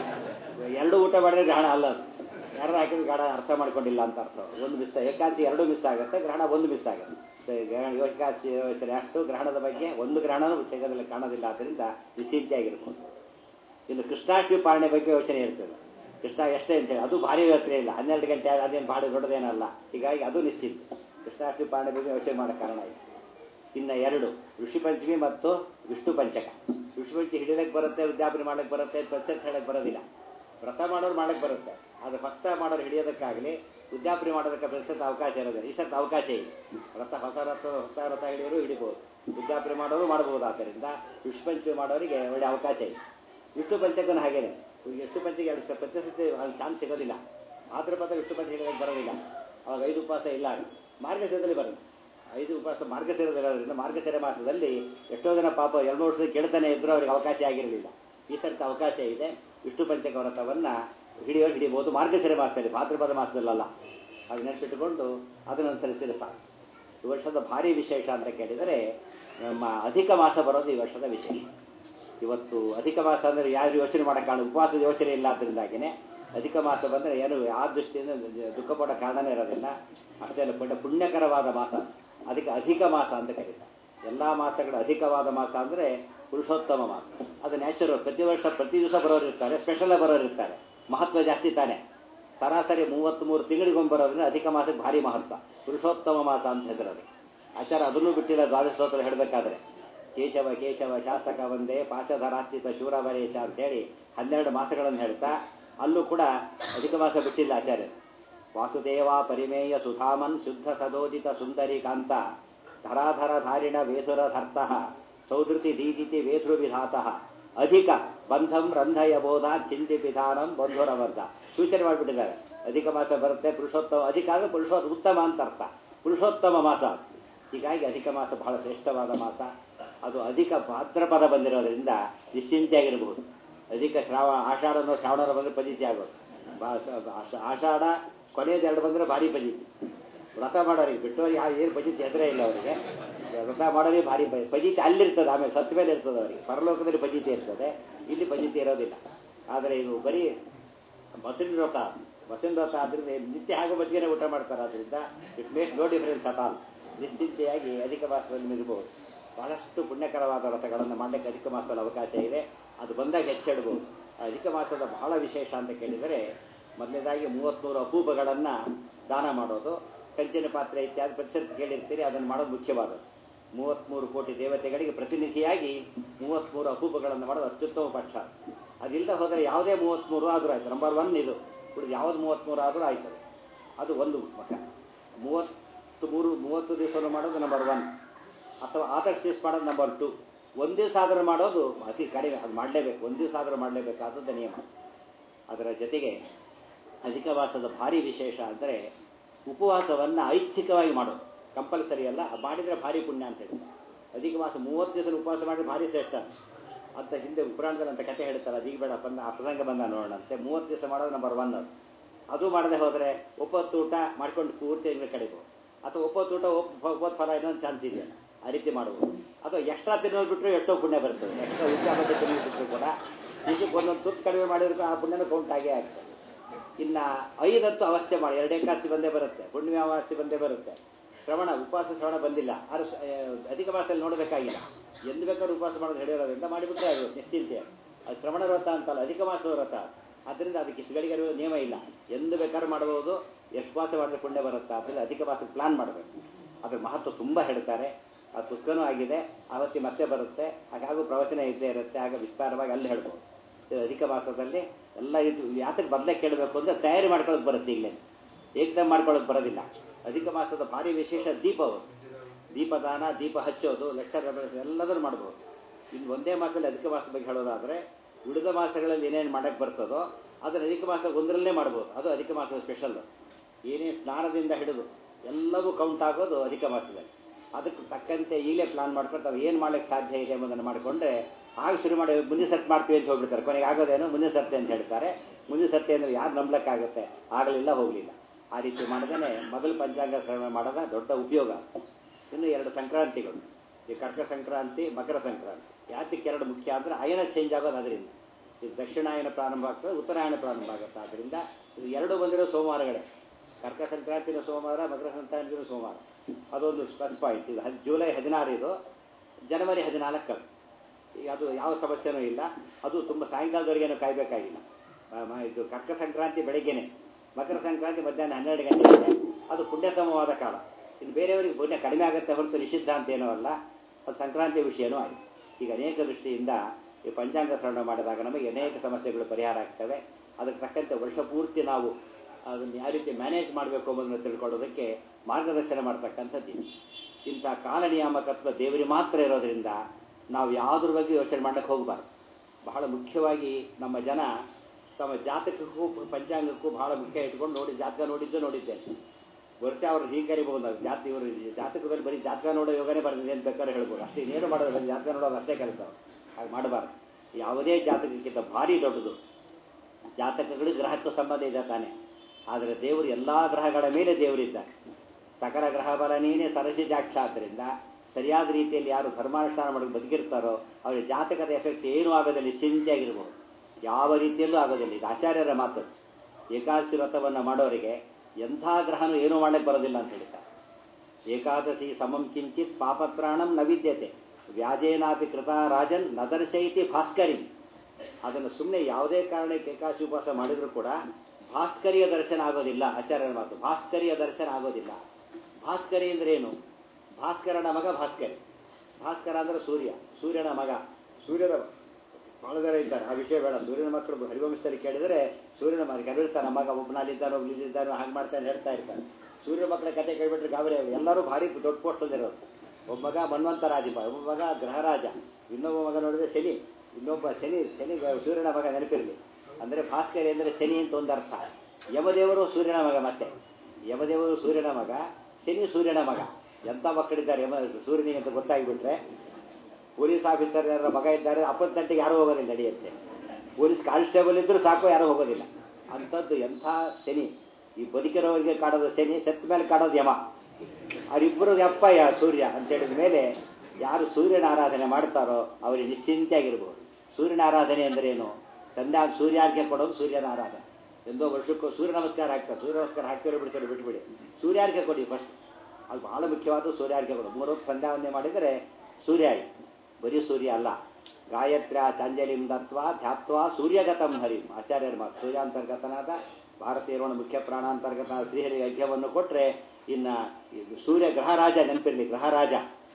ಎರಡು ಊಟ ಮಾಡಿದ್ರೆ ಗ್ರಹಣ ಅಲ್ಲ ಅದು. ಯಾರು ಹಾಕಿದ್ರೆ ಗ್ರಹಣ ಅರ್ಥ ಮಾಡ್ಕೊಂಡಿಲ್ಲ ಅಂತ ಅರ್ಥ ಒಂದು ಮಿಸ್ ಏಕಾದಶಿ ಎರಡು ಮಿಸ್ ಆಗುತ್ತೆ ಗ್ರಹಣ ಒಂದು ಮಿಸ್ ಆಗುತ್ತೆ ಸೊ ಗ್ರಹಣ ಏಕಾದಶಿ ಯೋಚನೆ ಅಷ್ಟು ಗ್ರಹಣದ ಬಗ್ಗೆ ಒಂದು ಗ್ರಹಣನೂ ಜಗದಲ್ಲಿ ಕಾಣೋದಿಲ್ಲ ಆದ್ದರಿಂದ ನಿಶ್ಚಿಂತೆಯಾಗಿರ್ಬೋದು ಇನ್ನು ಕೃಷ್ಣಾಷ್ಟಮಿ ಪಾಲನೆ ಬಗ್ಗೆ ಯೋಚನೆ ಇರ್ತದೆ ಕೃಷ್ಣ ಎಷ್ಟೇ ಅಂತೇಳಿ ಅದು ಭಾರಿ ಯೋಚನೆ ಇಲ್ಲ ಹನ್ನೆರಡು ಗಂಟೆ ಅದೇನು ಭಾಳ ದೊಡ್ಡದೇನಲ್ಲ ಹೀಗಾಗಿ ಅದು ನಿಶ್ಚಿತ ಕೃಷ್ಣಾಷ್ಟಮಿ ಪಾಲನೆ ಬಗ್ಗೆ ಯೋಚನೆ ಮಾಡೋ ಕಾರಣ ಇದೆ ಇನ್ನು ಎರಡು ಋಷಿ ಪಂಚಮಿ ಮತ್ತು ವಿಷ್ಣು ಪಂಚಕ ಋಷಿ ಪಂಚಮಿ ಹಿಡಿಯಕ್ಕೆ ಬರುತ್ತೆ ಉದ್ಯಾಪನೆ ಮಾಡಕ್ಕೆ ಬರುತ್ತೆ ಪಂಚತ್ ಹೇಳಕ್ಕೆ ಬರೋದಿಲ್ಲ ವ್ರತ ಮಾಡೋರು ಮಾಡಕ್ಕೆ ಬರುತ್ತೆ ಆದರೆ ಫಸ್ಟ್ ಮಾಡೋರು ಹಿಡಿಯೋದಕ್ಕಾಗಲಿ ಉದ್ಯಾಪನೆ ಮಾಡೋದಕ್ಕೆ ಪ್ರಸ್ತುತ ಅವಕಾಶ ಇರೋದಿಲ್ಲ ಈ ಸತ್ತು ಅವಕಾಶ ಇದೆ ವ್ರತ ಹೊಸ ವ್ರತ ಹೊಸ ವ್ರತ ಹಿಡಿಯೋರು ಹಿಡಿಬೋದು ಉದ್ಯಾಪನೆ ಮಾಡೋರು ಮಾಡ್ಬೋದು ಆದ್ದರಿಂದ ವಿಷ್ಣು ಪಂಚಮಿ ಮಾಡೋರಿಗೆ ಒಳ್ಳೆ ಅವಕಾಶ ಇದೆ ವಿಷ್ಣು ಪಂಚಕನ ಹಾಗೇನೆ ವಿಷ್ಣು ಪಂಚಕ್ಕೆ ಎರಡು ಸ- ಪಂಚಸತಿ ಅಲ್ಲಿ ಚಾನ್ಸ್ ಸಿಗೋದಿಲ್ಲ ಭಾದ್ರಪದ ವಿಷ್ಣು ಪಂಚ ಹಿಡಿಯೋದಕ್ಕೆ ಬರೋದಿಲ್ಲ ಅವಾಗ ಐದು ಉಪವಾಸ ಇಲ್ಲ ಮಾರ್ಗಶಿರದಲ್ಲಿ ಬರುತ್ತೆ ಐದು ಉಪವಾಸ ಮಾರ್ಗಶಿರದಿರೋದ್ರಿಂದ ಮಾರ್ಗಶಿರ ಮಾಸದಲ್ಲಿ ಎಷ್ಟೋ ಜನ ಪಾಪ ಎರಡು ವರ್ಷದ ಕೇಳ್ತಾನೆ ಇದ್ರೂ ಅವ್ರಿಗೆ ಅವಕಾಶ ಆಗಿರಲಿಲ್ಲ ಈ ಸರ್ತಿ ಅವಕಾಶ ಇದೆ ವಿಷ್ಣು ಪಂಚಕ ವ್ರತವನ್ನು ಹಿಡಿಯೋ ಹಿಡಿಬೋದು ಮಾರ್ಗಶಿರ ಮಾಸದಲ್ಲಿ ಭಾದ್ರಪದ ಮಾಸದಲ್ಲಲ್ಲ ಅದು ನೆನಪಿಟ್ಟುಕೊಂಡು ಅದನ್ನು ಅನುಸರಿಸಿದ್ರೆ ಸಾಕು ಈ ವರ್ಷದ ಭಾರಿ ವಿಶೇಷ ಅಂತ ಕೇಳಿದರೆ ನಮ್ಮ ಅಧಿಕ ಮಾಸ ಬರೋದು ಈ ವರ್ಷದ ವಿಶೇಷ ಇವತ್ತು ಅಧಿಕ ಮಾಸ ಅಂದರೆ ಯಾರು ಯೋಚನೆ ಮಾಡೋಕ್ಕಾಗ ಉಪವಾಸದ ಯೋಚನೆ ಇಲ್ಲ ಅದರಿಂದಾಗಿನೇ ಅಧಿಕ ಮಾಸ ಬಂದರೆ ಏನು ಆ ದೃಷ್ಟಿಯಿಂದ ದುಃಖ ಪಡೋ ಕಾರಣನೇ ಇರೋದಿಲ್ಲ ಅಷ್ಟೇ ಪುಣ್ಯ ಪುಣ್ಯಕರವಾದ ಮಾಸ ಅದಕ್ಕೆ ಅಧಿಕ ಮಾಸ ಅಂತ ಕರೀತಾರೆ ಎಲ್ಲ ಮಾಸಗಳ ಅಧಿಕವಾದ ಮಾಸ ಅಂದರೆ ಪುರುಷೋತ್ತಮ ಮಾಸ ಅದು ನ್ಯಾಚುರಲ್ ಪ್ರತಿ ವರ್ಷ ಪ್ರತಿ ದಿವಸ ಬರೋರು ಇರ್ತಾರೆ ಸ್ಪೆಷಲ್ ಬರೋರು ಇರ್ತಾರೆ ಮಹತ್ವ ಜಾಸ್ತಿ ತಾನೆ ಸರಾಸರಿ ಮೂವತ್ತ್ಮೂರು ತಿಂಗಳಿಗೊಮ್ಮೆ ಬರೋದ್ರಿಂದ ಅಧಿಕ ಮಾಸಕ್ಕೆ ಭಾರಿ ಮಹತ್ವ ಪುರುಷೋತ್ತಮ ಮಾಸ ಅಂತ ಹೆಸರು ಅದಕ್ಕೆ ಆಚಾರ ಅದನ್ನೂ ಬಿಟ್ಟಿಲ್ಲ ದ್ವಾದಶ ಸ್ತೋತ್ರ ಹೇಳಬೇಕಾದ್ರೆ ಕೇಶವ ಕೇಶವ ಶಾಸಕ ಒಂದೇ ಪಾಶಧರಾಸ್ಥಿತ ಶೂರವರೇಶ ಅಂತೇಳಿ ಹನ್ನೆರಡು ಮಾಸಗಳನ್ನು ಹೇಳ್ತಾ ಅಲ್ಲೂ ಕೂಡ ಅಧಿಕ ಮಾಸ ಬಿಟ್ಟಿಲ್ಲ ಆಚಾರ್ಯ ವಾಸುದೇವ ಪರಿಮೇಯ ಸುಧಾಮನ್ ಶುದ್ಧ ಸದೋದಿತ ಸುಂದರಿ ಕಾಂತ ಧರಾಧರ ಧಾರಿಣ ವೇಸುರ ಧರ್ತಃ ಸೌಧೃತಿ ದೀದಿತಿ ವೇತೃ ವಿಧಾತಃ ಅಧಿಕ ಬಂಧಂ ರಂಧಯ ಬೋಧ ಚಿಂತಿ ವಿಧಾನಂ ಬಂಧುರವರ್ಧ ಸೂಚನೆ ಮಾಡಿಬಿಟ್ಟಿದ್ದಾರೆ ಅಧಿಕ ಮಾಸ ಬರುತ್ತೆ ಪುರುಷೋತ್ತಮ ಅಧಿಕ ಅಂದರೆ ಪುರುಷೋತ್ತ ಉತ್ತಮ ಅಂತ ಅರ್ಥ ಪುರುಷೋತ್ತಮ ಮಾಸ ಹೀಗಾಗಿ ಅಧಿಕ ಮಾಸ ಬಹಳ ಶ್ರೇಷ್ಠವಾದ ಮಾಸ ಅದು ಅಧಿಕ ಭಾದ್ರಪದ ಬಂದಿರೋದ್ರಿಂದ ನಿಶ್ಚಿಂತೆಯಾಗಿರಬಹುದು ಅಧಿಕ ಶ್ರಾವ ಆಷಾಢನೋ ಶ್ರಾವಣ ಬಂದರೆ ಪಜಿತಿ ಆಗೋದು ಬಾ- ಆಷ- ಆಷಾಢ ಕೊನೆಯದು ಎರಡು ಬಂದರೆ ಭಾರಿ ಪಜಿತಿ ವ್ರತ ಮಾಡೋರಿಗೆ ಬಿಟ್ಟೋರಿಗೆ ಏನು ಪಜಿತಿ ಹೆಸರೇ ಇಲ್ಲ ಅವರಿಗೆ ವ್ರತ ಮಾಡೋರಿಗೆ ಭಾರಿ ಪಜಿ ಪಜಿತಿ ಅಲ್ಲಿರ್ತದೆ ಆಮೇಲೆ ಸತ್ತ ಮೇಲೆ ಇರ್ತದೆ ಅವರಿಗೆ ಪರಲೋಕದಲ್ಲಿ ಪಜಿತಿ ಇರ್ತದೆ ಇಲ್ಲಿ ಪಜಿತಿ ಇರೋದಿಲ್ಲ ಆದರೆ ಇದು ಬರೀ ಬಸಿನ ವ್ರತ ಬಸಿನ ವ್ರತ ಆದ್ರಿಂದ ನಿತ್ಯ ಹಾಗೂ ಮಜ್ಜಿಗೆನೇ ಊಟ ಮಾಡ್ತಾರೆ ಅದರಿಂದ it makes no difference at all ನಿಶ್ಚಿಂತೆಯಾಗಿ ಅಧಿಕ ಮಾಸದಲ್ಲಿ ಇರ್ಬೋದು ಬಹಳಷ್ಟು ಪುಣ್ಯಕರವಾದ ವ್ರತಗಳನ್ನು ಮಾಡಲಿಕ್ಕೆ ಅಧಿಕ ಮಾಸದಲ್ಲಿ ಅವಕಾಶ ಇದೆ ಅದು ಬಂದಾಗ ಹೆಚ್ಚಿಡ್ಬೋದು ಅಧಿಕ ಮಾಸದ ಬಹಳ ವಿಶೇಷ ಅಂತ ಕೇಳಿದರೆ ಮೊದಲನೇದಾಗಿ ಮೂವತ್ತ್ಮೂರು ಅಪೂಪಗಳನ್ನು ದಾನ ಮಾಡೋದು ಕಂಚಿನ ಪಾತ್ರೆ ಇತ್ಯಾದಿ ಪ್ರತಿಶತ ಕೇಳಿರ್ತೀರಿ ಅದನ್ನು ಮಾಡೋದು ಮುಖ್ಯವಾದದ್ದು ಮೂವತ್ತ್ಮೂರು ಕೋಟಿ ದೇವತೆಗಳಿಗೆ ಪ್ರತಿನಿಧಿಯಾಗಿ ಮೂವತ್ತ್ಮೂರು ಅಪೂಪಗಳನ್ನು ಮಾಡೋದು ಅತ್ಯುತ್ತಮ ಪಕ್ಷ ಅದಿಲ್ಲದೆ ಹೋದರೆ ಯಾವುದೇ ಮೂವತ್ತ್ಮೂರು ಆದರೂ ಆಯ್ತು ನಂಬರ್ ಒನ್ ಇದು ಉಳಿದು ಯಾವ್ದು ಮೂವತ್ತ್ಮೂರು ಆದರೂ ಆಯ್ತದೆ ಅದು ಒಂದು ಮಕ ಮೂವತ್ತು ಮೂರು ಮೂವತ್ತು ದಿವಸವನ್ನು ಮಾಡೋದು ನಂಬರ್ ಒನ್ ಅಥವಾ ಆದರ್ಶ ದಿವಸ ಮಾಡೋದು ನಂಬರ್ ಟು ಒಂದು ದಿವಸ ಆದರೂ ಮಾಡೋದು ಅತಿ ಕಡಿಮೆ ಅದು ಮಾಡಲೇಬೇಕು ಒಂದು ದಿವಸ ಆದರೂ ಮಾಡಲೇಬೇಕಾದದ್ದು ನಿಯಮ ಅದರ ಜೊತೆಗೆ ಅಧಿಕ ಮಾಸದ ಭಾರಿ ವಿಶೇಷ ಅಂದರೆ ಉಪವಾಸವನ್ನು ಐಚ್ಛಿಕವಾಗಿ ಮಾಡೋದು ಕಂಪಲ್ಸರಿ ಅಲ್ಲ ಮಾಡಿದರೆ ಭಾರಿ ಪುಣ್ಯ ಅಂತ ಹೇಳಿ ಅಧಿಕ ಮಾಸ ಮೂವತ್ತು ದಿವಸ ಉಪವಾಸ ಮಾಡಿದ್ರೆ ಭಾರಿ ಶ್ರೇಷ್ಠ ಅಂತ ಹಿಂದೆ ಪುರಾಣದಲ್ಲಿ ಅಂತ ಕಥೆ ಹೇಳ್ತಾರೆ ಅದೀಗ ಬೇಡ ಬಂದ ಆ ಪ್ರಸಂಗ ಬಂದ ನೋಡೋಣಂತೆ ಮೂವತ್ತು ದಿವಸ ಮಾಡೋದು ನಂಬರ್ ಒನ್ ಅದು ಅದು ಮಾಡದೆ ಹೋದರೆ ಒಪ್ಪತ್ತು ಊಟ ಮಾಡ್ಕೊಂಡು ಪೂರ್ತಿ ತಿಂಗಳು ಕಡಿಬೋದು ಅಥವಾ ಒಪ್ಪತ್ತು ಊಟ ಒಪ್ಪ ಒಪ್ಪತ್ತು ಫಲ ಇನ್ನೊಂದು ಚಾನ್ಸ್ ಇದೆಯಲ್ಲ ಆ ರೀತಿ ಮಾಡ್ಬೋದು ಅಥವಾ ಎಕ್ಸ್ಟ್ರಾ ತಿನ್ನೋದು ಬಿಟ್ಟರು ಎಷ್ಟೋ ಪುಣ್ಯ ಬರ್ತದೆ ಎಕ್ಸ್ಟ್ರಾ ಉದ್ಯಾಪತ್ತೆ ತಿನ್ನೋದು ಬಿಟ್ಟರು ಕೂಡ ಇದಕ್ಕೆ ಒಂದೊಂದು ತುತ್ತು ಕಡಿಮೆ ಮಾಡಿದ್ರೆ ಆ ಪುಣ್ಯನೂ ಕೌಂಟ್ ಆಗೇ ಆಗ್ತದೆ ಇನ್ನು ಐದತ್ತು ಅವಶ್ಯ ಮಾಡಿ ಎರಡೇ ಕಾಸಿ ಬಂದೇ ಬರುತ್ತೆ ಹುಣ್ಣಿಮೆ ಅಮಾವಾಸ್ಯೆ ಬಂದೇ ಬರುತ್ತೆ ಶ್ರವಣ ಉಪವಾಸ ಶ್ರವಣ ಬಂದಿಲ್ಲ ಆದ್ರೆ ಸ- ಆ, ಅಧಿಕ ಮಾಸದಲ್ಲಿ ನೋಡಬೇಕಾಗಿಲ್ಲ ಎಂದು ಬೇಕಾದ್ರೂ ಉಪವಾಸ ಮಾಡೋದು ಹೇಳಿರೋದ್ರಿಂದ ಮಾಡಿಬಿಟ್ರೆ ಆಗುತ್ತೆ ನಿಶ್ಚಿಂತೆ ಅದು ಶ್ರವಣ ವ್ರತ ಅಂತಲ್ಲ ಅಧಿಕ ಮಾಸದ ವ್ರತ ಆದ್ದರಿಂದ ಅದಕ್ಕೆ ಇಷ್ಟಗಳಿಗೆ ನಿಯಮ ಇಲ್ಲ ಎಂದು ಬೇಕಾದ್ರೂ ಮಾಡಬಹುದು ಎಷ್ಟು ಮಾಸ ಮಾಡಿದ್ರೆ ಪುಣ್ಯ ಬರುತ್ತಾ ಅದರಲ್ಲಿ ಅಧಿಕ ಮಾಸಕ್ಕೆ ಪ್ಲಾನ್ ಮಾಡಬೇಕು ಅದ್ರ ಮಹತ್ವ ತುಂಬ ಹೇಳ್ತಾರೆ ಆ ಪುಸ್ತಕನೂ ಆಗಿದೆ ಆವತ್ತಿ ಮತ್ತೆ ಬರುತ್ತೆ ಹಾಗಾಗೂ ಪ್ರವಚನ ಇದ್ದೇ ಇರುತ್ತೆ ಆಗ ವಿಸ್ತಾರವಾಗಿ ಅಲ್ಲಿ ಹೇಳ್ಬೋದು ಇದು ಅಧಿಕ ಮಾಸದಲ್ಲಿ ಎಲ್ಲ ಇದು ಯಾತಕ್ಕೆ ಬದಲೇ ಕೇಳಬೇಕು ಅಂದರೆ ತಯಾರಿ ಮಾಡ್ಕೊಳ್ಳೋಕೆ ಬರುತ್ತೆ ಇಲ್ಲೇ ಏಕದಮ್ ಮಾಡ್ಕೊಳ್ಳೋಕೆ ಬರೋದಿಲ್ಲ ಅಧಿಕ ಮಾಸದ ಭಾರಿ ವಿಶೇಷ ದೀಪವು ದೀಪದಾನ ದೀಪ ಹಚ್ಚೋದು ಲೆಕ್ಚರ್ ಎಲ್ಲದನ್ನು ಮಾಡ್ಬೋದು ಇನ್ನು ಒಂದೇ ಮಾಸದಲ್ಲಿ ಅಧಿಕ ಮಾಸದ ಬಗ್ಗೆ ಹೇಳೋದಾದರೆ ಉಳಿದ ಮಾಸಗಳಲ್ಲಿ ಏನೇನು ಮಾಡಕ್ಕೆ ಬರ್ತದೋ ಅದನ್ನು ಅಧಿಕ ಮಾಸ ಒಂದರಲ್ಲೇ ಮಾಡ್ಬೋದು ಅದು ಅಧಿಕ ಮಾಸದ ಸ್ಪೆಷಲ್ ಏನೇ ಸ್ನಾನದಿಂದ ಹಿಡಿದು ಎಲ್ಲವೂ ಕೌಂಟ್ ಆಗೋದು ಅಧಿಕ ಮಾಸದಲ್ಲಿ ಅದಕ್ಕೆ ತಕ್ಕಂತೆ ಈಗಲೇ ಪ್ಲಾನ್ ಮಾಡ್ಕೊಂಡು ತಾವು ಏನು ಮಾಡ್ಲಿಕ್ಕೆ ಸಾಧ್ಯ ಇದೆ ಎಂಬುದನ್ನು ಮಾಡಿಕೊಂಡ್ರೆ ಆಗ ಶುರು ಮಾಡಿ ಮುಂದಿನ ಸರ್ತಿ ಮಾಡ್ತೀವಿ ಅಂತ ಹೋಗ್ಬಿಡ್ತಾರೆ ಕೊನೆಗೆ ಆಗೋದೇನು ಮುಂದಿನ ಸರ್ತಿ ಅಂತ ಹೇಳ್ತಾರೆ ಮುಂದಿನ ಸರ್ತಿ ಅಂದರೆ ಯಾರು ನಂಬ್ಲಿಕ್ಕಾಗುತ್ತೆ ಆಗಲಿಲ್ಲ ಹೋಗಲಿಲ್ಲ ಆ ರೀತಿ ಮಾಡಿದ್ರೆ ಮೊದಲು ಪಂಚಾಂಗ ಶ್ರವಣ ಮಾಡೋದ ದೊಡ್ಡ ಉಪಯೋಗ ಇನ್ನು ಎರಡು ಸಂಕ್ರಾಂತಿಗಳು ಈ ಕರ್ಕ ಸಂಕ್ರಾಂತಿ ಮಕರ ಸಂಕ್ರಾಂತಿ ಯಾತಕ್ಕೆ ಎರಡು ಮುಖ್ಯ ಅಂದರೆ ಅಯನ ಚೇಂಜ್ ಆಗೋದು ಅದರಿಂದ ಇದು ದಕ್ಷಿಣಾಯನ ಪ್ರಾರಂಭ ಆಗ್ತದೆ ಉತ್ತರಾಯಣ ಪ್ರಾರಂಭ ಆಗುತ್ತೆ ಆದ್ದರಿಂದ ಇದು ಎರಡು ಬಂದಿರೋ ಸೋಮವಾರಗಳೇ ಕರ್ಕ ಸಂಕ್ರಾಂತಿನ ಸೋಮವಾರ ಮಕರ ಸಂಕ್ರಾಂತಿನ ಸೋಮವಾರ ಅದೊಂದು ಪ್ಲಸ್ ಪಾಯಿಂಟ್ ಇದು ಹದ್ ಜುಲೈ ಹದಿನಾರು ಇದು ಜನವರಿ ಹದಿನಾಲ್ಕಲ್ಲಿ ಈಗ ಅದು ಯಾವ ಸಮಸ್ಯೆನೂ ಇಲ್ಲ ಅದು ತುಂಬ ಸಾಯಂಕಾಲದವರೆಗೇನು ಕಾಯಬೇಕಾಗಿಲ್ಲ ಇದು ಕರ್ಕ ಸಂಕ್ರಾಂತಿ ಬೆಳಗ್ಗೆನೆ ಮಕರ ಸಂಕ್ರಾಂತಿ ಮಧ್ಯಾಹ್ನ ಹನ್ನೆರಡು ಗಂಟೆಗೆ ಅದು ಪುಣ್ಯತಮವಾದ ಕಾಲ ಇದು ಬೇರೆಯವರಿಗೆ ಪುಣ್ಯ ಕಡಿಮೆ ಆಗುತ್ತೆ ಹೊರತು ನಿಷಿದ್ಧ ಅಂತ ಏನೋ ಅಲ್ಲ ಅದು ಸಂಕ್ರಾಂತಿ ವಿಷಯನೂ ಆಯಿತು ಈಗ ಅನೇಕ ದೃಷ್ಟಿಯಿಂದ ಈ ಪಂಚಾಂಗ ಶ್ರವಣ ಮಾಡಿದಾಗ ನಮಗೆ ಅನೇಕ ಸಮಸ್ಯೆಗಳು ಪರಿಹಾರ ಆಗ್ತವೆ ಅದಕ್ಕೆ ತಕ್ಕಂತೆ ವರ್ಷ ಪೂರ್ತಿ ನಾವು ಅದನ್ನು ಯಾವ ರೀತಿ ಮ್ಯಾನೇಜ್ ಮಾಡಬೇಕು ಎಂಬುದನ್ನು ತಿಳ್ಕೊಳ್ಳೋದಕ್ಕೆ ಮಾರ್ಗದರ್ಶನ ಮಾಡ್ತಕ್ಕಂಥದ್ದು ಇಂಥ ಕಾಲ ನಿಯಾಮಕತ್ವ ದೇವರಿಗೆ ಮಾತ್ರ ಇರೋದರಿಂದ ನಾವು ಯಾವುದ್ರ ಬಗ್ಗೆ ಯೋಚನೆ ಮಾಡಕ್ಕೆ ಹೋಗಬಾರ್ದು ಬಹಳ ಮುಖ್ಯವಾಗಿ ನಮ್ಮ ಜನ ತಮ್ಮ ಜಾತಕಕ್ಕೂ ಪಂಚಾಂಗಕ್ಕೂ ಬಹಳ ಮುಖ್ಯ ಇಟ್ಕೊಂಡು ನೋಡಿ ಜಾತಕ ನೋಡಿದ್ದು ನೋಡಿದ್ದೇನೆ ವರ್ಷ ಅವರು ಹೀಗೆ ಕರಿಬಹುದು ನಾವು ಜಾತ ಇವರು ಜಾತಕದಲ್ಲಿ ಬರೀ ಜಾತಕ ನೋಡೋ ಯೋಗನೇ ಬರ್ತದೆ ಅಂತ ಬೇಕಾದ್ರೆ ಹೇಳ್ಬೋದು ಅಷ್ಟೇ ಇನ್ನೇನು ಮಾಡೋದು ಬರೀ ಜಾತಕ ನೋಡೋದು ಅಷ್ಟೇ ಕೆಲಸ ಹಾಗೆ ಮಾಡಬಾರ್ದು ಯಾವುದೇ ಜಾತಕಕ್ಕಿಂತ ಭಾರಿ ದೊಡ್ಡದು ಜಾತಕಗಳು ಗ್ರಹಕ್ಕೂ ಸಂಬಂಧ ಇದೆ ತಾನೆ ಆದರೆ ದೇವರು ಎಲ್ಲ ಗ್ರಹಗಳ ಮೇಲೆ ದೇವರಿದ್ದಾರೆ ಸಕಲ ಗ್ರಹ ಬಲ ನೀನೇ ಸರಸಿ ಜಾಕ್ಷಾದ್ದರಿಂದ ಸರಿಯಾದ ರೀತಿಯಲ್ಲಿ ಯಾರು ಧರ್ಮಾನುಷ್ಠಾನ ಮಾಡಿ ಬದುಕಿರ್ತಾರೋ ಅವರಿಗೆ ಜಾತಕದ ಎಫೆಕ್ಟ್ ಏನೂ ಆಗೋದಿಲ್ಲ ಚಿಂತೆಯಾಗಿರ್ಬೋದು ಯಾವ ರೀತಿಯಲ್ಲೂ ಆಗೋದಿಲ್ಲ ಇದು ಆಚಾರ್ಯರ ಮಾತು ಏಕಾದಶಿ ವ್ರತವನ್ನು ಮಾಡೋರಿಗೆ ಎಂಥ ಗ್ರಹನೂ ಏನೂ ಮಾಡಕ್ಕೆ ಬರೋದಿಲ್ಲ ಅಂತ ಹೇಳ್ತಾರೆ ಏಕಾದಶಿ ಸಮಂ ಕಿಂಚಿತ್ ಪಾಪತ್ರಾಣಂ ನ ವಿದ್ಯತೆ ವ್ಯಾಜೇನಾಪಿ ಕೃತ ರಾಜನ್ ನದರ್ಶೈತಿ ಭಾಸ್ಕರಿ ಅದನ್ನು ಸುಮ್ಮನೆ ಯಾವುದೇ ಕಾರಣಕ್ಕೆ ಏಕಾದಶಿ ಉಪವಾಸ ಮಾಡಿದರೂ ಕೂಡ ಭಾಸ್ಕರಿಯ ದರ್ಶನ ಆಗೋದಿಲ್ಲ ಆಚಾರ್ಯರ ಮಾತು ಭಾಸ್ಕರಿಯ ದರ್ಶನ ಆಗೋದಿಲ್ಲ ಭಾಸ್ಕರಿ ಅಂದ್ರೆ ಏನು ಭಾಸ್ಕರನ ಮಗ ಭಾಸ್ಕರಿ ಭಾಸ್ಕರ ಅಂದ್ರೆ ಸೂರ್ಯ ಸೂರ್ಯನ ಮಗ ಸೂರ್ಯನ ಬಹಳ ಜನ ಇದ್ದಾರೆ ಆ ವಿಷಯ ಬೇಡ ಸೂರ್ಯನ ಮಕ್ಕಳು ಹರಿವಂಶದಲ್ಲಿ ಕೇಳಿದರೆ ಸೂರ್ಯನ ಮಗ ಕೆಲವಿರ್ತಾನೆ ಮಗ ಒಬ್ಬನಲ್ಲಿದ್ದಾನೋ ಒಬ್ಬನಿದ್ದಾನೋ ಹಾಗೆ ಮಾಡ್ತಾನೆ ಹೇಳ್ತಾ ಇರ್ತಾನೆ ಸೂರ್ಯನ ಮಕ್ಕಳ ಕತೆ ಕೇಳ್ಬಿಟ್ರೆ ಗಾಬರಿ ಎಲ್ಲರೂ ಭಾರಿ ದೊಡ್ಡ ಪೋಸ್ಟಲ್ಲಿರೋರು ಒಬ್ಬ ಮಗ ಮನ್ವಂತ ರಾಜ ಒಬ್ಬ ಮಗ ಗ್ರಹರಾಜ ಇನ್ನೊಬ್ಬ ಮಗ ನೋಡಿದ್ರೆ ಶನಿ ಇನ್ನೊಬ್ಬ ಶನಿ ಶನಿ ಸೂರ್ಯನ ಮಗ ನೆನಪಿರಲಿ ಅಂದರೆ ಭಾಸ್ಕರಿ ಅಂದರೆ ಶನಿ ಅಂತ ಒಂದು ಅರ್ಥ ಯಮದೇವರು ಸೂರ್ಯನ ಮಗ ಮತ್ತೆ ಯಮದೇವರು ಸೂರ್ಯನ ಮಗ ಶನಿ ಸೂರ್ಯನ ಮಗ ಎಂಥ ಮಕ್ಕಳಿದ್ದಾರೆ ಯಮ ಸೂರ್ಯನಿಗೆ ಅಂತ ಗೊತ್ತಾಗಿಬಿಟ್ರೆ ಪೊಲೀಸ್ ಆಫೀಸರ್ ಯಾರ ಮಗ ಇದ್ದಾರೆ ಅಪ್ಪನ ತಂಟೆಗೆ ಯಾರೂ ಹೋಗೋದಿಲ್ಲ ನಡೆಯುತ್ತೆ ಪೊಲೀಸ್ ಕಾನ್ಸ್ಟೇಬಲ್ ಇದ್ದರೂ ಸಾಕು ಯಾರೂ ಹೋಗೋದಿಲ್ಲ ಅಂಥದ್ದು ಎಂಥ ಶನಿ ಈ ಬದುಕಿರೋರಿಗೆ ಕಾಡೋದು ಶನಿ ಸತ್ತ ಮೇಲೆ ಕಾಡೋದು ಯಮ ಅವರಿಬ್ಬರು ಯಪ್ಪ ಯಾ ಸೂರ್ಯ ಅಂತ ಹೇಳಿದ ಮೇಲೆ ಯಾರು ಸೂರ್ಯನ ಆರಾಧನೆ ಮಾಡ್ತಾರೋ ಅವರಿಗೆ ನಿಶ್ಚಿಂತೆಯಾಗಿರ್ಬೋದು ಸೂರ್ಯನ ಆರಾಧನೆ ಅಂದ್ರೆ ಏನು ಸಂಧ್ಯಾ ಸೂರ್ಯಾರ್ಘ್ಯ ಕೊಡೋದು ಸೂರ್ಯನ ಆರಾಧನೆ ಎಂದೋ ವರ್ಷಕ್ಕೂ ಸೂರ್ಯ ನಮಸ್ಕಾರ ಹಾಕ್ತಾರೆ ಸೂರ್ಯ ನಮಸ್ಕಾರ ಹಾಕ್ತಿರೋ ಬಿಡ್ತಾರೆ ಬಿಟ್ಬಿಡಿ ಸೂರ್ಯಾರ್ಘ್ಯ ಕೊಡಿ ಫಸ್ಟ್ ಅದು ಬಹಳ ಮುಖ್ಯವಾದ ಸೂರ್ಯಾರ್ಘ್ಯ ಕೊಡು ಮೂರು ಸಂಧ್ಯಾ ವಂದನೆ ಮಾಡಿದರೆ ಸೂರ್ಯ ಆಯ್ತು ಬರೀ ಸೂರ್ಯ ಅಲ್ಲ ಗಾಯತ್ರ್ಯ ಚಾಂಜಲಿಂ ದತ್ವ ಧ್ಯಾತ್ವ ಸೂರ್ಯಗತಂ ಹರಿ ಆಚಾರ್ಯರ ಮಾತು ಸೂರ್ಯಾಂತರ್ಗತನಾದ ಭಾರತೀಯರೋಣ ಮುಖ್ಯ ಪ್ರಾಣಾಂತರ್ಗತ ಶ್ರೀಹರಿ ಯಜ್ಞವನ್ನು ಕೊಟ್ಟರೆ ಇನ್ನು ಸೂರ್ಯ ಗ್ರಹರಾಜ ನೆನಪಿರಲಿ ಗ್ರಹರಾಜ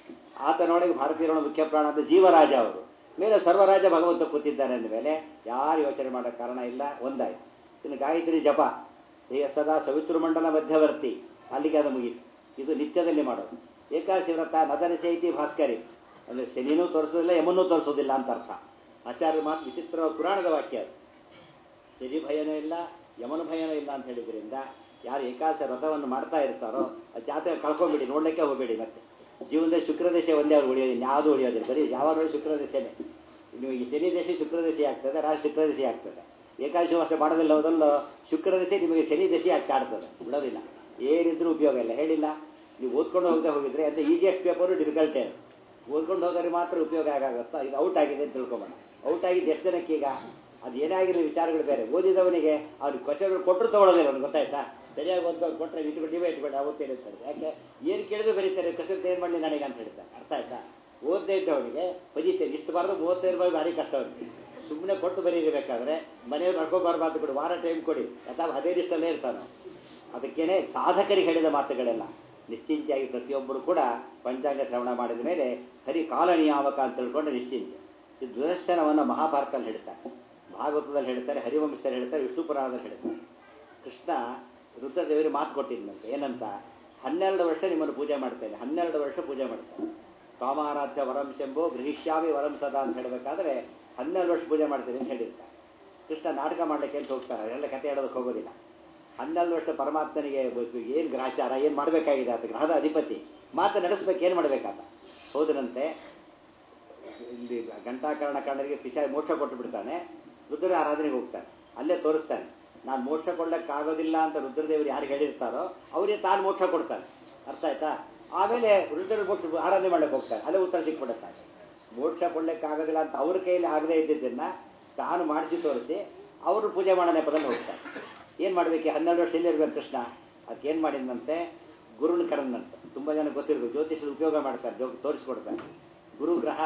ಆತನೊಳಗೆ ಭಾರತೀಯರೋಣ ಮುಖ್ಯ ಪ್ರಾಣ ಅಂತ ಜೀವರಾಜ ಅವರು ಮೇಲೆ ಸರ್ವರಾಜ ಭಗವಂತ ಕೂತಿದ್ದಾನೆ ಅಂದ ಮೇಲೆ ಯಾರು ಯೋಚನೆ ಮಾಡೋ ಕಾರಣ ಇಲ್ಲ ಒಂದಾಯ್ತು ಇನ್ನು ಗಾಯತ್ರಿ ಜಪ ಹೇ ಸದಾ ಸವಿತೃಮಂಡಲ ಮಧ್ಯವರ್ತಿ ಅಲ್ಲಿಗೆ ಅದು ಮುಗೀತು ಇದು ನಿತ್ಯದಲ್ಲಿ ಮಾಡೋದು ಏಕಾದಶಿ ವ್ರತ ನದನಶೈತಿ ಭಾಸ್ಕರಿ ಅಂದರೆ ಶನಿನೂ ತೋರಿಸೋದಿಲ್ಲ ಯಮನೂ ತೋರಿಸೋದಿಲ್ಲ ಅಂತ ಅರ್ಥ ಆಚಾರ್ಯ ಮಾತು ವಿಚಿತ್ರ ಪುರಾಣದ ವಾಕ್ಯ ಅದು ಶನಿ ಭಯನೂ ಇಲ್ಲ ಯಮನ ಭಯನೂ ಇಲ್ಲ ಅಂತ ಹೇಳಿದ್ರಿಂದ ಯಾರು ಏಕಾದಶ ವ್ರತವನ್ನು ಮಾಡ್ತಾ ಇರ್ತಾರೋ ಆ ಜಾತಕ ಕಳ್ಕೊಂಬಿಡಿ ನೋಡ್ಲಿಕ್ಕೆ ಹೋಗಬೇಡಿ ಮತ್ತೆ ಜೀವನದಲ್ಲಿ ಶುಕ್ರದೇಶ ಒಂದೇ ಅವ್ರು ಉಳಿಯೋದಿಲ್ಲ ಯಾವುದು ಉಳಿಯೋದಿಲ್ಲ ಬರೀ ಯಾವಾಗ ನೋಡಿ ಶುಕ್ರದೇಶನೇ ನಿಮಗೆ ಶನಿ ದೇಶ ಶುಕ್ರದೇಶಿ ಆಗ್ತದೆ ರಾಜ ಶುಕ್ರದೇಶಿ ಆಗ್ತದೆ ಏಕಾದಶಿ ವರ್ಷ ಮಾಡೋದಿಲ್ಲ ಹೋದಲ್ಲೋ ಶುಕ್ರದಶೆ ನಿಮಗೆ ಶನಿ ದಶೆ ಆಗ್ತಾ ಆಡ್ತದೆ ಬಿಡೋದಿಲ್ಲ ಏನಿದ್ರೂ ಉಪಯೋಗ ಇಲ್ಲ ಹೇಳಿಲ್ಲ ನೀವು ಓದ್ಕೊಂಡು ಹೋಗದೆ ಹೋಗಿದ್ರೆ ಅಂತ ಈಜಿಯಸ್ಟ್ ಪೇಪರು ಡಿಫಿಕಲ್ಟೇ ಓದ್ಕೊಂಡು ಹೋಗೋರಿಗೆ ಮಾತ್ರ ಉಪಯೋಗ ಆಗಾಗುತ್ತಾ ಇದು ಔಟ್ ಆಗಿದೆ ಅಂತ ತಿಳ್ಕೊಂಬೋಣ ಔಟ್ ಆಗಿದ್ದು ಎಷ್ಟು ಜನಕ್ಕೆ ಈಗ ಅದು ಏನಾಗಿರಲಿ ವಿಚಾರಗಳು ಬೇರೆ ಓದಿದವನಿಗೆ ಅವ್ರಿಗೆ ಕ್ವಶನ್ಗಳು ಕೊಟ್ಟರು ತಗೊಳ್ಳೋದಿಲ್ಲ ಅವ್ನಿಗೆ ಗೊತ್ತಾಯ್ತಾ ಸರಿಯಾಗಿ ಓದ್ಕೊಂಡು ಕೊಟ್ಟರೆ ಇಟ್ಬಿಟ್ಟು ನೀವೇ ಇಟ್ಬಿಟ್ಟು ಅವತ್ತೇ ಹೇಳ್ತಾರೆ ಯಾಕೆ ಏನು ಕೇಳಿದ್ರು ಬರೀತಾರೆ ಕ್ವಶನ್ ಏನು ಮಾಡಲಿ ನನಗೆ ಅಂತ ಹೇಳ್ತಾರೆ ಅರ್ಥ ಆಯ್ತಾ ಓದದೇ ಇದ್ದವನಿಗೆ ಬರೀತೇನೆ ಇಷ್ಟು ಬಾರ್ದು ಮೂವತ್ತೈದು ರೂಪಾಯಿ ಭಾರಿ ಕಷ್ಟ ಅವ್ರಿಗೆ ಸುಮ್ಮನೆ ಕೊಟ್ಟು ಬರೀಬೇಕಾದ್ರೆ ಮನೆಯವ್ರು ನಡ್ಕೋಬಾರ್ದು ಕೊಡಿ ವಾರ ಟೈಮ್ ಕೊಡಿ ಅಥವಾ ಅದೇ ದಿವಸದಲ್ಲೇ ಇರ್ತಾನೆ ಅದಕ್ಕೇನೆ ಸಾಧಕರಿಗೆ ಹೇಳಿದ ಮಾತುಗಳೆಲ್ಲ ನಿಶ್ಚಿಂತೆಯಾಗಿ ಪ್ರತಿಯೊಬ್ಬರು ಕೂಡ ಪಂಚಾಂಗ ಶ್ರವಣ ಮಾಡಿದ ಮೇಲೆ ಹರಿ ಕಾಲ ನಿಯಾಮಕ ಅಂತ ತಿಳ್ಕೊಂಡು ನಿಶ್ಚಿಂತೆ ಈ ದುರದರ್ಶನವನ್ನು ಮಹಾಭಾರತದಲ್ಲಿ ಹೇಳ್ತಾರೆ ಭಾಗವತದಲ್ಲಿ ಹೇಳ್ತಾರೆ ಹರಿವಂಶದಲ್ಲಿ ಹೇಳ್ತಾರೆ ವಿಷ್ಣು ಪುರಾಣದಲ್ಲಿ ಹೇಳ್ತಾರೆ ಕೃಷ್ಣ ರುದ್ರದೇವರಿಗೆ ಮಾತು ಕೊಟ್ಟಿದ್ದಂತೆ ಏನಂತ ಹನ್ನೆರಡು ವರ್ಷ ನಿಮ್ಮನ್ನು ಪೂಜೆ ಮಾಡ್ತೇನೆ ಹನ್ನೆರಡು ವರ್ಷ ಪೂಜೆ ಮಾಡ್ತೇನೆ ಕಾಮಾರಾಧ್ಯ ವರಂ ಶಂಭೋ ಗೃಹಿಷ್ಯಾಮಿ ವರಂ ಸದಾ ಅಂತ ಹೇಳಬೇಕಾದ್ರೆ ಹನ್ನೆರಡು ವರ್ಷ ಪೂಜೆ ಮಾಡ್ತೇನೆ ಅಂತ ಹೇಳಿರ್ತಾರೆ ಕೃಷ್ಣ ನಾಟಕ ಮಾಡ್ಲಿಕ್ಕೆ ಅಂತ ಹೋಗ್ತಾರೆ ಅದೆಲ್ಲ ಕತೆ ಹೇಳೋದಕ್ಕೆ ಹೋಗೋದಿಲ್ಲ ಹನ್ನೆರಡು ವರ್ಷ ಪರಮಾತ್ಮನಿಗೆ ಏನು ಗ್ರಹಚಾರ ಏನು ಮಾಡಬೇಕಾಗಿದೆ ಆತ ಗ್ರಹದ ಅಧಿಪತಿ ಮಾತು ನಡೆಸ್ಬೇಕು ಏನು ಮಾಡಬೇಕಾತ ಹೋದನಂತೆ ಇಲ್ಲಿ ಘಂಟಾಕರಣ ಕಣ್ಣರಿಗೆ ಪಿಶ ಮೋಕ್ಷ ಕೊಟ್ಟು ಬಿಡ್ತಾನೆ ರುದ್ರ ಆರಾಧನೆಗೆ ಹೋಗ್ತಾನೆ ಅಲ್ಲೇ ತೋರಿಸ್ತಾನೆ ನಾನು ಮೋಕ್ಷ ಕೊಡ್ಲಿಕ್ಕಾಗೋದಿಲ್ಲ ಅಂತ ರುದ್ರದೇವರು ಯಾರು ಹೇಳಿರ್ತಾರೋ ಅವರಿಗೆ ತಾನು ಮೋಕ್ಷ ಕೊಡ್ತಾನೆ ಅರ್ಥ ಆಯ್ತಾ ಆಮೇಲೆ ರುದ್ರ ಮೋಕ್ಷ ಆರಾಧನೆ ಮಾಡ್ಲಿಕ್ಕೆ ಹೋಗ್ತಾನೆ ಅಲ್ಲೇ ಉತ್ತರ ಸಿಕ್ಬಿಡುತ್ತಾನೆ ಮೋಕ್ಷ ಕೊಡ್ಲಿಕ್ಕಾಗೋದಿಲ್ಲ ಅಂತ ಅವ್ರ ಕೈಯಲ್ಲಿ ಆಗದೇ ಇದ್ದಿದ್ದನ್ನ ತಾನು ಮಾಡಿಸಿ ತೋರಿಸಿ ಅವರು ಪೂಜೆ ಮಾಡೋ ನೆಪದಲ್ಲಿ ಹೋಗ್ತಾರೆ ಏನು ಮಾಡಬೇಕು ಹನ್ನೆರಡು ವರ್ಷ ಇರ್ಬೇಕು ಕೃಷ್ಣ ಅದಕ್ಕೆ ಏನು ಮಾಡಿದಂತೆ ಗುರುನ ಕರನಂತೆ ತುಂಬ ಜನ ಗೊತ್ತಿರಬೇಕು ಜ್ಯೋತಿಷದ ಉಪಯೋಗ ಮಾಡ್ತಾರೆ ಜೋ ತೋರಿಸ್ಕೊಡ್ತಾರೆ ಗುರು ಗ್ರಹ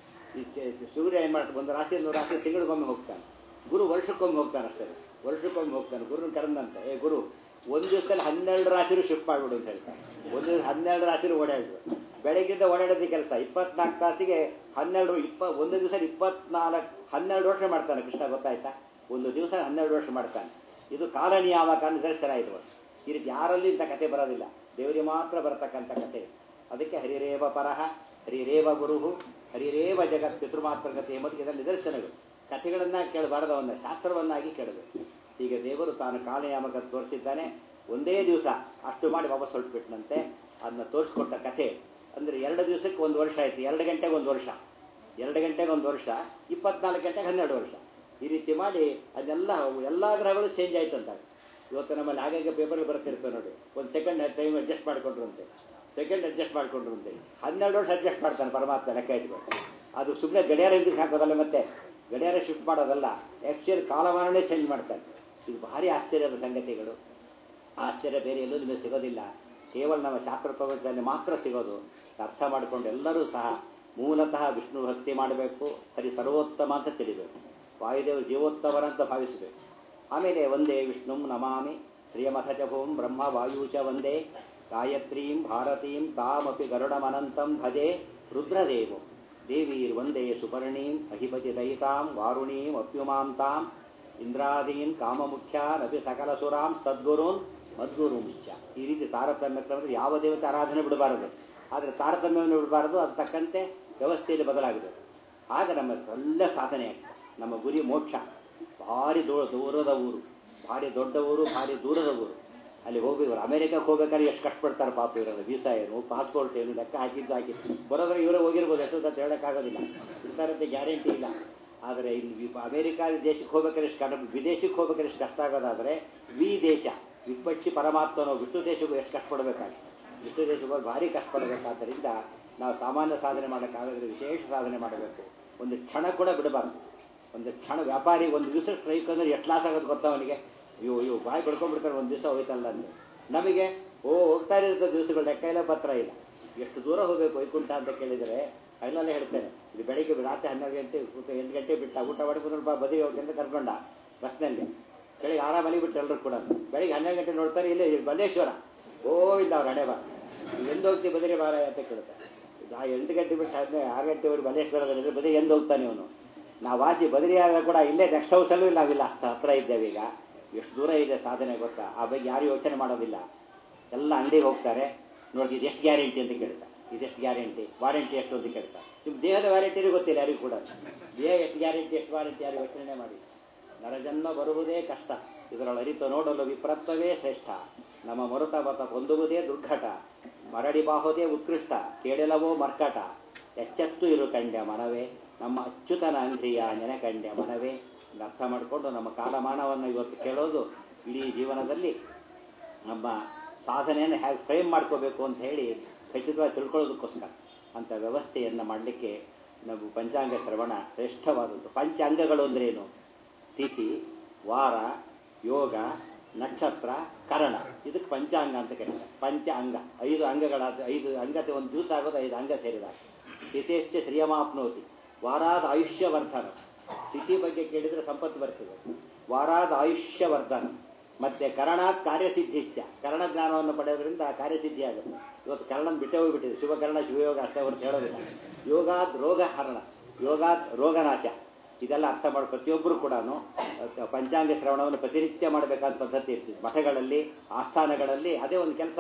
ಈ ಚೆ- ಸೂರ್ಯ ಏನು ಮಾಡ್ತಾರೆ ಒಂದು ರಾಶಿ ಒಂದು ರಾಶಿ ತಿಂಗಳಿಗೊಮ್ಮೆ ಹೋಗ್ತಾನೆ ಗುರು ವರ್ಷಕ್ಕೊಮ್ಮೆ ಹೋಗ್ತಾನೆ ಅಷ್ಟೇ ವರ್ಷಕ್ಕೊಮ್ಮೆ ಹೋಗ್ತಾನೆ ಗುರುನ ಕರೆದಂತೆ ಏ ಗುರು ಒಂದು ದಿವಸದಲ್ಲಿ ಹನ್ನೆರಡು ರಾಶಿರು ಶಿಫ್ಟ್ ಮಾಡಿಬಿಡು ಅಂತ ಹೇಳ್ತಾರೆ ಒಂದು ದಿವಸ ಹನ್ನೆರಡು ರಾಶಿರು ಓಡಾಡಿದ್ರು ಬೆಳಗ್ಗಿಂದ ಓಡಾಡೋದು ಕೆಲಸ ಇಪ್ಪತ್ನಾಲ್ಕು ತಾಸಿಗೆ ಹನ್ನೆರಡು ಇಪ್ಪ ಒಂದು ದಿವಸ ಇಪ್ಪತ್ನಾಲ್ಕು ಹನ್ನೆರಡು ವರ್ಷ ಮಾಡ್ತಾನೆ ಕೃಷ್ಣ ಗೊತ್ತಾಯ್ತಾ ಒಂದು ದಿವಸ ಹನ್ನೆರಡು ವರ್ಷ ಮಾಡ್ತಾನೆ ಇದು ಕಾಲ ನಿಯಾಮಕ ನಿದರ್ಶನ ಇದು ಈ ರೀತಿ ಯಾರಲ್ಲಿ ಇಂಥ ಕತೆ ಬರೋದಿಲ್ಲ ದೇವರಿಗೆ ಮಾತ್ರ ಬರತಕ್ಕಂಥ ಕತೆ ಅದಕ್ಕೆ ಹರಿರೇವ ಪರಹ ಹರಿರೇವ ಗುರುಹು ಹರಿರೇವ ಜಗತ್ ಪಿತೃಮಾತ್ರಗತೆ ಎಂಬುದು ಇದರ ನಿದರ್ಶನಗಳು ಕಥೆಗಳನ್ನ ಕೇಳಬಾರದು ಅವನ್ನ ಶಾಸ್ತ್ರವನ್ನಾಗಿ ಕೇಳಬೇಕು ಈಗ ದೇವರು ತಾನು ಕಾಲಯಾಮಕ ತೋರಿಸಿದ್ದಾನೆ ಒಂದೇ ದಿವಸ ಅಷ್ಟು ಮಾಡಿ ವಾಪಸ್ ಹೊರಟ್ಬಿಟ್ನಂತೆ ಅದನ್ನ ತೋರಿಸ್ಕೊಟ್ಟ ಕಥೆ ಅಂದ್ರೆ ಎರಡು ದಿವಸಕ್ಕೆ ಒಂದು ವರ್ಷ ಆಯ್ತು ಎರಡು ಗಂಟೆಗೆ ಒಂದು ವರ್ಷ ಎರಡು ಗಂಟೆಗೆ ಒಂದು ವರ್ಷ ಇಪ್ಪತ್ನಾಲ್ಕು ಗಂಟೆಗೆ ಹನ್ನೆರಡು ವರ್ಷ ಈ ರೀತಿ ಮಾಡಿ ಅದೆಲ್ಲ ಎಲ್ಲ ಗ್ರಹಗಳು ಚೇಂಜ್ ಆಯ್ತು ಅಂತ ಇವತ್ತು ನಮ್ಮಲ್ಲಿ ಆಗಾಗ ಪೇಪರ್ ಬರ್ತಿರ್ತವೆ ನೋಡಿ ಒಂದು ಸೆಕೆಂಡ್ ಟೈಮ್ ಅಡ್ಜಸ್ಟ್ ಮಾಡ್ಕೊಂಡ್ರಂತೆ ಸೆಕೆಂಡ್ ಅಡ್ಜಸ್ಟ್ ಮಾಡ್ಕೊಂಡ್ರಂತೆ ಹನ್ನೆರಡು ವರ್ಷ ಅಡ್ಜಸ್ಟ್ ಮಾಡ್ತಾನೆ ಪರಮಾತ್ಮ ಲೆಕ್ಕ ಇಟ್ಕೊಂಡು ಅದು ಸುಮ್ಮನೆ ಗಡಿಯಾರ ಇದಕ್ಕೆ ಹಾಕೋದಲ್ಲ ಮತ್ತೆ ಗಡಿಯಾರ ಶಿಫ್ಟ್ ಮಾಡೋದಲ್ಲ ಆ್ಯಕ್ಚುಲಿ ಕಾಲಮಾನನೇ ಚೇಂಜ್ ಮಾಡ್ತಾನೆ ಇದು ಭಾರಿ ಆಶ್ಚರ್ಯದ ಸಂಗತಿಗಳು ಆಶ್ಚರ್ಯ ಬೇರೆ ಎಲ್ಲೂ ನಿಮಗೆ ಸಿಗೋದಿಲ್ಲ ಕೇವಲ ನಮ್ಮ ಶಾಸ್ತ್ರ ಪ್ರಪಂಚದಲ್ಲಿ ಮಾತ್ರ ಸಿಗೋದು ಅರ್ಥ ಮಾಡಿಕೊಂಡು ಎಲ್ಲರೂ ಸಹ ಮೂಲತಃ ವಿಷ್ಣು ಭಕ್ತಿ ಮಾಡಬೇಕು ಹರಿ ಸರ್ವೋತ್ತಮ ಅಂತ ತಿಳಿಬೇಕು ವಾಯುದೇವರು ಜೀವೋತ್ತಮರಂತ ಭಾವಿಸಬೇಕು ಆಮೇಲೆ ಒಂದೇ ವಿಷ್ಣು ನಮಾಮಿ ಶ್ರಿಯಮಥಚಭೂಂ ಬ್ರಹ್ಮ ವಾಯುಚ ಒಂದೇ ಗಾಯತ್ರೀಂ ಭಾರತೀಂ ತಾಮಪಿ ಗರುಡಮನಂತಂ ಭಜೆ ರುದ್ರದೇವೋ ದೇವೀರ್ವಂದೇ ಸುಪರ್ಣೀಂ ಅಹಿಪತಿ ದಯಿತಾಂ ವಾರುಣೀಂ ಅಪ್ಯುಮಾಂ ತಾಂ ಇಂದ್ರಾದೀನ್ ಕಾಮಮುಖ್ಯಾನ್ ಅಪಿ ಸಕಲ ಸುರಾಂ ಸದ್ಗುರುನ್ ಮದ್ಗುರುಂಶ್ಚ ಈ ರೀತಿ ತಾರತಮ್ಯ ಕ್ರಮದಲ್ಲಿ ಯಾವ ದೇವತೆ ಆರಾಧನೆ ಬಿಡಬಾರದು ಆದರೆ ತಾರತಮ್ಯವನ್ನು ಬಿಡಬಾರದು ಅದು ತಕ್ಕಂತೆ ವ್ಯವಸ್ಥೆಯಲ್ಲಿ ಬದಲಾಗಿದೆ ಆಗ ನಮ್ಮ ಒಳ್ಳೆ ಸಾಧನೆ ಆಗ್ತದೆ ನಮ್ಮ ಗುರಿ ಮೋಕ್ಷ ಭಾರಿ ದೂರ ದೂರದ ಊರು ಭಾರಿ ದೊಡ್ಡ ಊರು ಭಾರಿ ದೂರದ ಊರು ಅಲ್ಲಿ ಹೋಗಿ ಇವರು ಅಮೆರಿಕಕ್ಕೆ ಹೋಗ್ಬೇಕಾದ್ರೆ ಎಷ್ಟು ಕಷ್ಟಪಡ್ತಾರೆ ಪಾಪ ಇರೋದು ವೀಸಾ ಏನು ಪಾಸ್ಪೋರ್ಟ್ ಏನು ಲೆಕ್ಕ ಹಾಕಿದ್ದು ಹಾಕಿದ್ದು ಬರೋದ್ರೆ ಇವರೇ ಹೋಗಿರ್ಬೋದು ಎಷ್ಟು ಅಂತ ಹೇಳೋಕ್ಕಾಗೋದಿಲ್ಲ ಇರ್ತಾರಂತೆ ಗ್ಯಾರಂಟಿ ಇಲ್ಲ ಆದರೆ ಇಲ್ಲಿ ಅಮೆರಿಕ ದೇಶಕ್ಕೆ ಹೋಗ್ಬೇಕಾದ್ರೆ ಎಷ್ಟು ಕಷ್ಟ ವಿದೇಶಕ್ಕೆ ಹೋಗ್ಬೇಕಾದ್ರೆ ಎಷ್ಟು ಕಷ್ಟ ಆಗೋದಾದರೆ ವಿ ದೇಶ ವಿಪಕ್ಷಿ ಪರಮಾತ್ಮನೋ ವಿಷ್ಣು ದೇಶಕ್ಕೂ ಎಷ್ಟು ಕಷ್ಟಪಡಬೇಕಾಗಿ ವಿಷ್ಣು ದೇಶಕ್ಕೆ ಹೋಗಿ ಭಾರಿ ಕಷ್ಟಪಡಬೇಕಾದ್ದರಿಂದ ನಾವು ಸಾಮಾನ್ಯ ಸಾಧನೆ ಮಾಡೋಕ್ಕಾಗದ್ರೆ ವಿಶೇಷ ಸಾಧನೆ ಮಾಡಬೇಕು ಒಂದು ಕ್ಷಣ ಕೂಡ ಬಿಡಬಾರ್ದು ಒಂದು ಕ್ಷಣ ವ್ಯಾಪಾರಿ ಒಂದು ದಿವಸ ಸ್ಟ್ರೈಕ್ ಅಂದ್ರೆ ಎಷ್ಟು ಲಾಸ್ ಆಗೋದು ಗೊತ್ತಾ ಅವನಿಗೆ ಅಯ್ಯೋ ಅಯ್ಯೋ ಬಾಯಿ ಬಿಡ್ಕೊಂಡ್ಬಿಡ್ತಾರೆ ಒಂದು ದಿವಸ ಹೋಯ್ತಲ್ಲ ಅಂದ್ರೆ ನಮಗೆ ಓ ಹೋಗ್ತಾ ಇರೋ ದಿವಸಗಳು ಲೆಕ್ಕ ಇಲ್ಲ ಪತ್ರ ಇಲ್ಲ ಎಷ್ಟು ದೂರ ಹೋಗಬೇಕು ವೈಕುಂಠ ಅಂತ ಕೇಳಿದರೆ ಅಲ್ಲಲ್ಲೇ ಹೇಳ್ತೇನೆ ಇದು ಬೆಳಿಗ್ಗೆ ರಾತ್ರಿ ಹನ್ನೆರಡು ಗಂಟೆ ಊಟ ಎಂಟು ಗಂಟೆ ಬಿಟ್ಟ ಊಟ ಮಾಡಿ ಬಾ ಬದಿ ಹೋಗಿ ಅಂತ ಕರ್ಕೊಂಡ ಬಸ್ನಲ್ಲಿ ಬೆಳಿಗ್ಗೆ ಆರಾಮ ಮಲಿಬಿಟ್ಟು ಎಲ್ಲರೂ ಕೂಡ ಬೆಳಿಗ್ಗೆ ಹನ್ನೆರಡು ಗಂಟೆ ನೋಡ್ತಾರೆ ಇಲ್ಲೇ ಬಲ್ಲೇಶ್ವರ ಓ ಇಲ್ಲ ಅವ್ರ ಹಣೆ ಬಾ ಎಂದು ಹೋಗ್ತೀವಿ ಬದಿರಿ ಬಾರ ಅಂತ ಕೇಳ್ತಾರೆ ಆ ಎಂಟು ಗಂಟೆ ಬಿಟ್ಟು ಆದ್ಮೇಲೆ ಆರು ಗಂಟೆವರೆಗೆ ಬಲ್ಲೇಶ್ವರದಲ್ಲಿ ಬದಿ ಎಂದು ಹೋಗ್ತಾನೆ ಅವನು ನಾವು ವಾಸಿ ಬದರಿಯಾಗ ಕೂಡ ಇಲ್ಲೇ ನೆಕ್ಸ್ಟ್ ಹೌಸಲ್ಲೂ ನಾವಿಲ್ಲ ಅಷ್ಟು ಹತ್ರ ಇದ್ದೇವೆ ಈಗ ಎಷ್ಟು ದೂರ ಇದೆ ಸಾಧನೆ ಗೊತ್ತಾ ಆ ಬಗ್ಗೆ ಯಾರು ಯೋಚನೆ ಮಾಡೋದಿಲ್ಲ ಎಲ್ಲ ಅಂಗಡಿಗೆ ಹೋಗ್ತಾರೆ ನೋಡಿ ಇದು ಎಷ್ಟು ಗ್ಯಾರಂಟಿ ಅಂತ ಕೇಳ್ತಾರೆ ಇದೆಷ್ಟು ಗ್ಯಾರಂಟಿ ವಾರಂಟಿ ಎಷ್ಟು ಅಂತ ಕೇಳ್ತಾರೆ ನಿಮ್ಮ ದೇಹದ ವ್ಯಾರಂಟಿನೂ ಗೊತ್ತಿಲ್ಲ ಯಾರಿಗೂ ಕೂಡ ದೇಹ ಎಷ್ಟು ಗ್ಯಾರಂಟಿ ಎಷ್ಟು ವಾರಂಟಿ ಯಾರು ಯೋಚನೆ ಮಾಡಿ ನರಜನ್ಮ ಬರುವುದೇ ಕಷ್ಟ ಇದರೊಳ ಅರಿತು ನೋಡಲು ವಿಪ್ರತ್ವವೇ ಶ್ರೇಷ್ಠ ನಮ್ಮ ಮರುತ ಬತ ಹೊಂದುವುದೇ ದುರ್ಘಟ ಮರಡಿ ಬಾಹುದೇ ಉತ್ಕೃಷ್ಟ ಕೇಳಲವೋ ಮರ್ಕಟ ಎಚ್ಚೆತ್ತು ಇರು ಕಂಡ್ಯ ಮನವೇ ನಮ್ಮ ಅಚ್ಯುತನ ಅಂಗ್ರಿಯ ನೆನೆಕಂಡ್ಯ ಮನವೇ ಇದನ್ನ ಅರ್ಥ ಮಾಡಿಕೊಂಡು ನಮ್ಮ ಕಾಲಮಾನವನ್ನು ಇವತ್ತು ಕೇಳೋದು ಇಡೀ ಜೀವನದಲ್ಲಿ ನಮ್ಮ ಸಾಧನೆಯನ್ನು ಹೇಗೆ ಫ್ರೇಮ್ ಮಾಡ್ಕೋಬೇಕು ಅಂತ ಹೇಳಿ ಖಚಿತವಾಗಿ ತಿಳ್ಕೊಳ್ಳೋದಕ್ಕೋಸ್ಕರ ಅಂಥ ವ್ಯವಸ್ಥೆಯನ್ನು ಮಾಡಲಿಕ್ಕೆ ನಾವು ಪಂಚಾಂಗ ಶ್ರವಣ ಶ್ರೇಷ್ಠವಾದದ್ದು ಪಂಚ ಅಂಗಗಳು ಅಂದ್ರೇನು ತಿಥಿ ವಾರ ಯೋಗ ನಕ್ಷತ್ರ ಕರಣ ಇದಕ್ಕೆ ಪಂಚಾಂಗ ಅಂತ ಕರೀತಾರೆ ಪಂಚ ಅಂಗ ಐದು ಅಂಗಗಳಾದ ಐದು ಅಂಗತೆ ಒಂದು ದಿವಸ ಆಗೋದು ಐದು ಅಂಗ ಸೇರಿದಾಗ ತಿಥೇಶ್ಚ ಶ್ರಿಯಮಾಪ್ನೋತಿ ವಾರಾದ ಆಯುಷ್ಯವರ್ಧನ ತಿಥಿ ಬಗ್ಗೆ ಕೇಳಿದರೆ ಸಂಪತ್ತು ಬರ್ತದೆ ವಾರಾದ ಆಯುಷ್ಯವರ್ಧನ ಮತ್ತೆ ಕರಣಾತ್ ಕಾರ್ಯಸಿದ್ಧಿಶ್ಚ ಕರ್ಣ ಜ್ಞಾನವನ್ನು ಪಡೆಯೋದ್ರಿಂದ ಕಾರ್ಯಸಿದ್ಧಿ ಆಗುತ್ತೆ ಇವತ್ತು ಕರ್ಣನ ಬಿಟ್ಟೇ ಹೋಗ್ಬಿಟ್ಟಿದೆ ಶಿವಕರ್ಣ ಶಿವಯೋಗ ಅಷ್ಟೇ ಹೊರತು ಹೇಳೋದಿಲ್ಲ ಯೋಗಾತ್ ರೋಗ ಹರಣ ಯೋಗಾತ್ ರೋಗನಾಶ ಇದೆಲ್ಲ ಅರ್ಥ ಮಾಡಿ ಪ್ರತಿಯೊಬ್ಬರು ಕೂಡ ಪಂಚಾಂಗ ಶ್ರವಣವನ್ನು ಪ್ರತಿನಿತ್ಯ ಮಾಡಬೇಕಾದ ಪದ್ಧತಿ ಇರ್ತಿದೆ ಮಠಗಳಲ್ಲಿ ಆಸ್ಥಾನಗಳಲ್ಲಿ ಅದೇ ಒಂದು ಕೆಲಸ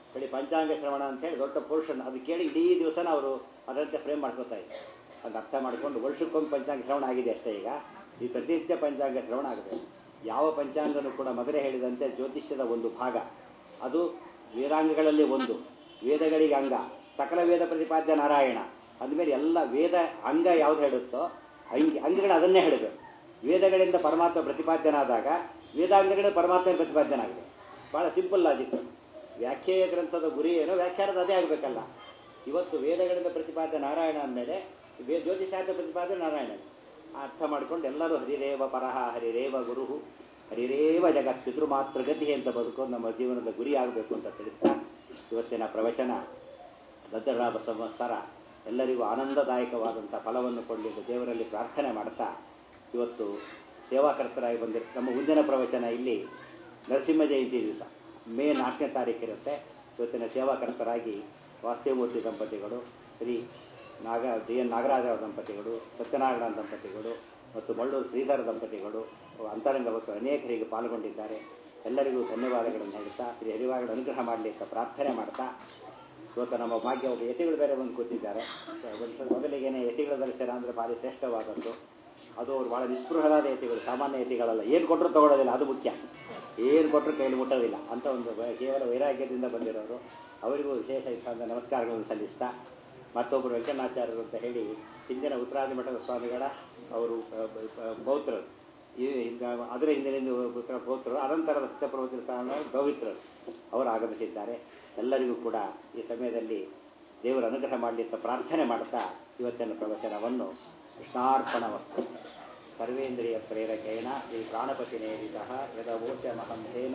ಹೇಳಿ ಪಂಚಾಂಗ ಶ್ರವಣ ಅಂತ ಹೇಳಿ ದೊಡ್ಡ ಪೋರ್ಷನ್ ಅದು ಕೇಳಿ ಇಡೀ ದಿವಸನ ಅವರು ಅದರಂತೆ ಫ್ರೇಮ್ ಮಾಡ್ಕೋತಾ ಇದ್ದಾರೆ ಅದು ಅರ್ಥ ಮಾಡಿಕೊಂಡು ವರ್ಷಕ್ಕೊಮ್ಮೆ ಪಂಚಾಂಗ ಶ್ರವಣ ಆಗಿದೆ ಅಷ್ಟೇ ಈಗ ಈ ಪ್ರತಿನಿತ್ಯ ಪಂಚಾಂಗ ಶ್ರವಣ ಆಗಬೇಕು ಯಾವ ಪಂಚಾಂಗನೂ ಕೂಡ ಮೊದಲೇ ಹೇಳಿದಂತೆ ಜ್ಯೋತಿಷ್ಯದ ಒಂದು ಭಾಗ ಅದು ವೇದಾಂಗಗಳಲ್ಲಿ ಒಂದು ವೇದಗಳಿಗೆ ಅಂಗ ಸಕಲ ವೇದ ಪ್ರತಿಪಾದ್ಯ ನಾರಾಯಣ ಅಂದಮೇಲೆ ಎಲ್ಲ ವೇದ ಅಂಗ ಯಾವ್ದು ಹೇಳುತ್ತೋ ಅಂಗಿ ಅಂಗಗಳು ಅದನ್ನೇ ಹೇಳಬೇಕು ವೇದಗಳಿಂದ ಪರಮಾತ್ಮ ಪ್ರತಿಪಾದ್ಯನಾದಾಗ ವೇದಾಂಗಗಳಿಂದ ಪರಮಾತ್ಮ ಪ್ರತಿಪಾದ್ಯನಾಗಿದೆ ಭಾಳ ಸಿಂಪಲ್ ಲಾಜಿಕ್ ವ್ಯಾಖ್ಯೇಯ ಗ್ರಂಥದ ಗುರಿ ಏನೋ ವ್ಯಾಖ್ಯಾನದ ಅದೇ ಆಗಬೇಕಲ್ಲ ಇವತ್ತು ವೇದಗಳಿಂದ ಪ್ರತಿಪಾದ್ಯ ನಾರಾಯಣ ಅಂದಮೇಲೆ ವೇ ಜ್ಯೋತಿಷಾಸ್ತ್ರ ಪ್ರತಿಪಾದ್ಯ ನಾರಾಯಣ ಆ ಅರ್ಥ ಮಾಡ್ಕೊಂಡು ಎಲ್ಲರೂ ಹರಿರೇವ ಪರಹ ಹರಿರೇವ ಗುರುಹು ಹರಿರೇವ ಜಗತ್ ಪಿತೃ ಮಾತ್ರ ಗತಿ ಅಂತ ಬದುಕೊಂಡು ನಮ್ಮ ಜೀವನದ ಗುರಿ ಆಗಬೇಕು ಅಂತ ತಿಳಿಸ್ತಾ ಇವತ್ತಿನ ಪ್ರವಚನ ಭದ್ರರಾಮ ಸಂವತ್ಸರ ಎಲ್ಲರಿಗೂ ಆನಂದದಾಯಕವಾದಂಥ ಫಲವನ್ನು ಕೊಡಲಿಕ್ಕೆ ದೇವರಲ್ಲಿ ಪ್ರಾರ್ಥನೆ ಮಾಡ್ತಾ ಇವತ್ತು ಸೇವಾಕರ್ತರಾಗಿ ಬಂದಿರ ನಮ್ಮ ಮುಂದಿನ ಪ್ರವಚನ ಇಲ್ಲಿ ನರಸಿಂಹ ಜಯಂತಿ ದಿವಸ ಮೇ ನಾಲ್ಕನೇ ತಾರೀಕಿರುತ್ತೆ ಇವತ್ತಿನ ಸೇವಾಕರ್ತರಾಗಿ ವಾಸ್ತವಮೂರ್ತಿ ದಂಪತಿಗಳು ಶ್ರೀ ನಾಗ ಡಿ ಎನ್ ನಾಗರಾಜ ದಂಪತಿಗಳು ಸತ್ಯನಾರಾಯಣ ದಂಪತಿಗಳು ಮತ್ತು ಮಳ್ಳೂರು ಶ್ರೀಧರ ದಂಪತಿಗಳು ಅಂತರಂಗ ಮತ್ತು ಅನೇಕರಿಗೆ ಪಾಲ್ಗೊಂಡಿದ್ದಾರೆ ಎಲ್ಲರಿಗೂ ಧನ್ಯವಾದಗಳನ್ನು ಹೇಳ್ತಾ ಶ್ರೀ ಹರಿವಾಗಳ ಅನುಗ್ರಹ ಮಾಡಲಿ ಅಂತ ಪ್ರಾರ್ಥನೆ ಮಾಡ್ತಾ ಇವತ್ತು ನಮ್ಮ ಭಾಗ್ಯ ಒಬ್ಬ ಯತಿಗಳು ಬೇರೆ ಬಂದು ಕೂತಿದ್ದಾರೆ ಒಂದು ಮೊದಲಿಗೇನೆ ಯತಿಗಳ ದರ್ಶನ ಅಂದರೆ ಭಾರಿ ಶ್ರೇಷ್ಠವಾದದ್ದು ಅದು ಅವ್ರು ಭಾಳ ನಿಸ್ಪೃಹರಾದ ಯತಿಗಳು ಸಾಮಾನ್ಯ ಯತಿಗಳಲ್ಲ ಏನು ಕೊಟ್ಟರು ತಗೊಳ್ಳೋದಿಲ್ಲ ಅದು ಮುಖ್ಯ ಏನು ಕೊಟ್ಟರು ಕೈಲಿ ಮುಟ್ಟೋದಿಲ್ಲ ಅಂತ ಒಂದು ಕೇವಲ ವೈರಾಗ್ಯದಿಂದ ಬಂದಿರೋರು ಅವರಿಗೂ ವಿಶೇಷ ಇಷ್ಟಾಂತ ನಮಸ್ಕಾರಗಳನ್ನು ಸಲ್ಲಿಸ್ತಾ ಮತ್ತೊಬ್ಬರು ವೆಂಕಣ್ಣಾಚಾರ್ಯರು ಅಂತ ಹೇಳಿ ಹಿಂದಿನ ಉತ್ತರಾದಿ ಮಠದ ಸ್ವಾಮಿಗಳ ಅವರು ಪೌತ್ರರು ಈ ಅದರ ಹಿಂದಿನ ಪುತ್ರ ಪೌತ್ರರು ಅನಂತರದ ಸತ್ಯಪ್ರವೃತ್ತಿ ಸ್ವಾಮಿ ಪವಿತ್ರರು ಅವರು ಆಗಮಿಸಿದ್ದಾರೆ ಎಲ್ಲರಿಗೂ ಕೂಡ ಈ ಸಮಯದಲ್ಲಿ ದೇವರ ಅನುಗ್ರಹ ಮಾಡಲಿ ಅಂತ ಪ್ರಾರ್ಥನೆ ಮಾಡ್ತಾ ಇವತ್ತಿನ ಪ್ರವಚನವನ್ನು ಕೃಷ್ಣಾರ್ಪಣ ವಸ್ತು ಸರ್ವೇಂದ್ರಿಯ ಪ್ರೇರಕೇಣ ಈ ಪ್ರಾಣಪತಿ ನೇರಿತ ಯದವೋಚ ಮಹಂತೇನ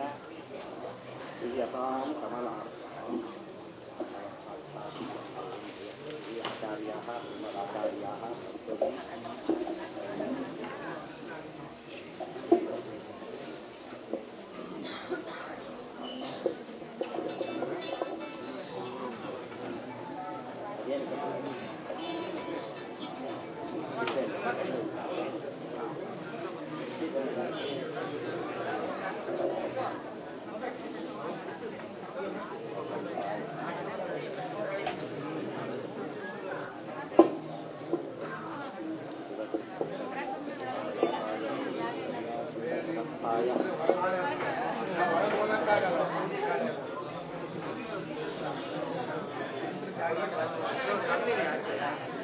ಯಥಾಂ ಕಮಲಾರ್ಥಂ ಆಚಾರ್ಯಾः ಶ್ರೀಮದಾಚಾರ್ಯಾः ಕಡಿಮೆ